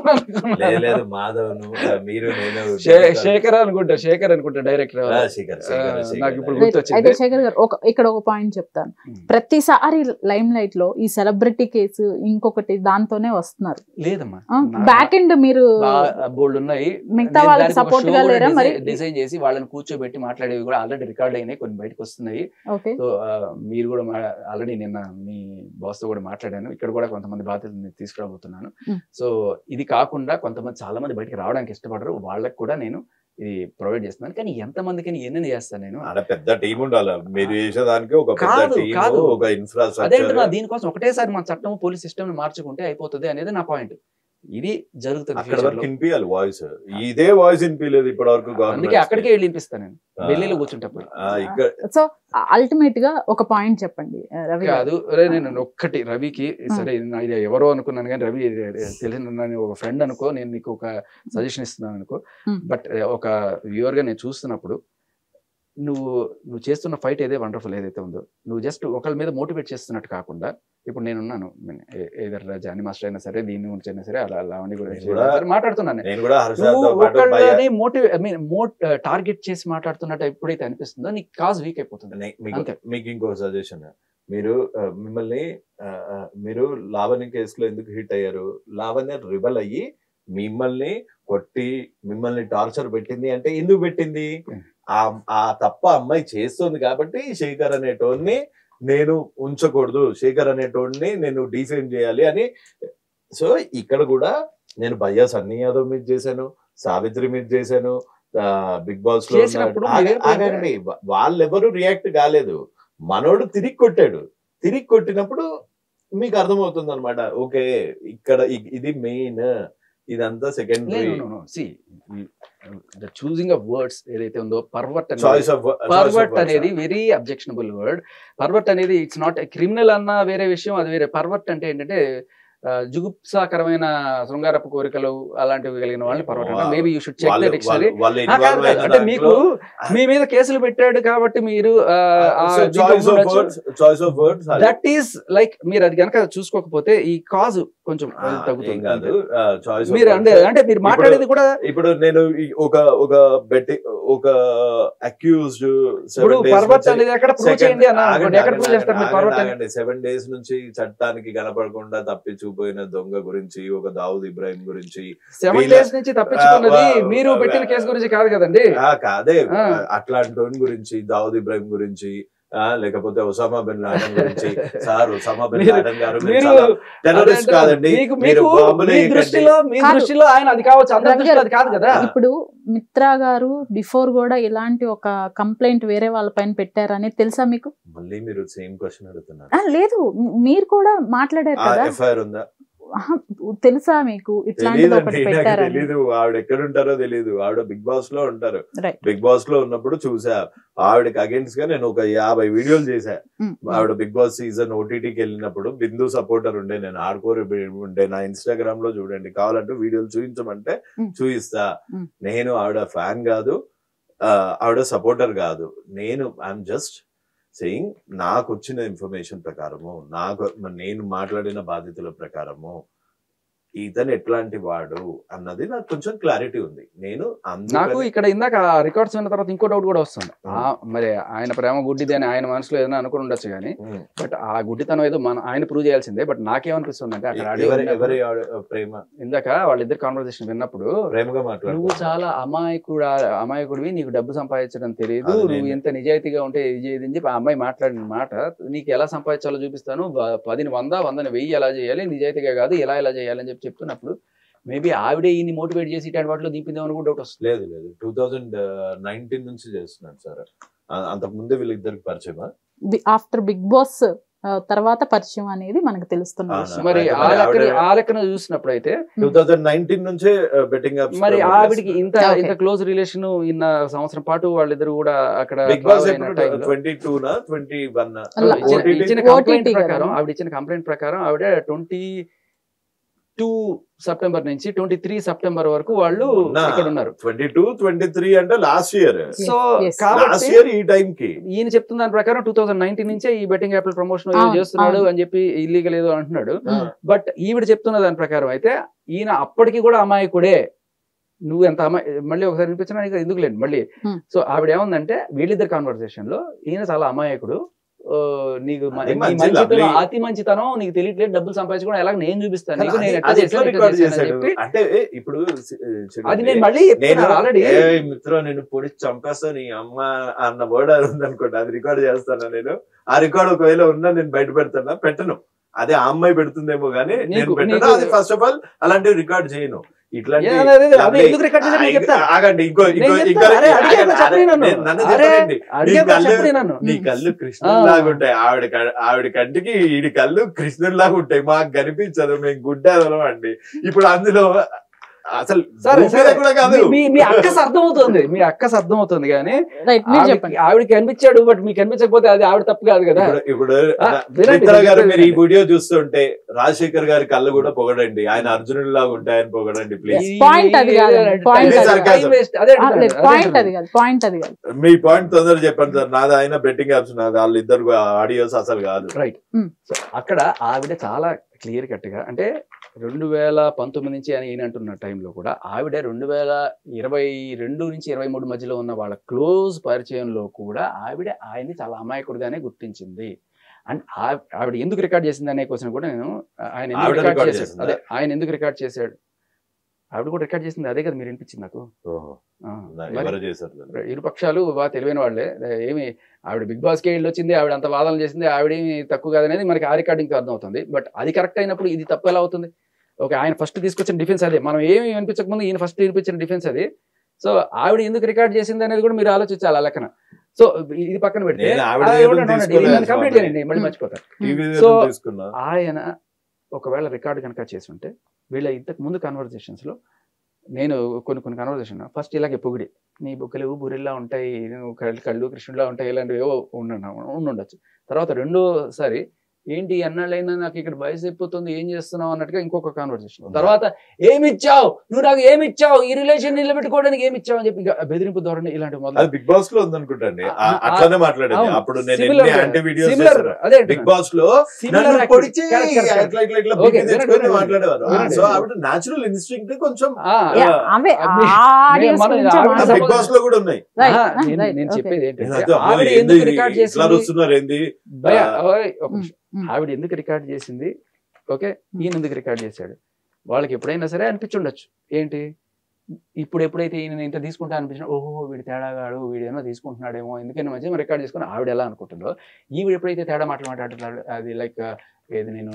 లేదు లేదు మాధవ్ నువ్వు మీరు నేను శే- శేఖర్ అనుకుంటా శేఖర్ అనుకుంటా డైరెక్టర్ ఆ, శేఖర్, శేఖర్, ఆ, శేఖర్. నాకు ఇప్పుడు Wait, గుర్తొచ్చింది. అయితే శేఖర్ గారు ఒక ఇక్కడ ఒక పాయింట్ చెప్తాను Hmm. ప్రతిసారి లైమ్ లైట్ లో ఈ సెలబ్రిటీ కేసు ఇంకొకటి దాంతోనే వస్తున్నారు లేదమ్మా బ్యాక్ ఎండ్ మీరు బోల్డ్ ఉన్నాయి మిగతా వాళ్ళకి సపోర్ట్ గా లేరా మరి డిజైన్ చేసి వాళ్ళని కూర్చోబెట్టి మాట్లాడేవి కూడా ఆల్రెడీ రికార్డ్ అయినాయి కొన్ని బయటకు వస్తున్నాయి ఓకే సో ఆ, మీరు కూడా ఆల్రెడీ నిన్న మీ బాస్ తో కూడా మాట్లాడాను ఇక్కడ కూడా కొంతమంది బాధ్యతలు తీసుకురాబోతున్నాను Mm. సో ఇది కాకుండా కొంతమంది చాలా మంది బయటకు రావడానికి ఇష్టపడరు వాళ్ళకి కూడా నేను ఇది ప్రొవైడ్ చేస్తున్నాను కానీ ఎంత మందికి ఎన్ని చేస్తాను నేను ఆడ పెద్ద టీం ఉండాలి మీరు చేసేదానికి ఒక పెద్ద కాదు, టీం కాదు. ఒక ఇన్ఫ్రాస్ట్రక్చర్ అదేంటున్నా దీనికోసం ఒకటేసారి మన చట్టం పోలీస్ సిస్టమ్ మార్చుకుంటే అయిపోతుంది అనేది నా పాయింట్ ఇది జరుగుతుంది అక్కడ future వరకు లో. వినిపించాలి వాయిస్ ఇదే వాయిస్ వినిపించలేదు ఇప్పటి వరకు అందుకే అక్కడికే వెళ్ళి వినిపిస్తాను నేను ఢిల్లీలో కూర్చుంటప్పుడు ఇక్కడ సో అల్టిమేట్ గా ఒక పాయింట్ చెప్పండి ఆ, రవి గారు. కాదు అరే నేను ఒక్కటి రవికి సరే నా ఇది ఎవరో అనుకున్నాను కానీ రవి తెలిసిన నా- ఒక ఫ్రెండ్ అనుకో నేను నీకు ఒక సజెషన్ ఇస్తున్నాను అనుకో Hmm. బట్ ఒక వ్యూవర్ గా నేను చూస్తున్నప్పుడు నువ్వు నువ్వు చేస్తున్న ఫైట్ ఏదే వండర్ఫుల్ ఏదైతే ఉందో నువ్వు జస్ట్ ఒకళ్ళ మీద మోటివేట్ చేస్తున్నట్టు కాకుండా ఇప్పుడు నేనున్నాను ఏదర్ జానీ మాస్టర్ అయినా సరే దీని గురించి అయినా సరే అలా లావణి గురించి నేను కూడా- అయినా సరే మాట్లాడుతున్నాను నేను. నేను కూడా హర్షతో నువ్వు పాటు భయ్యా- ఒకళ్ళని మోటివే ఐ మీన్ మో టార్గెట్ చేసి మాట్లాడుతున్నట్టు ఎప్పుడైతే అనిపిస్తుందో నీకు కాజ్ వీక్ అయిపోతుంది నే- మీకు అంతే. మీకు ఇంకో సజెషన్ మీరు ఆ, మిమ్మల్ని ఆ, ఆ, మీరు లావణ్య కేసులో ఎందుకు హిట్ అయ్యారు లావణ్య రిబల్ అయ్యి మిమ్మల్ని కొట్టి మిమ్మల్ని టార్చర్ పెట్టింది అంటే ఎందుకు పెట్టింది Hmm. ఆ ఆ తప్ప అమ్మాయి చేస్తుంది కాబట్టి శేఖర్ అనేటోడిని నేను ఉంచకూడదు శేఖర్ అనేటోడిని నేను డిఫైన్ చేయాలి అని సో ఇక్కడ కూడా నేను భయ్యా సన్నీ యాదవ్ మీద చేశాను సావిత్రి మీద చేశాను బిగ్ బాస్ లో చేసినప్పుడు ఉన్నాడు. ఆగ- మీరేం ఆగండి వాళ్ళెవరు రియాక్ట్ కాలేదు మనోడు తిరిగి కొట్టాడు తిరిగి కొట్టినప్పుడు మీకు అర్థమవుతుంది అనమాట ఓకే ఇక్కడ ఇ- ఇది మెయిన్ ఇదంతా secondary see the choosing of words ఏదైతే ఉందో పర్వర్ట్ చాయిస్ ఆఫ్ పర్వర్ట్ అనేది వెరీ అబ్జెక్షనబుల్ వర్డ్ పర్వర్ట్ అనేది ఇట్స్ నాట్ క్రిమినల్ అన్న వేరే విషయం అది వేరే పర్వర్ట్ అంటే ఏంటంటే ఆ, జుగుప్సాకరమైన శృంగారపు కోరికలు అలాంటివి కలిగిన వాళ్ళని పర్వర్ట్ అంటే maybe you should check the dictionary అంటే మీకు మీ మీద కేసులు పెట్టాడు కాబట్టి మీరు choice of words choice of words that is like మీరు అది కనుక చూసుకోకపోతే ఈ కాజ్ కొంచెం అది తగ్గుతుంది కాదు చాయిస్ మీరు అంటే అంటే మీరు మాట్లాడేది కూడా ఇప్పుడు నేను ఈ ఒక ఒక బెట్టి ఒక అక్యూజ్డ్ ఇప్పుడు పర్వత్ అనేది ఎక్కడ ప్రూవ్ చేయండి అన్న అనుకోండి ఎక్కడ ప్రూవ్ చేస్తారు మీరు పర్వత్ అనేది సెవెన్ డేస్ నుంచి చట్టానికి కనపడకుండా తప్పించుకుపోయిన దొంగ గురించి ఒక దావుద్ ఇబ్రాహిం గురించి సెవెన్ వీళ్ళ- డేస్ నుంచి తప్పించుకున్నది ఆ, వా- మీరు పెట్టిన కేసు గురించి కాదు కదండి ఆ కాదే ఆ. అట్లాంటి వాని గురించి దావుద్ ఇబ్రాహిం గురించి ఆ లేకపోతే ఒసామా బిన్ లాడెన్ గురించి సార్ ఒసామా బిన్ మీరు- లాడెన్ గారు మీరు మీరు చాలా టెర్రరిస్ట్ అదే కాదండి మీకు మీరు మీకు బాంబులు మీ వేయకండి. దృష్టిలో మీ కాదు. దృష్టిలో ఆయన అది కావచ్చు అందరి రవి దృష్టిలో గారు- అది కాదు కదా ఇప్పుడు మిత్రా గారు బిఫోర్ కూడా ఇలాంటి ఒక కంప్లైంట్ వేరే వాళ్ళ పైన పెట్టారని తెలుసా మీకు మళ్ళీ మీరు సేమ్ క్వశ్చన్ అడుగుతున్నారు ఆ, లేదు మీరు కూడా మీరు కదా ఎఫ్ఐఆర్ ఉందా ఆహా, తెలుసా మీకు ఇట్లాంటిది తెలియదండి ఒకటి నాకు పెట్టారని తెలీదు ఆవిడ ఎక్కడ ఉంటారో తెలియదు ఆవిడ బిగ్ బాస్ లో ఉంటారు Right. బిగ్ బాస్ లో ఉన్నప్పుడు చూసా ఆవిడకి అగేన్స్ట్ గా నేను ఒక యాభై వీడియోలు చేశా ఉమ్, ఆవిడ బిగ్ బాస్ సీజన్ ఓటీటీకి వెళ్ళినప్పుడు బిందు సపోర్టర్ ఉండే నేను ఆడుకోరు ఉండే నా ఇన్స్టాగ్రామ్ లో చూడండి కావాలంటే వీడియోలు చూపించమంటే ఉమ్. చూపిస్తా ఉమ్. నేను ఆవిడ ఫ్యాన్ కాదు ఆ, ఆవిడ సపోర్టర్ కాదు నేను ఐఎమ్ జస్ట్ సెయింగ్ నాకు వచ్చిన ఇన్ఫర్మేషన్ ప్రకారము నాకు నేను మాట్లాడిన బాధ్యతల ప్రకారము ఇతను ఎట్లాంటి వాడు అన్నది నాకు కొంచెం క్లారిటీ ఉంది నేను నాకు అందుకని ఇక్కడ ఇందాక రికార్డ్స్ విన్న తర్వాత ఇంకో డౌట్ కూడా వస్తుంది ఆ, మరి ఆయన ప్రేమ గుడ్డిది అని ఆయన మనసులో ఏదైనా అనుకుని ఉండొచ్చు కానీ ఉమ్. బట్ ఆ గుడ్డితనం ఏదో మన ఆయన ప్రూవ్ చేయాల్సిందే బట్ నాకేమనిపిస్తుంది అంటే అక్కడ audio ఎవరి విన్నప్పుడు, ఎవరి ఆడ- ప్రేమ ఇందాక వాళ్ళిద్దరు కాన్వర్సేషన్ విన్నప్పుడు ప్రేమగా నువ్వు మాట్లాడు చాలా అమాయకుడు అమాయకుడివి నీకు డబ్బు సంపాదించడం తెలియదు అది నువ్వు నేను- ఎంత నిజాయితీగా ఉంటే ఇది చేయదు అని చెప్పి ఆ అమ్మాయి మాట్లాడిన మాట నీకు ఎలా సంపాదించాలో చూపిస్తాను వ- పదిని వంద వందని వెయ్యి ఎలా చేయాలి నిజాయితీగా కాదు ఎలా ఎలా చేయాలని చెప్పి చెప్తున్నప్పుడు మేబీ ఆవిడే ఈయన్ని మోటివేట్ చేసి ఇట్లాంటి వాటిలో దింపిందేమని కూడా డౌట్ వస్తుంది లేదు లేదు టూ థౌజండ్ నైన్టీన్ నుంచి చేస్తున్నాడు సార్ అంతకు ముందే వీళ్ళిద్దరికి పరిచయమా ఆఫ్టర్ బిగ్ బాస్ తర్వాత పరిచయం అనేది మనకు తెలుస్తున్న అవునా? విషయం మరి అయితే ఆ మరి లెక్కన ఆవిడ- ఆ లెక్కన చూసినప్పుడు అయితే టూ థౌజండ్ నైన్టీన్ నుంచే బెట్టింగ్ మరి ఆవిడికి ఇంత Okay. ఇంత క్లోజ్ రిలేషన్ ఇన్న సంవత్సరం పాటు వాళ్ళిద్దరు కూడా అక్కడ బిగ్ బాస్ close అయిన time లో- ట్వంటీ టూ నా ట్వంటీ వన్ అలా ఇచ్చిన- OTT ఇచ్చిన OTT కంప్లైంట్ కదా. ప్రకారం ఆవిడ ఇచ్చిన కంప్లైంట్ ప్రకారం ఆవిడ ట్వంటీ టూ సెప్టెంబర్ నుంచి ట్వంటీ త్రీ సెప్టెంబర్ వరకు వాళ్ళు ఉన్నా. ఇక్కడ ఉన్నారు ట్వంటీ టూ ట్వంటీ త్రీ అంటే last year so yes. Last కాబట్టి ఇయర్ ఈ టైం కి ఈయన చెప్తున్న దాని ప్రకారం టూ థౌసండ్ నైన్టీన్ నుంచే ఈ బెట్టింగ్ యాప్ ప్రమోషన్ అవును, చేస్తున్నాడు అవును. అని చెప్పి ఇల్లీగల్ ఏదో అంటున్నాడు Hmm. బట్ ఈవిడ చెప్తున్న దాని ప్రకారం అయితే ఈయన అప్పటికి కూడా అమాయకుడే నువ్వు ఎంత అమాయ మళ్ళీ ఒకసారి వినిపించినా నీకు ఎందుకు లేదు మళ్ళీ Hmm. సో ఆవిడ ఏముందంటే వీళ్ళిద్దరు కాన్వర్సేషన్ లో ఈయన చాలా అమాయకుడు ఆ, నీకు మ- అది నీ మంచి మంచితనం, lovely. అతి మంచితనం నీకు తెలియట్లేదు డబ్బులు సంపాదించుకోవడం ఎలాగ నేను చూపిస్తాను నీకు అది- నేను ఎట్లా అది చేశాను, ఎట్లా ఎట్లా రికార్డ్ చేశాను అని చేశాడు చెప్పి అంటే ఏ, ఇప్పుడు సి- చూడండి, అది నేను మళ్ళీ నేను చెప్తున్నాను ఆల్రెడీ ఏ మిత్రం నేను పొడి చంపేస్తా నీ అమ్మ అన్న వర్డ్ అది ఉందనుకోండి అది రికార్డ్ చేస్తాను నేను ఆ రికార్డ్ ఒకవేళ ఉన్నా నేను బయట పెడతానా పెట్టను అదే ఆ అమ్మాయి పెడుతుందేమో గానీ నేను నీకు- పెట్టను నీకు- అది ఫస్ట్ ఆఫ్ ఆల్ అలాంటివి రికార్డ్ చేయను ఇట్లాంటి ఏ, అదే, అదే, అదే lovely- ఎందుకు రికార్డ్ చేశాను నేను ఆ, చెప్తా. ఆగండి ఇంకో ఇంకో నేను ఇంకో చెప్తా. అరే, అడిగాక ఆగండి, చెప్పని నన్ను. నేను- నన్ను అరే, చెప్పండి అడిగాక నీ కళ్ళు- చెప్పని నన్ను. నీ కళ్ళు కృష్ణులాగా ఉంటాయి ఆవిడ క- ఆవిడ కంటికి ఈడి కళ్ళు కృష్ణులాగా ఉంటాయి మాకు కనిపించదు మేము గుడ్డాదలం అండి ఇప్పుడు అందులో అసలు సరే భూమి మీద సరే కూడా కాదు మీ- మీ మీ అక్కస్ అర్థం అవుతుంది మీ అక్కస్ అర్థం అవుతుంది కానీ రైట్ మీరు ఆవిడకి- చెప్పండి ఆవిడకి కనిపించాడు బట్ మీకు కనిపించకపోతే అది ఆవిడ తప్పు కాదు కదా ఇప్పుడు ఇప్పుడు ఆ, వినండి, మిత్ర గారు వినండి. మీరు ఈ వీడియో చూస్తుంటే రాజశేఖర్ గారి కళ్ళు కూడా పొగడండి ఆయన అర్జునుడి లాగా ఉంటాయని పొగడండి ప్లీజ్ ఈ- Point అది కాదు, ఈ- point అది time కాదు. waste. అదే ఆ, అంటున్నాను, లేదు అదే పాయింట్ అంటున్నాను. అది కాదు పాయింట్ అది కాదు మీ పాయింట్ తొందరగా చెప్పండి సార్ నాది ఆయన బెట్టింగ్ యాప్స్ నాది వాళ్ళు ఇద్దరు ఆడియోస్ అసలు కాదు రైట్ Hmm. సో అక్కడ ఆవిడ చాలా క్లియర్ కట్ గా అంటే రెండు వేల పంతొమ్మిది నుంచి అని ఈయన అంటున్న టైంలో కూడా ఆవిడ రెండు వేల ఇరవై రెండు నుంచి ఇరవై మూడు మధ్యలో ఉన్న వాళ్ళ క్లోజ్ పరిచయంలో కూడా ఆవిడ ఆయన్ని చాలా అమాయకుడిగానే గుర్తించింది అండ్ ఆ- ఆవిడ ఎందుకు రికార్డ్ చేసింది అనే క్వశ్చన్ కూడా నేను ఆయన ఎందుకు ఆవిడ రికార్డ్ record చేశాడు చేసిందా? అదే ఆయన ఎందుకు రికార్డ్ చేశాడు ఆవిడ కూడా రికార్డ్ చేసింది అదే కదా మీరు వినిపించింది నాకు ఓహో, ఆ, నా- మరి- ఎవరు చేశారు దాన్ని? ఇరు పక్షాలు బాగా తెలివైన వాళ్ళే ఏమి ఆవిడ బిగ్ బాస్ కి వెళ్ళి వచ్చింది ఆవిడ అంత వాదనలు చేసింది ఆవిడేమి తక్కువ కాదనేది మనకి ఆ రికార్డింగ్ అర్థం అవుతుంది బట్ అది కరెక్ట్ అయినప్పుడు ఇది తప్పు ఎలా అవుతుంది ఓకే ఆయన ఫస్ట్ తీసుకొచ్చిన డిఫెన్స్ అదే మనం ఏమి వినిపించక ముందు ఈయన ఫస్ట్ వినిపించిన డిఫెన్స్ అది సో ఆవిడ ఎందుకు రికార్డ్ చేసింది అనేది కూడా మీరు ఆలోచించాలి ఆ లెక్కన సో ఇది పక్కన పెడితే నేను ఆవిడ ఆ, ఏదో ఉండండి, ఉండండి, ఇది తీసుకోలేదు నన్ను కంప్లీట్ స్వామి. చేయండి మళ్ళీ Hmm. మర్చిపోతాను టీవీ సో- తీసుకున్నా ఆయన ఒకవేళ రికార్డు కనుక చేసి ఉంటే వీళ్ళ ఇంతకు ముందు conversations లో నేను కొన్ని కొన్ని కన్వర్జేషన్ ఫస్ట్ ఇలాగే పొగిడి నీ బుక్కలు బురిల్లా ఉంటాయి నువ్వు కళ్ళు కళ్ళు కృష్ణుడిలా ఉంటాయి ఇలాంటివి ఏవో ఉండ ఉండుండొచ్చు తర్వాత రెండోసారి ఏంటి ఎన్నాళ్ళైనా నాకు ఇక్కడ వయసు అయిపోతుంది ఏం చేస్తున్నావు అన్నట్టుగా ఇంకొక కాన్వర్సేషన్ తర్వాత ఏమి ఇచ్చావు నువ్వు నాకు ఏమి ఇచ్చావు ఈ రిలేషన్ నిలబెట్టుకోవడానికి ఏమి ఇచ్చావు అని చెప్పి ఇంకా బెదిరింపు ధోరణి ఇలాంటివి మొదలు అది బిగ్ బాస్ లో ఉందనుకుంటండి ఆ, ఆ- ఆ- అట్లానే మాట్లాడేది అవును. అప్పుడు నేను Similar ఎన్ని గా- యాంటీ వీడియోస్ similar చేశాను అదే బిగ్ బాస్ లో Similar నన్ను acting. పొడిచి Correct, correct, correct. ఇట్లా ఇట్లా ఇట్లా Okay, బీపీ తెచ్చుకొని వినండి, మాట్లాడేవారు వినండి. సో ఆవిడ నాచురల్ ఇన్స్టింక్ట్ కొంచెం ఆ, Yeah, అవే అవి- ఆడియన్స్ మన- గురించి ఆవిడ మాట్లాడుతున్నాం. బిగ్ బాస్ లో కూడా ఉన్నాయి Right, ఆ, ah, నేను right, నేను okay. చెప్పేది నేను ఏంటంటే అదే, అమ్మో, ఆవిడ ఏంది ఎందుకు ఇది? రికార్డ్ ఇట్లా చేసింది వస్తున్నారు ఏంది భయ, ఆ, ఓయ్, ఒక నిమిషం. మ్. ఆవిడ ఎందుకు రికార్డ్ చేసింది ఓకే ఈయన ఎందుకు రికార్డ్ చేశాడు వాళ్ళకి ఎప్పుడైనా సరే అనిపించుండొచ్చు ఏంటి ఇప్పుడు ఎప్పుడైతే ఈయన ఇంత తీసుకుంటా అనిపించిన ఓహో వీడు తేడాగాడు వీడేమో తీసుకుంటున్నాడేమో ఎందుకని మంచిగా రికార్డ్ చేసుకుని ఆవిడ ఎలా అనుకుంటుందో ఈవిడ ఎప్పుడైతే తేడా మాటలు మాట్లాడుతున్నాడు అది లైక్ ఏది నేను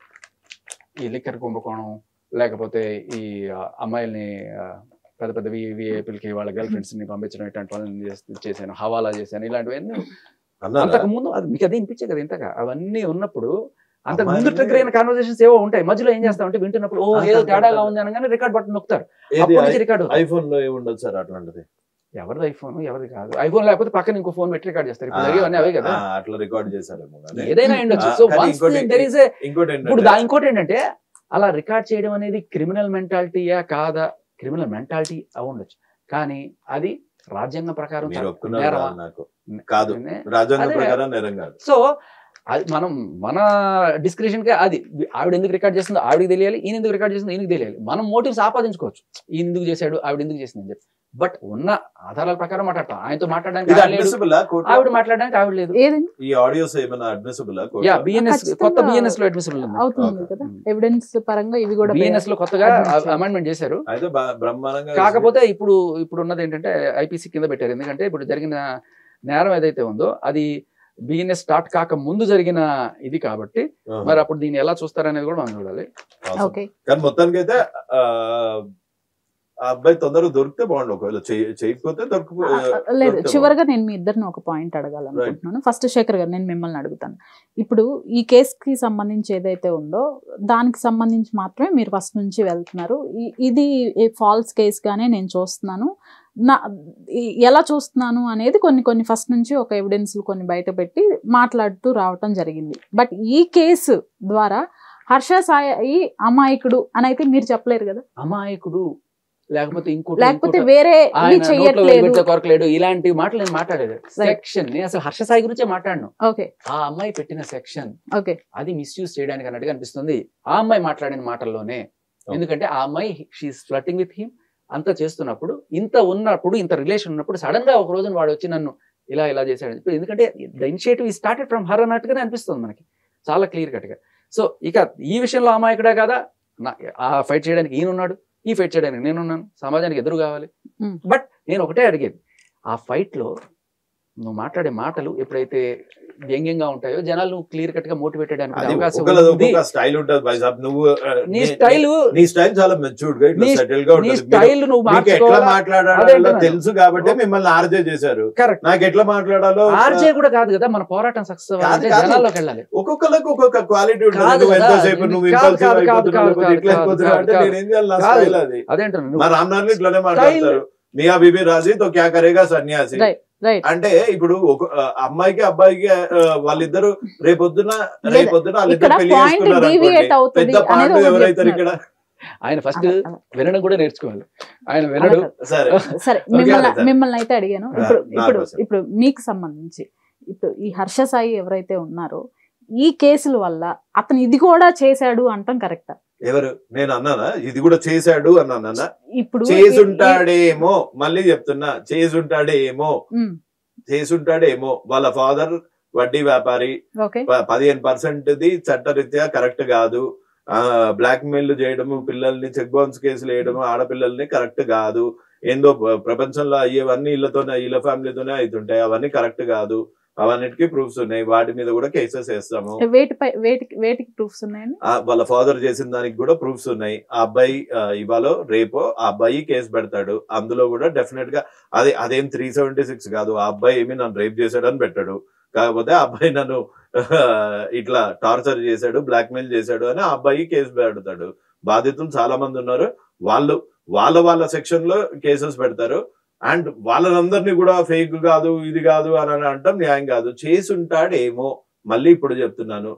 ఈ లిక్కర్ కుంభకోణం లేకపోతే ఈ ఆ, అమ్మాయిల్ని ఆ, పెద్ద పెద్ద విఐపీలకి వాళ్ళ గర్ల్ ఫ్రెండ్స్ ని పంపించడం ఇట్లాంటి వాళ్ళని చేస్- చేశాను హవాలా చేశాను ఇలాంటివన్నీ అన్నారా? అంతకు ముందు అది మీకు అదే వినిపించే కదా ఇంతగా అవన్నీ ఉన్నప్పుడు అంతకు ముందు అమ్మాయిలే- ట్రిగర్ అయిన కాన్వర్సేషన్స్ ఏవో ఉంటాయి మధ్యలో ఏం చేస్తామంటే వింటున్నప్పుడు ఓ ఏదో అంతే, తేడాగా అంతే. ఉంది అనగానే రికార్డ్ బటన్ నొక్కుతారు ఏది అప్పటి నుంచి రికార్డ్ ఐఫోన్ లో ఏముండదు సార్ అట్లాంటిది ఎవరిది ఐఫోన్ ఎవరిది కాదు ఐఫోన్ లేకపోతే పక్కన ఇంకో ఫోన్ పెట్టి రికార్డ్ చేస్తారు ఇప్పుడు జరిగేవన్నీ అవే కదా ఆ, అట్లా రికార్డ్ చేశారేమో కానీ ఏదైనా ఉండొచ్చు ఆ, సో కానీ వన్స్ ఇంకోటి- దెర్ ఇస్ ఇంకోటి ఇప్పుడు ఏంటంటే దా ఇంకోటి ఏంటంటే అలా రికార్డ్ చేయడం అనేది క్రిమినల్ మెంటాలిటీయా కాదా క్రిమినల్ మెంటాలిటీ అవి ఉండొచ్చు కానీ అది రాజ్యాంగం ప్రకారం మీరు ఒప్పుకున్నారు నేరమా? కాదు నాకు కాదు నే- రాజ్యాంగం అదే. ప్రకారం నేరం కాదు సో అది మనం మన డిస్క్రిప్షన్ కి అది ఆవిడ ఎందుకు రికార్డ్ చేస్తుందో ఆవిడకి తెలియాలి ఈయన ఎందుకు రికార్డ్ చేస్తుందో ఈయనకి తెలియాలి మనం మోటివ్స్ ఆపాదించుకోవచ్చు ఈయన ఎందుకు చేశాడు ఆవిడ ఎందుకు చేసింది అని చెప్పి బట్ ఉన్న ఆధారాల ప్రకారం మాట్లాడతాం ఆయనతో మాట్లాడడానికి ఇది ఆవిడ లేదు. అడ్మిసిబుల్ ఆవిడ మాట్లాడడానికి ఆవిడ లేదు ఏదండి ఈ ఆడియోస్ ఏమైనా అడ్మిసిబుల్ యా బిఎన్ఎస్ ఖచ్చితంగా కొత్త బిఎన్ఎస్ లో అడ్మిషన్ ఉంది అవుతుంది Okay. కదా ఎవిడెన్స్ పరంగా ఇవి కూడా బిఎన్ఎస్ లో కొత్తగా admit చేయాలి. అమెండ్మెంట్ చేశారు అయితే బా- బ్రహ్మాండంగా కాకపోతే ఇప్పుడు ఇప్పుడు ఉన్నది ఏంటంటే ఐపీసీ కింద పెట్టారు ఎందుకంటే ఇప్పుడు జరిగిన నేరం ఏదైతే ఉందో అది బిఎన్ఎస్ స్టార్ట్ కాక ముందు జరిగిన ఇది కాబట్టి ఆహా. మరి అప్పుడు దీన్ని ఎలా చూస్తారనేది కూడా మనం చూడాలి Awesome. ఓకే కానీ మొత్తానికి అయితే ఆ ఆ అబ్బాయి తొందరగా దొరికితే బాగుండు ఒకవేళ చేయ- చేయకపోతే దొరక ఆ, ఆ, లేదు దొరికితే చివరిగా నేను మీ ఇద్దరిని ఒక పాయింట్ అడగాలనుకుంటున్నాను ఫస్ట్ శేఖర్ గారు నేను మిమ్మల్ని అడుగుతాను ఇప్పుడు ఈ కేసుకి సంబంధించి ఏదైతే ఉందో దానికి సంబంధించి మాత్రమే మీరు ఫస్ట్ నుంచి వెళ్తున్నారు ఈ- ఇది ఫాల్స్ కేసుగానే నేను చూస్తున్నాను నా ఈ- ఎలా చూస్తున్నాను అనేది కొన్ని కొన్ని ఫస్ట్ నుంచి ఒక ఎవిడెన్స్లు కొన్ని బయట పెట్టి మాట్లాడుతూ రావటం జరిగింది బట్ ఈ కేసు ద్వారా హర్ష సాయి అమాయకుడు అని అయితే మీరు చెప్పలేరు కదా అమాయకుడు లేకపోతే ఇంకోటి లేకపోతే ఇంకోటి, వేరే ఆయన నోట్లో చెయ్యట్లేదు పెడితే కొరకలేడు ఇలాంటి మాటలు నేను మాట్లాడేది సెక్షన్ నేను అసలు హర్ష సాయి గురించే మాట్లాడను ఓకే ఆ అమ్మాయి పెట్టిన సెక్షన్ ఓకే అది మిస్యూజ్ చేయడానికి అన్నట్టుగా అనిపిస్తుంది ఆ అమ్మాయి మాట్లాడిన మాటల్లోనే ఎందుకంటే ఆ అమ్మాయి షీఈస్ ఫ్లటింగ్ విత్ హిమ్ అంత చేస్తున్నప్పుడు ఇంత ఉన్నప్పుడు ఇంత రిలేషన్ ఉన్నప్పుడు సడన్ గా ఒక రోజున వాడు వచ్చి నన్ను ఇలా ఇలా చేశాడు ఇప్పుడు ఎందుకంటే the initiative is started from her అన్నట్టుగానే అనిపిస్తుంది మనకి చాలా క్లియర్ కట్ గా సో ఇక ఈ విషయంలో అమాయకుడే కదా నా ఆ ఫైట్ చేయడానికి ఈయన ఉన్నాడు ఈ ఫైట్ చేయడానికి నేనున్నాను సమాజానికి ఎదురు కావాలి Hmm. బట్ నేను ఒకటే అడిగేది ఆ ఫైట్ లో నువ్వు మాట్లాడే మాటలు ఎప్పుడైతే వ్యంగ్యంగా ఉంటాయో జనాలు క్లియర్ కట్ గా మోటివేటెడ్ అనే అది అవకాశం ఒక్కొక్కరిది ఉంది ఒక్కొక్క స్టైల్ ఉంటుంది బైసాబ్ నువ్వు ఆ, నీ నీ- స్టైల్ నీ స్టైల్ చాలా మెచ్యూర్డ్ గా ఇట్లా నీ- సెటిల్ గా నీ ఉంటుంది మీరు- స్టైల్ నువ్వు మీకు ఎట్లా మార్చుకోవాలా మాట్లాడాలో అదేంటున్నాను. తెలుసు కాబట్టి మిమ్మల్ని ఆర్జే చేశారు కరెక్ట్ నాకు ఎట్లా మాట్లాడాలో ఆర్జే కూడా కాదు కదా మన పోరాటం సక్సెస్ కాదు, అవ్వాలంటే కాదు. జనాల్లోకి వెళ్ళాలి ఒక్కొక్కరికి ఒక్కొక్క క్వాలిటీ ఉంటుంది కాదు నువ్వు కదా, ఎంతసేపు నువ్వు కాదు, impulsive కాదు, కాదు, అయిపోతున్నావు, కాదు, లేకపోతే ఇట్లా కాదు, అయిపోతున్నావు కాదు, అంటే కాదు. నేనేం చేయాలి నా కాదు. స్టైల్ అది అదేంటున్నాను మా నువ్వు రామ్నాథ్ ఇట్లానే మాట్లాడతారు మియా బీబీ రాజీ తో క్యా కరేగా సన్యాసి Right. రైట్ అంటే ఇప్పుడు ఒక ఆ, అమ్మాయికి అబ్బాయికి ఆ, వాళ్ళిద్దరు రేపొద్దున రేపొద్దున వాళ్ళిద్దరు ఇక్కడ పెళ్లి పాయింట్ చేసుకున్నారు డీవియేట్ అనుకోండి. అవుతుంది పెద్ద అనేది పాండు ఒకటి ఎవరైతారు ఇక్కడ చెప్తున్నారు. ఆయన ఫస్ట్ అలా- అలా. వినడం కూడా నేర్చుకోవాలి ఆయన అలా వినడు కాదు. సరే సరే ఓకే, మిమ్మల్ని సరే. మిమ్మల్ని అయితే అడిగాను ఆ, ఇప్పుడు నా ఇప్పుడు కోసం. ఇప్పుడు మీకు సంబంధించి ఇప్పుడు ఈ హర్ష సాయి ఎవరైతే ఉన్నారో ఈ కేసుల వల్ల అతను ఇది కూడా చేశాడు అంటాం కరెక్ట్ ఎవరు నేను అన్నానా ఇది కూడా చేశాడు అని అన్నానా ఇప్పుడు చేసుంటాడేమో మళ్ళీ చెప్తున్నా చేసుంటాడేమో ఉమ్, చేసుంటాడేమో వాళ్ళ ఫాదర్ వడ్డీ వ్యాపారి ఓకే ప- పదిహేను పర్సెంట్ ది చట్టరీత్యా కరెక్ట్ కాదు ఆ బ్లాక్ మెయిల్ చేయడము పిల్లల్ని చెక్ బౌన్స్ కేసులు వేయడము ఆడపిల్లల్ని కరెక్ట్ కాదు ఏందో ప్ర- ప్రపంచంలో అయ్యేవన్నీ ఇళ్లతోనే ఇళ్ళ ఫ్యామిలీతోనే అవుతుంటాయి అవన్నీ కరెక్ట్ కాదు అవన్నిటికీ ప్రూఫ్స్ ఉన్నాయి వాటి మీద కూడా కేసెస్ వేస్తాము వేటిపై వేటికి వేటికి ప్రూఫ్స్ ఉన్నాయండి ఆ వాళ్ళ ఫాదర్ చేసిన దానికి కూడా ప్రూఫ్స్ ఉన్నాయి ఆ అబ్బాయి ఆ, ఇవాళ రేపో ఆ అబ్బాయి కేసు పెడతాడు అందులో కూడా డెఫినెట్ గా అదే అదేం త్రీ సెవెంటీ సిక్స్ కాదు ఆ అబ్బాయి ఏమి నన్ను రేప్ చేశాడు అని పెట్టాడు కాకపోతే ఆ అబ్బాయి నన్ను ఇట్లా టార్చర్ చేశాడు బ్లాక్ మెయిల్ చేశాడు అని ఆ అబ్బాయి కేసు పెడతాడు బాధితులు చాలా మంది ఉన్నారు వాళ్ళు వాళ్ళ వాళ్ళ సెక్షన్ లో కేసెస్ పెడతారు అండ్ వాళ్ళనందరినీ కూడా ఫేక్ కాదు ఇది కాదు అని అని అంటాం న్యాయం కాదు చేసి ఉంటాడేమో మళ్ళీ ఇప్పుడు చెప్తున్నాను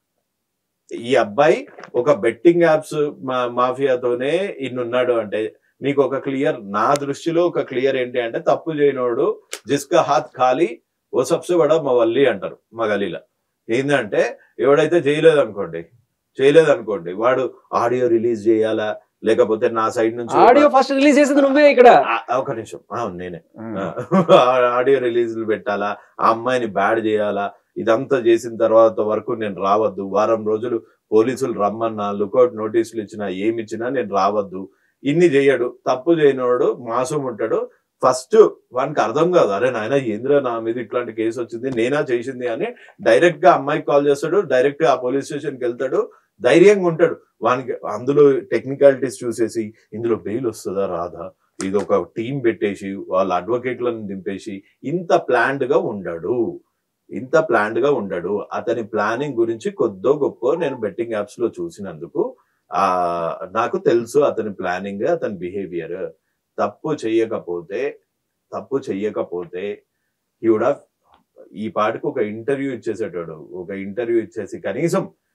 ఈ అబ్బాయి ఒక బెట్టింగ్ యాప్స్ మాఫియాతోనే ఇన్నున్నాడు అంటే మీకు ఒక క్లియర్ నా దృష్టిలో ఒక క్లియర్ ఏంటి అంటే తప్పు చేయనోడు జిస్కా హాత్ ఖాళీ ఓ సబ్సే బడా మవల్లి అంటారు మా గలీలో ఏంటంటే ఎవడైతే చేయలేదు అనుకోండి చేయలేదు అనుకోండి వాడు ఆడియో రిలీజ్ చేయాలా లేకపోతే నా సైడ్ నుంచి ఆడియో ఫస్ట్ రిలీజ్ చేసింది నువ్వే ఇక్కడ ఆ- ఒక నిమిషం అవును నేనే ఆడియో రిలీజ్లు పెట్టాలా ఆ అమ్మాయిని బ్యాడ్ చేయాలా ఇదంతా చేసిన తర్వాత వరకు నేను రావద్దు వారం రోజులు పోలీసులు రమ్మన్నా లుకౌట్ నోటీసులు ఇచ్చినా ఏమి ఇచ్చినా నేను రావద్దు ఇన్ని చేయడు తప్పు చేయనోడు మాసం ఉంటాడు ఫస్ట్ వానికి అర్థం కాదు అరే నాయన ఏంద్ర నా మీద ఇట్లాంటి కేసు వచ్చింది నేనా చేసింది అని డైరెక్ట్ గా అమ్మాయికి కాల్ చేస్తాడు డైరెక్ట్ గా ఆ పోలీస్ స్టేషన్ కి వెళ్తాడు ధైర్యంగా ఉంటాడు వానికి అందులో టెక్నికాలిటీస్ చూసేసి ఇందులో బెయిల్ వస్తుందా రాదా ఇది ఒక టీం పెట్టేసి వాళ్ళ అడ్వకేట్లను దింపేసి ఇంత ప్లాన్డ్ గా ఉండడు ఇంత ప్లాన్డ్ గా ఉండడు అతని ప్లానింగ్ గురించి కొద్దో గొప్ప నేను బెట్టింగ్ యాప్స్ లో చూసినందుకు ఆ నాకు తెలుసు అతని ప్లానింగ్ అతని బిహేవియర్ తప్పు చెయ్యకపోతే తప్పు చెయ్యకపోతే ఈ కూడా ఈ పాటికి ఒక ఇంటర్వ్యూ ఇచ్చేసేటాడు ఒక ఇంటర్వ్యూ ఇచ్చేసి కనీసం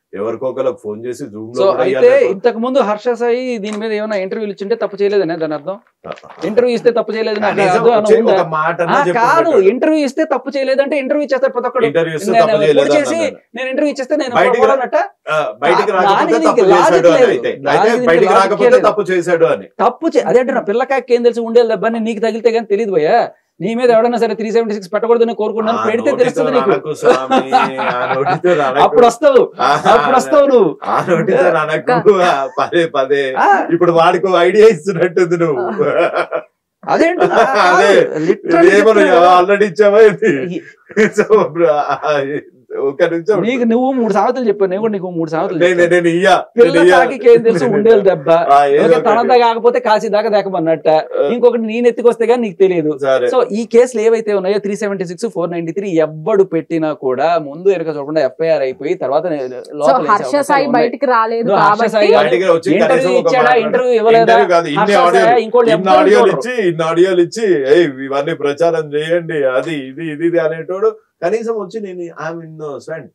ఎవరికొకరికి ఫోన్ చేసి జూమ్ సో లో కూడా అయితే ఇయ్యాలి. ఇంతకు ముందు హర్ష సాయి దీని మీద ఏమైనా ఇంటర్వ్యూలు ఇచ్చింటే తప్పు చేయలేదనే దాని అర్థం ఆ, ఇంటర్వ్యూ ఇస్తే తప్పు చేయలేదు నాకు కనీసం అర్థం అని వచ్చి ఉందా? ఒక మాట ఆ, కాదు ఇంటర్వ్యూ ఇస్తే తప్పు చేయలేదంటే ఇంటర్వ్యూ చేస్తారు ప్రతి ఒక్కడు ఇంటర్వ్యూ ఇస్తే నేను తప్పు చేయలేదు పొడి చేసి అన్నాను. నేను ఇంటర్వ్యూ ఇచ్చేస్తే నేను బయటికి రా- పొరపాటునట్ట? ఆ, బయటికి ఆ, రాకపోతే దానికి తప్పు దీనికి చేశాడు అని లాజిక్ అయితే లేదు. అయితే దానికి బయటికి దీనికి రాకపోతే లాజిక్ తప్పు చేశాడు అని తప్పు చే- అదే అంటున్నా పిల్లకాయకి ఏం తెలిసి ఉండేది దెబ్బని నీకు తగిలితే కానీ తెలియదు భయ్యా నీ మీద ఎవడన్నా సరే త్రీ సెవెంటీ సిక్స్ పెట్టకూడదని కోరుకున్నాను ఆ పెడితే నోటితో తెలుస్తుంది నీకు రానకు స్వామి, ఆ నోటితో రానకు. అప్పుడు వస్తావు ఆ, అప్పుడు వస్తావు నువ్వు ఆ నోటితో రానకు ఆ, పదే పదే ఆ, ఇప్పుడు వాడికి ఐడియా ఇస్తున్నట్టుంది నువ్వు అదేంటున్నా? అదే. Literally ఏమో చెప్తున్నా. ఆల్రెడీ ఇచ్చావా ఇది? సో, బ్రో, ఆ, ఒక్క నిమిషం నీకు నువ్వు మూడు సామెతలు చెప్పాను నేను కూడా నీకు మూడు సామెతలు నేను చెప్పాను. నేను ఇయ్యా పిల్ల నేను ఇయ్యా. కాకి ఏం తెలుసు ఉండేది దెబ్బ ఆ, ఏదో ఓకే ఒకటి. తనంతా కాకపోతే కాసి దాకా దేకమన్నట్ట ఇంకొకటి నేను ఎత్తుకొస్తే కానీ నీకు తెలియదు సరే సో ఈ కేసులు ఏవైతే ఉన్నాయో three seventy six four ninety three ఎవ్వడు పెట్టినా కూడా ముందు వెనక చూడకుండా ఎఫ్ఐఆర్ అయిపోయి తర్వాత నే- సో లోపల వేసే హర్ష అవకాశాలు సాయి ఉన్నాయి. బయటికి రాలేదు నువ్వు హర్ష కాబట్టి సాయి గారు బయటికి వచ్చి ఇంటర్వ్యూ కనీసం ఒక ఇచ్చాడా మాట- ఇంటర్వ్యూ ఇవ్వలేదా ఇంటర్వ్యూ కాదు ఇన్ని హర్ష ఆడియోలు సాయి ఇంకోటి ఇన్ని ఎవ్వరు ఆడియోలు చూడరు. ఇచ్చి ఇన్ని ఆడియోలు ఇచ్చి ఏయ్ ఇవన్నీ ప్రచారం చేయండి అది ఇది ఇది ఇది అనేటోడు కనీసం వచ్చి నేను ఐఎమ్ ఇన్నోసెంట్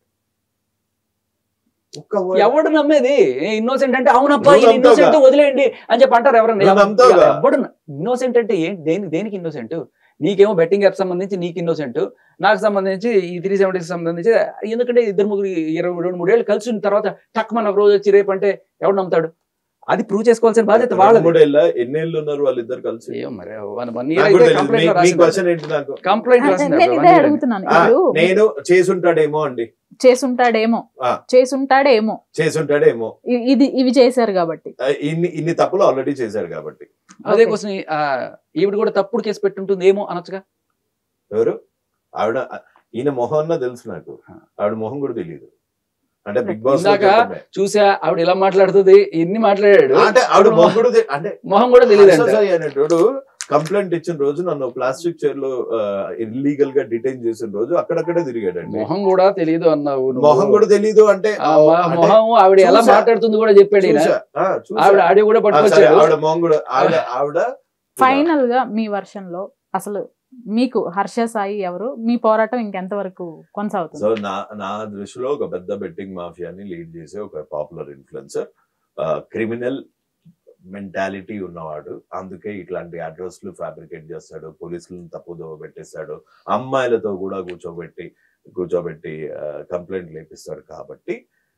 ఒక్క word. ఎవడు నమ్మేది ఇన్నోసెంట్ అంటే అవునబ్బా నువ్వు ఇన్నోసెంట్ నమ్ముతావుగా. వదిలేయండి అని చెప్పి అంటారు ఎవరన్నా నువ్వు నమ్ముతావుగా. ఎవడు ఇన్నోసెంట్ అంటే ఏంటి దేనికి దేనికి ఇన్నోసెంట్ నీకేమో బెట్టింగ్ యాప్ సంబంధించి నీకు ఇన్నోసెంట్ నాకు సంబంధించి ఈ త్రీ సెవెంటీకి సంబంధించి ఎందుకంటే ఇద్దరు ముగ్గురు ఇరవై రెండు మూడేళ్ళు కలిసి ఉన్న తర్వాత టక్ మన ఒక రోజు వచ్చి రేపు అంటే ఎవడు నమ్ముతాడు అది ప్రూవ్ చేసుకోవాల్సిన బాధ్యత రెండు వాళ్ళది మూడేళ్ళ ఎన్నేళ్ళు ఉన్నారు వాళ్ళిద్దరు కలిసి ఏమో మరి వన్ వన్ ఇయర్ నాకు కూడా అయితే తెలియదు. కంప్లైంట్ మీ- మీ రాసింది క్వశ్చన్ ఏంటి నాకు కంప్లైంట్ నేను రాసింది ఇదే అడుగుతున్నాను ఆ, ఇప్పుడు నేను చేసుంటాడేమో అండి చేసుంటాడేమో ఆ. చేసుంటాడేమో చేసుంటాడేమో ఇ- ఇది ఇవి చేశారు కాబట్టి ఆ, ఇన్ని ఇన్ని తప్పులు ఆల్రెడీ చేశాడు కాబట్టి అదే Okay. క్వశ్చన్ ఈవిడ కూడా తప్పుడు కేసు పెట్టుంటుంది ఏమో అనొచ్చుగా ఎవరు ఆవిడ ఈయన మొహం అన్నా తెలుసు నాకు ఆవిడ మొహం కూడా తెలియదు అంటే బిగ్ బాస్ ఇందాక చూసా ఆవిడ ఇలా మాట్లాడుతుంది ఇన్ని మాట్లాడాడు అంటే ఆవిడ మొహం కూడా తె- అంటే మొహం కూడా తెలియదు హర్ష సాయి అనేటోడు కంప్లైంట్ ఇచ్చిన రోజు నన్ను ప్లాస్టిక్ చైర్ లో ఇల్లీగల్ గా డిటైన్ చేసిన రోజు అక్కడక్కడే తిరిగాడండి మొహం కూడా తెలియదు అన్నావు నువ్వు. మొహం కూడా తెలియదు అంటే ఆ మొ- అంటే మొహం ఆవిడ ఎలా చూసా. మాట్లాడుతుంది కూడా చెప్పాడు ఈయన. చూసా, ఆ, చూసా. ఆవిడ ఆడియో కూడా ఆ, సరే, పట్టుకొచ్చాడు ఆవిడ మొహం కూడా ఆవిడ ఆవిడ ఫైనల్ గా మీ వర్షన్ లో అసలు మీకు హర్ష సాయి ఎవరు మీ పోరాటం ఇంకెంత వరకు కొనసాగుతుంది సో నా నా దృష్టిలో ఒక పెద్ద బెట్టింగ్ మాఫియాని లీడ్ చేసే ఒక పాపులర్ ఇన్ఫ్లుయెన్సర్ క్రిమినల్ మెంటాలిటీ ఉన్నవాడు అందుకే ఇట్లాంటి అడ్రస్లు ఫ్యాబ్రికేట్ చేస్తాడు పోలీసులను తప్పుదోవ పెట్టేస్తాడు అమ్మాయిలతో కూడా కూర్చోబెట్టి కూర్చోబెట్టి కంప్లైంట్ లేపిస్తాడు కాబట్టి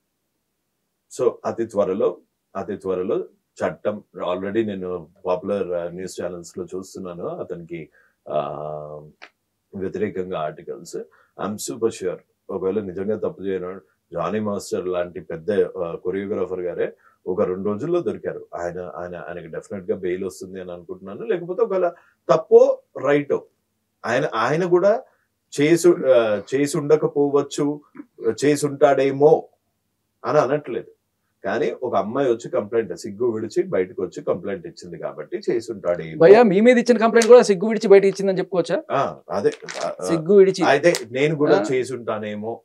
సో అతి త్వరలో అతి త్వరలో చట్టం ఆల్రెడీ నేను పాపులర్ న్యూస్ ఛానల్స్ లో చూస్తున్నాను అతనికి ఆ, వ్యతిరేకంగా ఆర్టికల్స్ ఐఎమ్ సూపర్ ష్యూర్ ఒకవేళ నిజంగా తప్పు చేయను జానీ మాస్టర్ లాంటి పెద్ద కొరియోగ్రాఫర్ గారే ఒక రెండు రోజుల్లో దొరికారు ఆయన ఆయన ఆయనకి డెఫినెట్ గా బెయిల్ వస్తుంది అని అనుకుంటున్నాను లేకపోతే ఒకవేళ తప్పో రైటో ఆయన ఆయన కూడా చేసు ఆ, చేసి ఉండకపోవచ్చు చేసి ఉంటాడేమో అని అనట్లేదు కానీ ఒక అమ్మాయి వచ్చి కంప్లైంట్ సిగ్గు విడిచి బయటకు వచ్చి కంప్లైంట్ ఇచ్చింది కాబట్టి చేసి ఉంటాడేమో భయ్యా మీ మీద ఇచ్చిన కంప్లైంట్ కూడా సిగ్గు విడిచి బయట ఇచ్చిందని చెప్పుకోవచ్చా ఆ, అదే ఆ, ఆ, సిగ్గు విడిచి అయితే నేను కూడా ఆ. చేసి ఉంటానేమో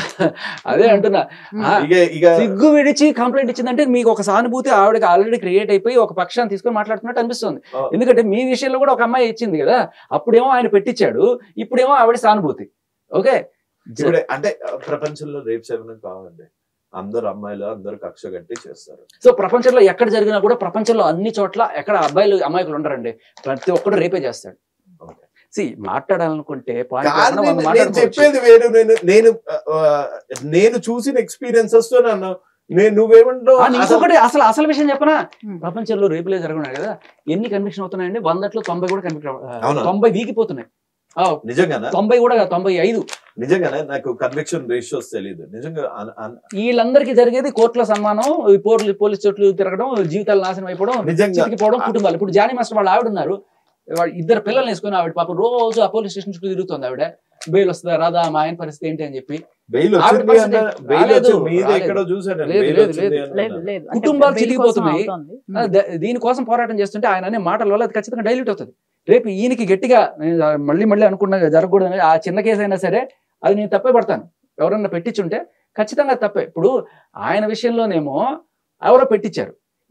అదే అంటున్నా ఆ, ఇక ఇక సిగ్గు విడిచి కంప్లైంట్ ఇచ్చిందంటే మీకు ఒక సానుభూతి ఆవిడకి ఆల్రెడీ క్రియేట్ అయిపోయి ఒక పక్షాన్ని తీసుకొని మాట్లాడుతున్నట్టు అనిపిస్తుంది ఆ. ఎందుకంటే మీ విషయంలో కూడా ఒక అమ్మాయి ఇచ్చింది కదా అప్పుడేమో ఆయన పెట్టించాడు ఇప్పుడేమో ఆవిడ సానుభూతి ఓకే ఇప్పుడే అంటే ఆ, ప్రపంచంలో రేప్ సెవెన్ కావండి అందరు అమ్మాయిలు అందరు కక్ష కట్టి చేస్తారు సో ప్రపంచంలో ఎక్కడ జరిగినా కూడా ప్రపంచంలో అన్ని చోట్ల ఎక్కడ అబ్బాయిలు అమ్మాయిలు ఉండరండి ప్రతి ఒక్కడు రేపే చేస్తాడు Okay. సి మాట్లాడాలనుకుంటే point కాదు లేకుండా నేను- మనం నేను మాట్లాడుకోవచ్చు. చెప్పేది వేరు నేను నేను ఆ, ఆ, నేను చూసిన ఎక్స్పీరియన్సెస్ తో నన్ను నేను నువ్వేమంటావు ఆ, నేను అసలు- ఇంకొకటి అసలు అసలు విషయం చెప్పనా Hmm. ప్రపంచంలో రేపులే జరుగుతున్నాయి కదా ఎన్ని కన్విక్షన్ అవుతున్నాయండి వందట్లో తొంభై కూడా కన్విక్షన్ అవునా? తొంభై వీగిపోతున్నాయి ఆ, నిజంగానా తొంభై కూడా కాదు, తొంభై ఐదు నిజంగానే నాకు కన్విక్షన్ రేషియోస్ తెలియదు నిజంగా అన్- అన్- వీళ్ళందరికీ జరిగేది కోర్టుల సన్మానం ఈ పోలీసు పోలీస్ చోట్లు తిరగడం జీవితాలు నాశనం అయిపోవడం నిజంగా చితికిపోవడం కుటుంబాలు ఇప్పుడు జానీ మాస్టర్ వాళ్ళు ఆవిడ ఉన్నారు వాళ్ళ ఇద్దరు పిల్లల్ని వేసుకొని ఆవిడ పాపం రోజు ఆ పోలీస్ స్టేషన్ చుట్టూ తిరుగుతుంది ఆవిడ బెయిల్ వస్తుందా రాదా మా ఆయన పరిస్థితి ఏంటి అని చెప్పి బెయిల్ ఆవిడ వచ్చింది పరిస్థితి అన్న బెయిల్ రాలేదు, వచ్చింది మీద రాలేదు. ఎక్కడో చూసాను లేదు, బెయిల్ లేదు, వచ్చింది లేదు. అన్న. లేదు లేదు అంటే కుటుంబాలు bail కోసం చితికిపోతున్నాయి. అవుతోంది. ఆ, ద- దీనికోసం పోరాటం చేస్తుంటే ఆయన అనే మాటల వల్ల అది ఖచ్చితంగా డైల్యూట్ అవుతుంది రేపు ఈయనకి గట్టిగా నేను మళ్ళీ మళ్ళీ అనుకున్నా జరగకూడదని ఆ చిన్న కేసు అయినా సరే అది నేను తప్పే పడతాను ఎవరన్నా పెట్టించుంటే ఖచ్చితంగా తప్పే ఇప్పుడు ఆయన విషయంలోనేమో ఎవరో పెట్టించారు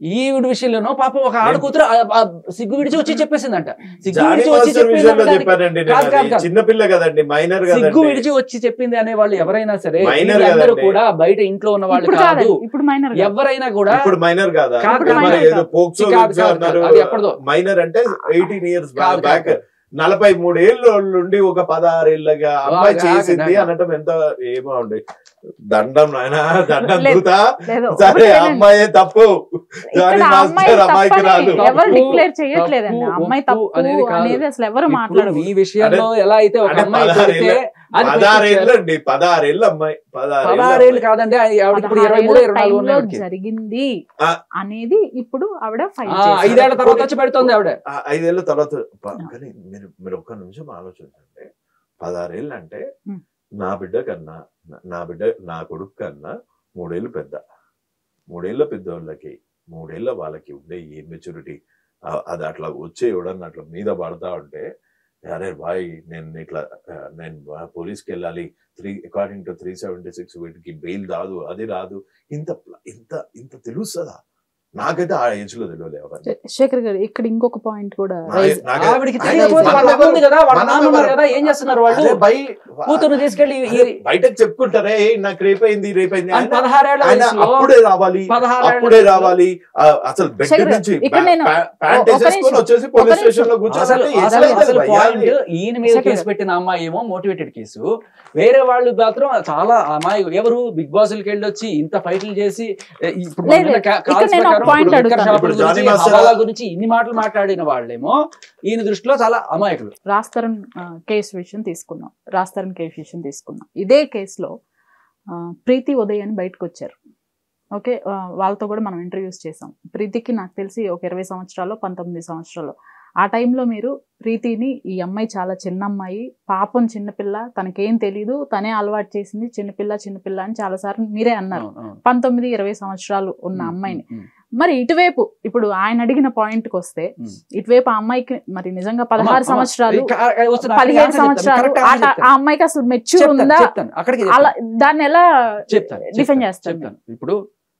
ఈవిడ విషయంలోనో పాపం ఒక ఆడ కూతురు ఆ- ఆ సిగ్గు విడిచి వచ్చి చెప్పేసిందంట సిగ్గు జానీ విడిచి వచ్చి మాస్టర్ విషయంలో చెప్పింది చెప్పానండి నేను కాదు, కాదు, అది. కాదు. చిన్నపిల్ల కదండి మైనర్ సిగ్గు కదండి విడిచి వచ్చి చెప్పింది అనే వాళ్ళు ఎవరైనా సరే Minor వీళ్ళందరూ కదండి. కూడా బయట ఇంట్లో ఉన్న వాళ్ళు ఇప్పుడు కాదు కాదండి ఇప్పుడు మైనర్ ఎవరైనా కూడా ఇప్పుడు మైనర్ కాదా కాదు, ఇప్పుడు మరి minor ఏదో పోక్సో కాదు, కాదు, కాదు. అన్నారు అది ఎప్పటిదో. మైనర్ అంటే ఎయిటీన్ ఇయర్స్ కాదు, బ్యాక్ కాదు. నలభై మూడేళ్ళు నుండి ఒక పదహారేళ్ళగా అమ్మాయి ఆగు, చేసింది ఆగు, ఆగు. అనటం ఎంత ఏమో ఉండే దండం నాయన దండం లేదు. దూతా లేదు సరే ఒకటి వినండి. అమ్మాయే తప్పు జానీ ఇక్కడ అమ్మాయి మాస్టర్ అమ్మాయికి రాదు తప్పని ఎవరు తప్పు, డిక్లేర్ చేయట్లేదండి తప్పు, అమ్మాయి ఒప్పు తప్పు అనేది కాదు. అనేది అసలు ఎవరు ఇప్పుడు మాట్లాడరు ఈ విషయంలో ఎలా అయితే ఒక అంటే అమ్మాయి పదహారేళ్ళ- పెడితే అది పదహారేళ్ళు పెట్టించారు. అండి పదహారేళ్ళు అమ్మాయి పదహారేళ్ళు పదహారేళ్ళు అమ్మాయి. కాదండి ఆవిడ ఇప్పుడు ఇరవై మూడు ఇరవై నాలుగు టైంలో ఉన్నాయి జరిగింది ఆ. అనేది ఇప్పుడు ఆవిడ ఫైల్ ఆ, ఐదేళ్ల తర్వాత వచ్చి పెడుతుంది ఆవిడ ఆ ఐదేళ్ల తర్వాత ప- కానీ మీరు మీరు ఒక్క నిమిషం ఆలోచించండి పదహారేళ్ళు అంటే Hmm. నా బిడ్డ కన్నా నా- నా బిడ్డ నా కొడుకు కన్నా మూడేళ్ళు పెద్ద మూడేళ్ల పెద్దోళ్ళకి మూడేళ్ల వాళ్ళకి ఉండే ఏ మెచ్యూరిటీ అది అట్లా వచ్చే ఎవడన్నా అట్లా మీద పడతా ఉంటే అరే బాయ్ నేను ఇట్లా ఆ, నేను పోలీస్కి వెళ్ళాలి three according to three seventy six వీటికి బెయిల్ రాదు అది రాదు ఇంత ఇంత ఇంత తెలుస్తుందా నాకైతే ఆ ఏజ్ లో తెలియదు ఎవరు శేఖర్ గారు ఇక్కడ ఇంకొక పాయింట్ కూడా నా- raise- నాకే- ఆవిడకి అదే తెలియకపోతే మన వాళ్ళ అమ్మ ఉంది కదా వాళ్ళ మన నాన్న ఉన్నారు ఎవరు? కదా ఏం చేస్తున్నారు వాళ్ళు అదే బై- కూతురు తీసుకెళ్లి అదే బయటకు చెప్పుకుంటారే "ఏయ్, నాకు రేపు అయింది రేపు అయింది ఆయన- పదహారేళ్ల ఆయన వయసులో అప్పుడే రావాలి పదహారేళ్ల అప్పుడే వయసులో రావాలి ఆ, అసలు బెడ్ శేఖర్, నుంచి ఇక్కడ నేను- ప్యాంట్ ఒక వేసేసుకొని నిమిషం, వచ్చేసి ఒక పోలీస్ నిమిషం. స్టేషన్ లో అసలు కూర్చోాలంటే అసలు ఎట్లా అసలు అవుతుంది పాయింట్ భయ్యా? ఈయన మీద శేఖర్ కేసు పెట్టిన అమ్మాయి ఏమో మోటివేటెడ్ కేసు వేరే వాళ్ళు మాత్రం చాలా అమ్మాయి ఎవరు బిగ్ బాస్ లకి వెళ్ళి వచ్చి ఇంత ఫైట్లు చేసి ఏ, ఇప్పుడు లేదు, మొన్న కా- ఇక్కడ కాల్స్ నేను ఒక ప్రకారం point ఇప్పుడు లిక్కర్ అడుగుతాను. షాపుల ఇప్పుడు గురించి, జానీ మాస్టర్ హవాలా గురించి ఇన్ని మాటలు మాట్లాడిన వాళ్ళేమో ఈయన దృష్టిలో చాలా అమాయకులు రాస్తరన్ ఆ, కేసు విషయం తీసుకుందాం రాస్తరన్ కేసు విషయం తీసుకుందాం ఇదే కేసులో ఆ, ప్రీతి ఉదయ్ అని బయటకు వచ్చారు ఓకే ఆ, వాళ్ళతో కూడా మనం ఇంటర్వ్యూస్ చేసాం ప్రీతికి నాకు తెలిసి ఒక ఇరవై సంవత్సరాలు పంతొమ్మిది సంవత్సరాలు ఆ టైంలో మీరు ప్రీతిని ఈ అమ్మాయి చాలా చిన్న అమ్మాయి పాపం చిన్నపిల్ల తనకేం తెలీదు తనే అలవాటు చేసింది చిన్నపిల్ల చిన్నపిల్ల అని చాలాసార్లు మీరే అన్నారు అవును, అవును. పంతొమ్మిది ఇరవై సంవత్సరాలు ఉన్న ఉమ్, అమ్మాయిని ఉమ్, మరి ఇటువైపు ఇప్పుడు ఆయన అడిగిన పాయింట్కి వస్తే ఉమ్. ఇటువైపు ఆ అమ్మాయికి మరి నిజంగా పదహారు అమ్మా, సంవత్సరాలు ఇక- ఆ- ఆ- వస్తున్నా, అక్కడికి పదిహేడు answer చెప్తాను, సంవత్సరాలు correct ఆ answer ఆ చెప్తాను. అమ్మాయికి అసలు మెచ్యూర్ చెప్తాను, ఉందా చెప్తాను అక్కడికి అలా చెప్తాను. దాన్ని ఎలా చెప్తాను డిఫెండ్ చెప్తాను, చేస్తాను చెప్తాను ఇప్పుడు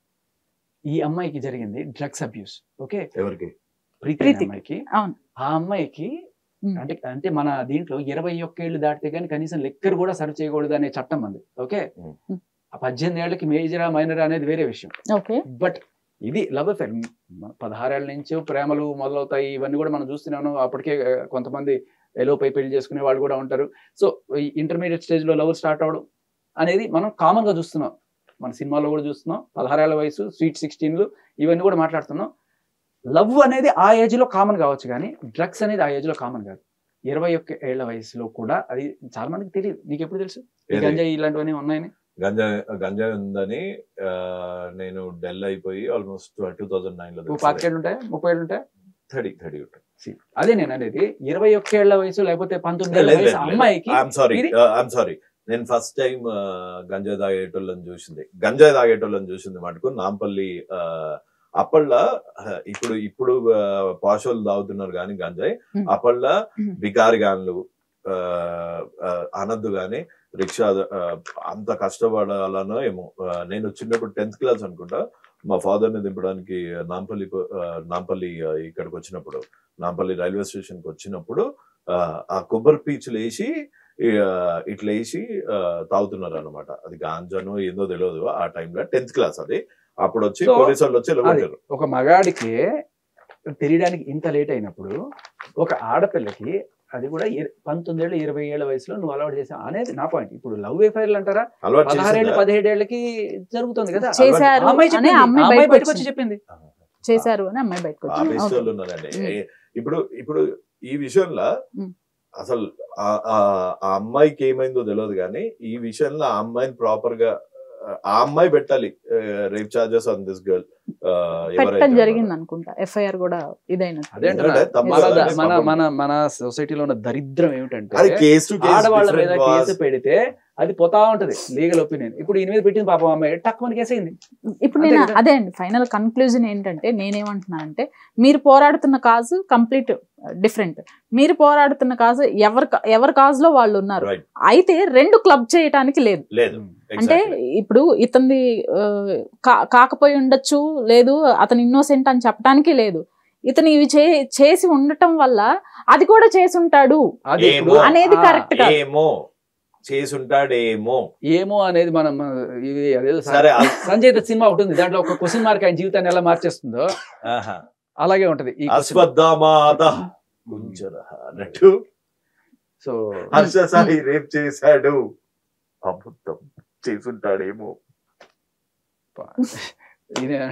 ఈ అమ్మాయికి జరిగింది డ్రగ్స్ అబ్యూస్ ఓకే ఎవరికి ప్రీతి అనే ప్రీతి. అమ్మాయికి అవును. ఆ అమ్మాయికి ఉమ్. అంటే అంటే మన దీంట్లో ఇరవై ఒక్క ఏళ్ళు దాటితే కానీ కనీసం లెక్కర్ కూడా సర్వ్ చేయకూడదు అనే చట్టం ఉంది ఓకే ఉమ్. ఆ పద్దెనిమిది ఏళ్ళకి మేజరా మైనరా అనేది వేరే విషయం ఓకే బట్ ఇది లవ్ అఫేర్ పదహారేళ్ళ నుంచి ప్రేమలు మొదలవుతాయి ఇవన్నీ కూడా మనం చూస్తున్నాను అప్పటికే ఆ, కొంతమంది ఎలోపై పెళ్లి చేసుకునే వాళ్ళు కూడా ఉంటారు సో ఈ ఇంటర్మీడియట్ స్టేజ్ లో లవ్ స్టార్ట్ అవడం అనేది మనం కామన్ గా చూస్తున్నాం మన సినిమాలో కూడా చూస్తున్నాం పదహారేళ్ల వయసు స్వీట్ సిక్స్టీన్లు ఇవన్నీ కూడా మాట్లాడుతున్నాం లవ్ అనేది ఆ ఏజ్ లో కామన్ కావచ్చు కానీ డ్రగ్స్ అనేది ఆ ఏజ్ లో కామన్ కాదు ఇరవై ఒక్క ఏళ్ల వయసులో కూడా అది చాలా మందికి తెలియదు నీకు ఎప్పుడు తెలుసు ఈ ఏది? గంజాయి ఇలాంటివన్నీ ఉన్నాయని గంజా గంజా ఉందని ఆ, నేను డెల్ అయిపోయి ఆల్మోస్ట్ టూ థౌజండ్ నైన్ లో నువ్వు పాతికేళ్ళు ఉంటాయి ముప్పై ఏళ్ళు ఉంటాయి థర్టీ థర్టీ See, అదే నేను అనేది ఇరవై ఒక్క ఏళ్ల వయసు లేకపోతే పంతొమ్మిది ఏళ్ల వయసు అమ్మాయికి ఐఎమ్ సారీ ఇది- ఐఎమ్ సారీ నేను ఫస్ట్ టైం గంజాయి తాగేటోళ్ళని చూసింది గంజాయి తాగేటోళ్ళని చూసింది మటుకు నాంపల్లి ఆ, అప్పట్లో ఆ, ఇప్పుడు ఇప్పుడు పాషోలు తాగుతున్నారు కానీ గంజాయి Hmm. అప్పట్లో Hmm. బికారి గాన్లు ఆ, ఆ, అనద్దు కానీ రిక్షా ఆ, అంత కష్టపడాలనో ఏమో ఆ, నేను చిన్నప్పుడు టెన్త్ క్లాస్ అనుకుంటా మా ఫాదర్ ని దింపడానికి నాంపల్లి పో- ఆ, నాంపల్లి ఆ, ఇక్కడికి వచ్చినప్పుడు నాంపల్లి రైల్వే స్టేషన్ కి వచ్చినప్పుడు ఆ, ఆ కొబ్బరి పీచులు వేసి ఈ, ఆ, ఇట్లా వేసి ఆ, తాగుతున్నారు అనమాట అది గాంజానో ఏందో తెలియదు ఆ టైంలో టెన్త్ క్లాస్ అది అప్పుడు వచ్చి So, పోలీసు వాళ్ళు వచ్చి ఇలా అది కొట్టారు. ఒక మగాడికి తెలియడానికి ఇంత లేట్ అయినప్పుడు ఒక ఆడపిల్లకి అది కూడా ఇర- పంతొమ్మిది ఏళ్ళు ఇరవై ఏళ్ళ వయసులో నువ్వు అలవాటు చేసావు అనేది నా పాయింట్ ఇప్పుడు లవ్ ఎఫైర్లు అంటారా అలవాటు పదహారేళ్ళు చేసిందా? పదిహేడేళ్ళకి జరుగుతుంది కదా చేశారు ఆ అమ్మాయి అని చెప్పింది. ఆ ఆ అమ్మాయి అమ్మాయి బయటకు బయటకు వచ్చి వచ్చింది. చెప్పింది చేశారు అని అమ్మాయి బయటకు ఆ వచ్చింది పిస్తోళ్ళు ఓకే. ఉన్నారండి ఉమ్. ఏ- ఇప్పుడు ఇప్పుడు ఈ విషయంలో ఉమ్. అసలు ఆ- ఆ- ఆ అమ్మాయికి ఏమైందో తెలియదు కానీ ఈ విషయంలో ఆ అమ్మాయిని ప్రాపర్ గా ఆ అమ్మాయి పెట్టాలి rape charges on this girl పెట్టడం జరిగింది అనుకుంటా ఎఫ్ఐఆర్ కూడా ఇదైనది అదే అంటున్నా. ఎందుకంటే తప్పు మన కదండి మన పాపం. మన మన సొసైటీలో ఉన్న దరిద్రం ఏమిటంటే అది కేసు టు కేసు ఆడవాళ్ళ మీద different కేసు was. పెడితే అది పోతా ఉంటది లీగల్ ఒపీనియన్ ఇప్పుడు ఈయన మీద పెట్టింది పాపం అమ్మాయి టక్ మన కేసు అయింది ఇప్పుడు అంతే నేను కదా? అదే అండి ఫైనల్ కన్క్లూజన్ ఏంటంటే నేనేమంటున్నా అంటే మీరు పోరాడుతున్న కాజు కంప్లీట్ డిఫరెంట్ మీరు పోరాడుతున్న కాజు ఎవరి కా- ఎవరి కాజులో వాళ్ళు ఉన్నారు రైట్ అయితే రెండు క్లబ్ చేయటానికి లేదు లేదు అంటే Exactly. ఇప్పుడు ఇతనిది ఆ, కా- కాకపోయి ఉండొచ్చు లేదు అతను ఇన్నోసెంట్ అని చెప్పడానికి లేదు ఇతను ఇవి చే చేసి ఉండటం వల్ల అది కూడా చేసి ఉంటాడు అది ఏమో. ఇప్పుడు అనేది ఆ, కరెక్ట్ కాదు ఏమో చేసుంటాడేమో ఏమో అనేది మనం ఆ, ఇది అదేదో స- సరే ఆ- సంజయ్ దత్ సినిమా ఒకటి ఉంది దాంట్లో ఒక క్వశ్చన్ మార్క్ ఆయన జీవితాన్ని ఎలా మార్చేస్తుందో ఆహా. అలాగే ఉంటది ఈ question. అశ్వత్థామాత కుంజర అన్నట్టు సో హర్ష సాయి రేప్ చేశాడు అబద్ధం చేసుంటాడేమో ఈయన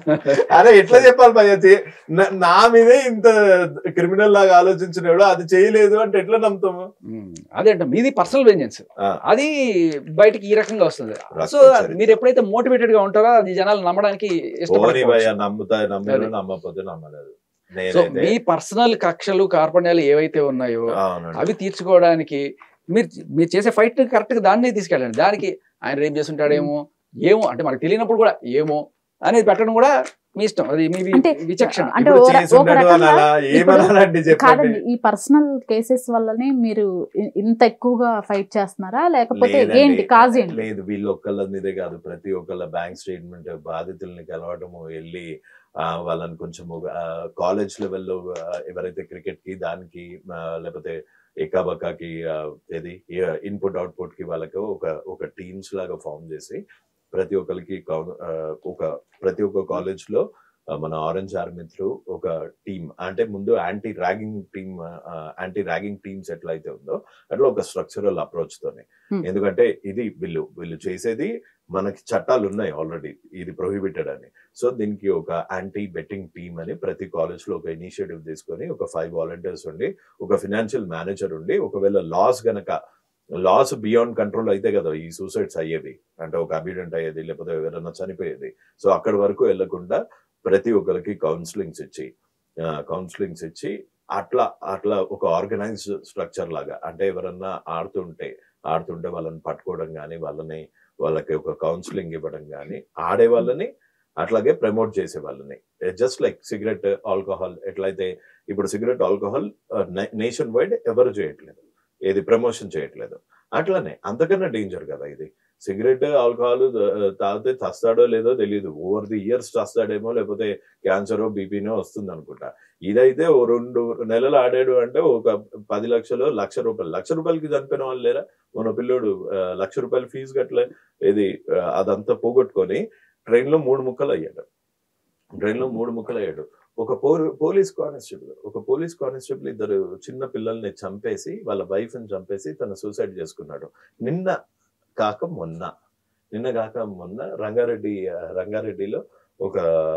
అరే ఎట్లా చెప్పాలి భయ్య చే- నా- నా మీదే ఇంత క్రిమినల్ లాగా ఆలోచించినాడు అది చేయలేదు అంటే ఎట్లా నమ్ముతాము ఉమ్, అదే అంటే మీది పర్సనల్ వెంజెన్స్ ఆ. అది బయటికి ఈ రకంగా వస్తుంది రక్త సో చరిత్ర. మీరు ఎప్పుడైతే మోటివేటెడ్ గా ఉంటారో అది జనాలు నమ్మడానికి ఓని ఇష్టపడతారు భయ్య నమ్ముతా నమ్మలేదు అదే. నమ్మకపోతే నమ్మలేదు సో నేనైతే మీ పర్సనల్ కక్షలు కార్పణ్యాలు ఏవైతే ఉన్నాయో అవునండి. అవి తీర్చుకోవడానికి మీరు మీరు చేసే ఫైట్ కరెక్ట్ గా దాన్నే తీసుకెళ్ళండి దానికి ఆయన రేపు చేస్తుంటాడేమో ఏమో అంటే మనకు తెలియనప్పుడు కూడా ఏమో అనేది పెట్టడం కూడా మీ ఇష్టం అది మీ వి- అంటే- విచక్షణ అంటే ఇప్పుడు ఓ ర- చేసి ఒక ఉండడు రకంగా అనాలా? ఏమనాలండి చెప్పండి కాదండి ఈ పర్సనల్ కేసెస్ వల్లనే మీరు ఇ- ఇంత ఎక్కువగా ఫైట్ చేస్తున్నారా లేకపోతే లేదండి. ఏంటి కాజ్ ఏంటి లేదు వీళ్ళు ఒక్కళ్ళ మీదే కాదు ప్రతి ఒక్కళ్ళ బ్యాంక్ స్టేట్మెంట్ బాధితుల్ని కలవడము వెళ్ళి ఆ, వాళ్ళని కొంచెం కాలేజ్ లెవెల్లో ఎవరైతే క్రికెట్ కి దానికి ఆ, లేకపోతే ఎకాబకాకి ఆ, ఏది ఇన్పుట్ అవుట్పుట్ కి వాళ్ళకి ఒక ఒక టీమ్స్ లాగా ఫామ్ చేసి ప్రతి ఒక్కరికి కౌన్- ఆ, ఒక ప్రతి ఒక్క కాలేజ్ లో ఆ, మన ఆరెంజ్ ఆర్మీ త్రూ ఒక టీమ్ అంటే ముందు anti ragging team anti ragging teams ఎట్లయితే ఉందో అట్లా ఒక స్ట్రక్చరల్ అప్రోచ్ తోనే Hmm. ఎందుకంటే ఇది వీళ్ళు వీళ్ళు చేసేది మనకి చట్టాలు ఉన్నాయి ఆల్రెడీ ఇది ప్రొహిబిటెడ్ అని సో దీనికి ఒక యాంటీ బెట్టింగ్ టీమ్ అని ప్రతి కాలేజ్ లో ఒక ఇనిషియేటివ్ తీసుకొని ఒక ఫైవ్ వాలంటీర్స్ ఉండి ఒక ఫినాన్షియల్ మేనేజర్ ఉండి ఒకవేళ లాస్ గనక లాస్ బియాండ్ కంట్రోల్ అయితే కదా ఈ సూసైడ్స్ అయ్యేవి అంటే ఒక అబిడెంట్ అయ్యేది లేకపోతే ఎవరైనా చనిపోయేది సో అక్కడి వరకు వెళ్లకుండా ప్రతి ఒక్కరికి కౌన్సిలింగ్స్ ఇచ్చి కౌన్సిలింగ్స్ ఇచ్చి అట్లా అట్లా ఒక ఆర్గనైజ్డ్ స్ట్రక్చర్ లాగా అంటే ఎవరన్నా ఆడుతుంటే ఆడుతుంటే వాళ్ళని పట్టుకోవడం కానీ వాళ్ళని వాళ్ళకి ఒక కౌన్సిలింగ్ ఇవ్వడం కానీ ఆడే వాళ్ళని అట్లాగే ప్రమోట్ చేసే వాళ్ళని జస్ట్ లైక్ సిగరెట్ ఆల్కహాల్ ఎట్లయితే ఇప్పుడు సిగరెట్ ఆల్కహాల్ నేషన్ వైడ్ ఎవరు చేయట్లేదు ఏది ప్రమోషన్ చేయట్లేదు అట్లనే అంతకన్నా డేంజర్ కదా ఇది సిగరెట్ ఆల్కహాల్ తాగితే చస్తాడో లేదో తెలియదు ఓవర్ ది ఇయర్స్ చస్తాడేమో లేకపోతే క్యాన్సరో బీపీనో వస్తుంది అనుకుంటా ఇదైతే ఓ రెండు నెలలు ఆడాడు అంటే ఒక పది లక్షలు లక్ష రూపాయలు లక్ష రూపాయలకి చనిపోయిన వాళ్ళు లేరా మన పిల్లోడు ఆ, లక్ష రూపాయలు ఫీజు కట్టలే ఇది ఆ, అదంతా పోగొట్టుకొని ట్రైన్ లో మూడు ముక్కలు అయ్యాడు ట్రైన్ లో మూడు ముక్కలు అయ్యాడు ఒక పో- పోలీస్ కానిస్టేబుల్ ఒక పోలీస్ కానిస్టేబుల్ ఇద్దరు చిన్న పిల్లల్ని చంపేసి వాళ్ళ వైఫ్ ని చంపేసి తన సూసైడ్ చేసుకున్నాడు నిన్న కాక మొన్న నిన్న కాక మొన్న రంగారెడ్డి ఆ, రంగారెడ్డిలో ఒక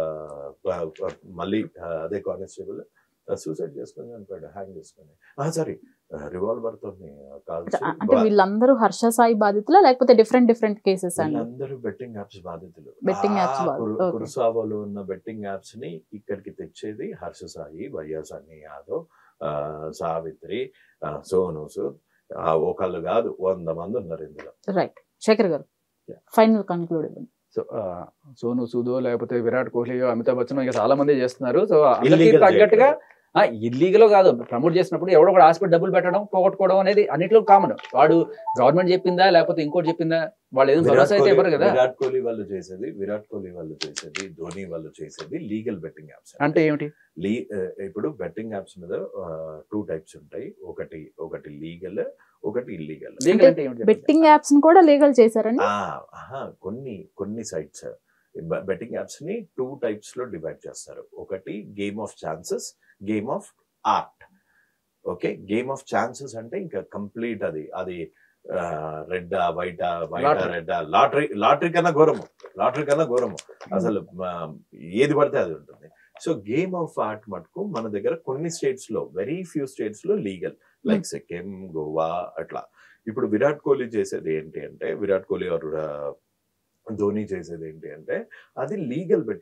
ఆ, ఆ, మళ్ళీ ఆ, అదే కానిస్టేబుల్ సూసైడ్ చేసుకుని చనిపోయాడు హ్యాంగ్ చేసుకుని సారీ రివాల్వర్ తో కాల్చి అంటే వీళ్ళందరూ హర్ష సాయి బాధితులా లేకపోతే డిఫరెంట్ డిఫరెంట్ కేసెస్ అండి వీళ్ళందరూ బెట్టింగ్ యాప్స్ బాధితులు Betting apps ఆ బాధ- కురు- okay. కురుసావలో ఉన్న బెట్టింగ్ యాప్స్ ని ఇక్కడికి తెచ్చేది హర్ష సాయి వైఎస్ అన్ని యాదవ్ ఆ, సావిత్రి ఆ, సోను సూద్ ఆ, ఒకళ్ళు కాదు వంద మంది ఉన్నారు ఇందులో రైట్ శేఖర్ గారు ఫైనల్ కన్క్లూడ్ ఇవ్వండి సో ఆ, సోను సూదో లేకపోతే విరాట్ కోహ్లీ అమితాబ్ బచ్చన్ ఇంకా చాలా మంది చేస్తున్నారు సో అందరికీ Illegal తగ్గట్టుగా ఇల్లీగల్ కాదు ప్రమోట్ చేసినప్పుడు ఎవడో కూడా హాస్పిటల్ డబ్బులు పెట్టడం పోగొట్టుకోవడం అనేది అన్నిట్లో కామన్ వాడు గవర్నమెంట్ చెప్పిందా లేకపోతే ఇంకోటి చెప్పిందా వాళ్ళు ఏదో విరాట్ భరోసా అయితే కోహ్లీ ఇవ్వరు కదా విరాట్ కోహ్లీ వాళ్ళు చేసేది విరాట్ కోహ్లీ వాళ్ళు చేసేది ధోని వాళ్ళు చేసేది లీగల్ బెట్టింగ్ యాప్స్ అంటే ఏమిటి లీ ఆ, ఇప్పుడు బెట్టింగ్ యాప్స్ మీద టూ టైప్స్ ఉంటాయి ఒకటి ఒకటి లీగల్ ఒకటి ఇల్లీగల్ లీగల్ అంటే ఏమిటి బెట్టింగ్ యాప్స్ ని కూడా లీగల్ చేశారండి ఆ, ఆహా, కొన్ని కొన్ని సైట్స్ బెట్టింగ్ యాప్స్ ని టూ టైప్స్ లో డివైడ్ చేస్తారు ఒకటి game of chances game of art okay game of chances అంటే ఇంకా కంప్లీట్ అది అది red white white Lottery. Red lottery lottery కన్నా ఘోరము లాటరీ కన్నా ఘోరము అసలు ఆ, ఏది పడితే అది ఉంటుంది సో గేమ్ ఆఫ్ ఆర్ట్ మటుకు మన దగ్గర కొన్ని స్టేట్స్ లో వెరీ ఫ్యూ స్టేట్స్ లో లీగల్ లైక్ సిక్కిం గోవా అట్లా ఇప్పుడు విరాట్ కోహ్లీ చేసేది ఏంటి అంటే విరాట్ కోహ్లీ ఆర్ ధోని చేసేది ఏంటి అంటే అది legal betting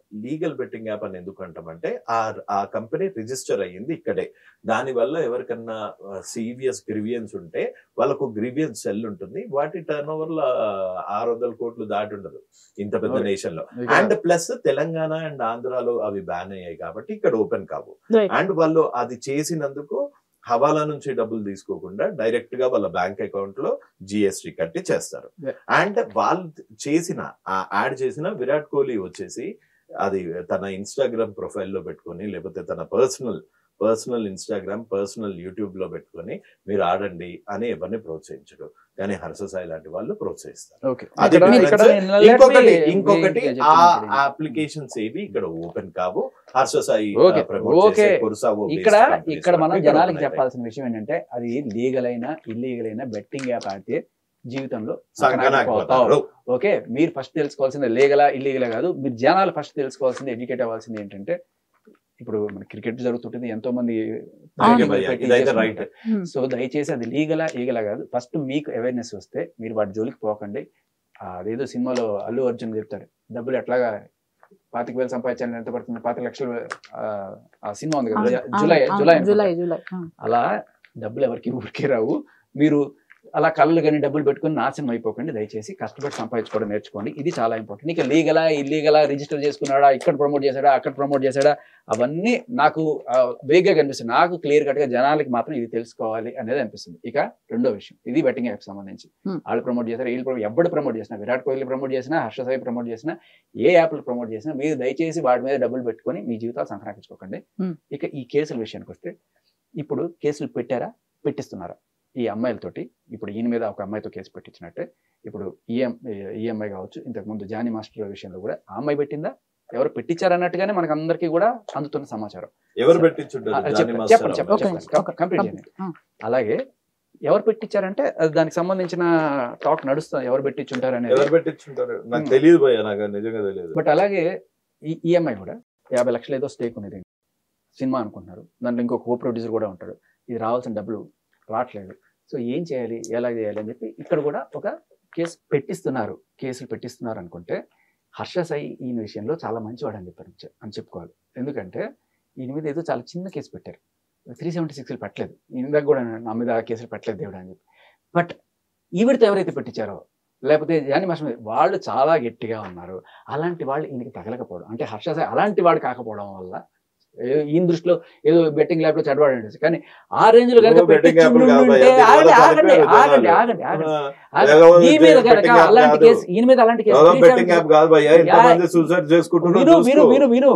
legal betting app అని ఎందుకు అంటామంటే ఆ ఆ కంపెనీ రిజిస్టర్ అయ్యింది ఇక్కడే దాని వల్ల ఎవరికన్నా సీరియస్ గ్రివియన్స్ ఉంటే వాళ్ళకు గ్రివియన్స్ సెల్ ఉంటుంది వాటి టర్న్ ఓవర్ లో ఆరు వందల కోట్లు దాటి ఉండదు ఇంత పెద్ద Okay. నేషన్ లో ఇక్కడ- అండ్ ప్లస్ తెలంగాణ అండ్ ఆంధ్రాలో అవి బ్యాన్ అయ్యాయి కాబట్టి ఇక్కడ ఓపెన్ కావు Right. అండ్ వాళ్ళు అది చేసినందుకు హవాలా నుంచి డబ్బులు తీసుకోకుండా డైరెక్ట్ గా వాళ్ళ బ్యాంక్ అకౌంట్ లో జిఎస్టి కట్టి చేస్తారు Yeah. అండ్ వాళ్ళు చేసిన ఆ యాడ్ చేసిన విరాట్ కోహ్లీ వచ్చేసి అది తన ఇన్స్టాగ్రామ్ ప్రొఫైల్లో పెట్టుకొని లేకపోతే తన personal personal Instagram personal YouTube లో పెట్టుకొని మీరు ఆడండి అని ఎవరిని ప్రోత్సహించరు కానీ హర్ష సాయి లాంటి వాళ్ళు ప్రోత్సహిస్తారు ఓకే అది ఇక్కడ- difference. ఇక్కడ నేను let ఇంకొకటి me- ఇంకొకటి నేను ఆ చెప్తున్నాను ఇక్కడ. అప్లికేషన్స్ ఏవి ఇక్కడ ఓపెన్ కావు Harsha Sai Okay, promote okay. చేసే కుర్సావో based ఇక్కడ companies ఇక్కడ మనం వరకు ఇక్కడ జనాలకి open చెప్పాల్సిన విషయం ఏంటంటే అది లీగల్ అయినా ఇల్లీగల్ అయినా బెట్టింగ్ యాప్ ఆడితే జీవితంలో అవుతాయి. సంకనాకిపోతావు. సంకనాకిపోతారు. ఓకే మీరు ఫస్ట్ తెలుసుకోవాల్సింది లీగలా ఇల్లీగలా కాదు మీరు జనాలు ఫస్ట్ తెలుసుకోవాల్సింది ఎడ్యుకేట్ అవ్వాల్సింది ఏంటంటే ఇప్పుడు మన క్రికెట్ జరుగుతుంటుంది ఎంతో మంది అలాగే betting భయ్యా, పెట్టి ఇదైతే చేసుకుంటారు. Right Hmm. సో దయచేసి అది లీగలా ఈగలా కాదు ఫస్ట్ మీకు అవేర్నెస్ వస్తే మీరు వాటి జోలికి పోకండి ఆ, అదేదో సినిమాలో అల్లు అర్జున్ చెప్తాడు డబ్బులు ఎట్లాగా పాతిక వేలు సంపాదించాలని ఎంత పడుతుంది పాతిక లక్షలు ఆ, ఆ సినిమా ఉంది కదా అవును, జూలై అవును, జూలై జూలై అనుకుంటా. జూలై ఆ. అలా డబ్బులు ఎవరికి ఊరికే రావు మీరు అలా కళ్ళు కానీ డబ్బులు పెట్టుకుని నాశనం అయిపోకండి దయచేసి కష్టపడి సంపాదించుకోవడం నేర్చుకోండి ఇది చాలా ఇంపార్టెంట్ నీకు లీగలా ఇల్లీగలా రిజిస్టర్ చేసుకున్నాడా ఇక్కడ ప్రమోట్ చేశాడా అక్కడ ప్రమోట్ చేశాడా అవన్నీ నాకు వేగ్గా కనిపిస్తుంది నాకు క్లియర్ కట్ గా జనాలకి మాత్రం ఇది తెలుసుకోవాలి అనేది అనిపిస్తుంది ఇక రెండో విషయం ఇది బెట్టింగ్ యాప్ సంబంధించి Hmm. వాళ్ళు ప్రమోట్ చేశారు వీళ్ళు ప్రమోట్ ఎవరు ప్రమోట్ చేసినా విరాట్ కోహ్లీ ప్రమోట్ చేసినా హర్ష సాయి ప్రమోట్ చేసినా ఏ యాప్లు ప్రమోట్ చేసినా మీరు దయచేసి వాటి మీద డబ్బులు పెట్టుకొని మీ జీవితాలు సంక్రాంతించుకోకండి Hmm. ఇక ఈ కేసుల విషయానికి వస్తే ఇప్పుడు కేసులు పెట్టారా పెట్టిస్తున్నారా ఈ అమ్మాయిలతోటి ఇప్పుడు ఈయన మీద ఒక అమ్మాయితో కేసు పెట్టించినట్టే ఇప్పుడు ఈఎం ఈఎంఐ కావచ్చు ఇంతకు ముందు జానీ మాస్టర్ విషయంలో కూడా ఆ అమ్మాయి పెట్టిందా ఎవరు పెట్టించారన్నట్టుగానే మనకు అందరికీ కూడా అందుతున్న సమాచారం ఎవరు ఆ, పెట్టించుంటారు చెప్పండి, జానీ చెప్పండి మాస్టర్ చెప్పండి Okay, అమ్మాయి. చెప్పండి okay, కంప్లీట్ complete. చేయండి ఆ. అలాగే ఎవరు పెట్టించారంటే అది దానికి సంబంధించిన టాక్ నడుస్తుంది ఎవరు పెట్టించుంటారు అనేది ఎవరు పెట్టించుంటారు నాకు Hmm. తెలియదు భయ్య నాకు నిజంగా తెలియదు బట్ అలాగే ఈ ఈఎంఐ కూడా యాభై లక్షలు ఏదో స్టేక్ ఉంది దీనికి. సినిమా అనుకుంటున్నారు దాంట్లో ఇంకో కో ప్రొడ్యూసర్ కూడా ఉంటాడు ఇది రావాల్సిన డబ్బులు రావట్లేదు సో ఏం చేయాలి ఎలా చేయాలి అని చెప్పి ఇక్కడ కూడా ఒక కేసు పెట్టిస్తున్నారు కేసులు పెట్టిస్తున్నారు అనుకుంటే హర్ష సాయి ఈయన విషయంలో చాలా మంచివాడు అని చెప్పారు చె- అని చెప్పుకోవాలి ఎందుకంటే ఈయన మీద ఏదో చాలా చిన్న కేసు పెట్టారు త్రీ సెవెంటీ సిక్స్లు పెట్టలేదు ఇందాక కూడా నా మీద ఆ కేసులు పెట్టలేదు దేవుడు అని చెప్పి బట్ ఈవిడతో ఎవరైతే పెట్టించారో లేకపోతే జాని మాస్టర్ మీద వాళ్ళు చాలా గట్టిగా ఉన్నారు అలాంటి వాళ్ళు ఈయనకి తగలకపోవడం అంటే హర్ష సాయి అలాంటి వాడు కాకపోవడం వల్ల ఏ- ఈయన దృష్టిలో ఏదో బెట్టింగ్ ల్యాబ్ లో చదవాడు ఉండొచ్చు కానీ ఆ రేంజ్ లో కనుక ఓ betting app లు కాదు భయ్యా, పెట్టించుంటే ఆగండి దీనివల్ల ఆగండి చనిపోయారు ఆగండి జనాలు. ఆగండి ఆగండి ఆ, ఆగండి. ఏదో ఈ మీద betting కనుక app అలాంటి కాదు. కేసు ఈయన మీద అలాంటి కేసు ఏదో three బెట్టింగ్ seventy- యాప్ కాదు భయ్య ఎంతమంది సూసైడ్ విను చేసుకుంటున్నారు విను చూసుకో. విను విను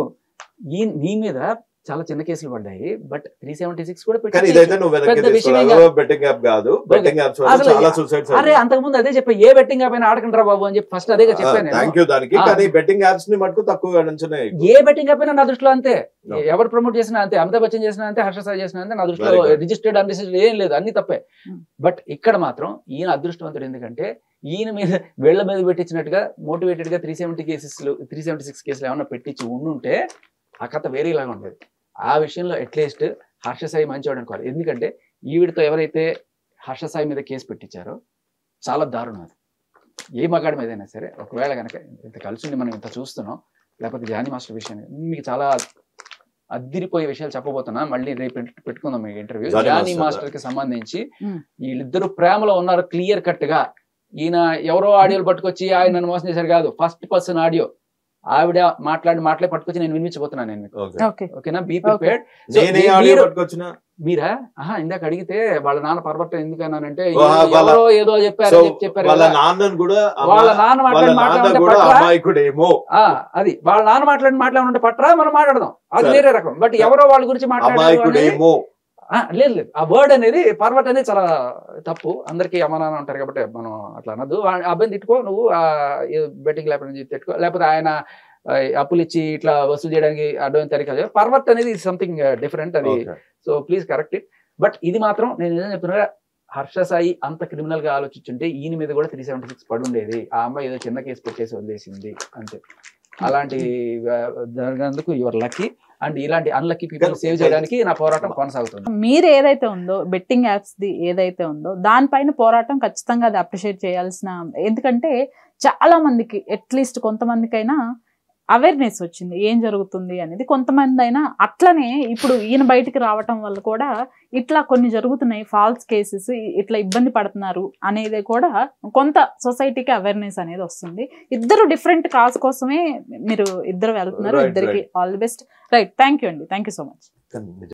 ఈ నీ మీద చాలా చిన్న కేసులు పడ్డాయి బట్ త్రీ సెవెంటీ సిక్స్ కూడా కానీ పెట్టి ఇదైతే నువ్వు వెనక్కి పెద్ద విషయం ఏం తీసుకోవాలి బెట్టింగ్ యాప్ కాదు బెట్టింగ్ యాప్స్ వల్ల అసలు చాలా సూసైడ్స్ అరే అంతకుముందు అదే చెప్పా ఏ బెట్టింగ్ అయిపోయినా ఆడకండి రా బాబు అని చెప్పి ఫస్ట్ అదే చెప్పాను నేను. థ్యాంక్ యూ దానికి ఆ. కానీ బెట్టింగ్ యాప్స్ ని మటుకు తక్కువ గణించినాయి ఏ బెట్టింగ్ అయిపోయినా నా దృష్టిలో అంతే No. ఎవరు ప్రమోట్ చేసినా అంతే అమితాబ్ బచ్చన్ చేసినా అంతే హర్ష సాయి చేసినా అంతే నా దృష్టిలో Very good. రిజిస్టర్డ్ అన్రిజిస్టర్డ్ ఏం లేదు అన్ని తప్పే Hmm. బట్ ఇక్కడ మాత్రం ఈయన అదృష్టవంతుడు ఎందుకంటే ఈయన మీద వీళ్ళ మీద పెట్టించినట్టుగా మోటివేటెడ్ గా three seventy cases three seventy six కేసులు ఏమైనా పెట్టించి ఉండుంటే ఆ కథ వేరేలాగా ఉండేది ఆ విషయంలో అట్లీస్ట్ హర్ష సాయి మంచివాడు అనుకోవాలి ఎందుకంటే ఈవిడితో ఎవరైతే హర్ష సాయి మీద కేసు పెట్టించారో చాలా దారుణం అది ఏ మగాడి మీద అయినా సరే ఒకవేళ కనుక ఇంత కలిసి ఉండి మనం ఇంత చూస్తున్నాం లేకపోతే జానీ మాస్టర్ విషయం మీకు చాలా అద్దిరిపోయే విషయాలు చెప్పబోతున్నా మళ్ళీ రేపు పెట్- పెట్టుకుందాం మీ interview Jani Jani master. Master కి సంబంధించి Hmm. వీళ్ళిద్దరు ప్రేమలో ఉన్నారు క్లియర్ కట్ గా ఈయన ఎవరో ఆడియోలు పట్టుకొచ్చి ఆయన నన్ను మోసం చేశారు కాదు ఫస్ట్ పర్సన్ ఆడియో ఆవిడ మాట్లాడి మాట్లాడి పట్టుకొచ్చి నేను వినిపించబోతున్నాను నేను మీకు ఓకే ఓకే ఓకేనా బీ ప్రిపేర్డ్ నేనే ఆడియో పట్టుకొచ్చిన మీరా ఆహా ఇందాక అడిగితే వాళ్ళ నాన్న పర్వతం ఎందుకు అన్నానంటే ఓ, ఆ, వాళ్ళ- ఎవరో ఏదో చెప్పారు సో చెప్పి చెప్పారు వాళ్ళ కదా. నాన్నను కూడా వాళ్ళ అమ్మ- నాన్న వాళ్ళ మాట్లాడి నాన్న మాట్లాడుతుంటే కూడా పట్రా అమాయకుడేమో ఆ, అది వాళ్ళ నాన్న మాట్లాడి మాట్లాడుంటే పట్రా మనం మాట్లాడదాం అది సరే. వేరే రకం బట్ ఎవరో వాళ్ళ గురించి మాట్లాడారు అనేది- అమాయకుడేమో ఆ, లేదు లేదు ఆ వర్డ్ అనేది పర్వట్ అనేది చాలా తప్పు అందరికీ అమ్మ నాన్న ఉంటారు కాబట్టి మనం అట్లా అనద్దు ఆ అబ్బాయిని తిట్టుకో నువ్వు బెట్టింగ్ ల్యాప్ నుంచి తిట్టుకో లేకపోతే ఆయన ఆ, అప్పులు ఇచ్చి ఇట్లా వసూలు చేయడానికి అడ్డమైన తరీకా పర్వట్ అనేది సంథింగ్ డిఫరెంట్ అది ఓకే. So please correct it but ఇది మాత్రం నేను ఏదైనా చెప్తున్నా హర్ష సాయి అంత క్రిమినల్ గా ఆలోచించుంటే ఈయన మీద కూడా త్రీ సెవెంటీ సిక్స్ పడుండేది ఆ అమ్మాయి ఏదో చిన్న కేసు పెట్టేసి వదిలేసింది అంతే అలాంటి ఆ, జరిగినందుకు యువర్ లక్కీ అండ్ ఇలాంటి అన్లక్కీ పీపుల్ సేవ్ చేయడానికి నా పోరాటం కొనసాగుతుంది మీరు ఏదైతే ఉందో బెట్టింగ్ యాప్స్ ది ఏదైతే ఉందో దానిపైన పోరాటం ఖచ్చితంగా అది అప్రిషియేట్ చేయాల్సిన ఎందుకంటే చాలా మందికి అట్లీస్ట్ కొంతమందికైనా అవేర్నెస్ వచ్చింది ఏం జరుగుతుంది అనేది కొంతమంది అయినా అట్లనే ఇప్పుడు ఈయన బయటికి రావటం వల్ల కూడా ఇట్లా కొన్ని జరుగుతున్నాయి ఫాల్స్ కేసెస్ ఇట్లా ఇబ్బంది పడుతున్నారు అనేది కూడా కొంత సొసైటీకి అవేర్నెస్ అనేది వస్తుంది ఇద్దరు డిఫరెంట్ కాజ్ కోసమే మీరు ఇద్దరు వెళ్తున్నారు Right, ఇద్దరికి all the best right thank you అండి థ్యాంక్ యూ సో మచ్ కానీ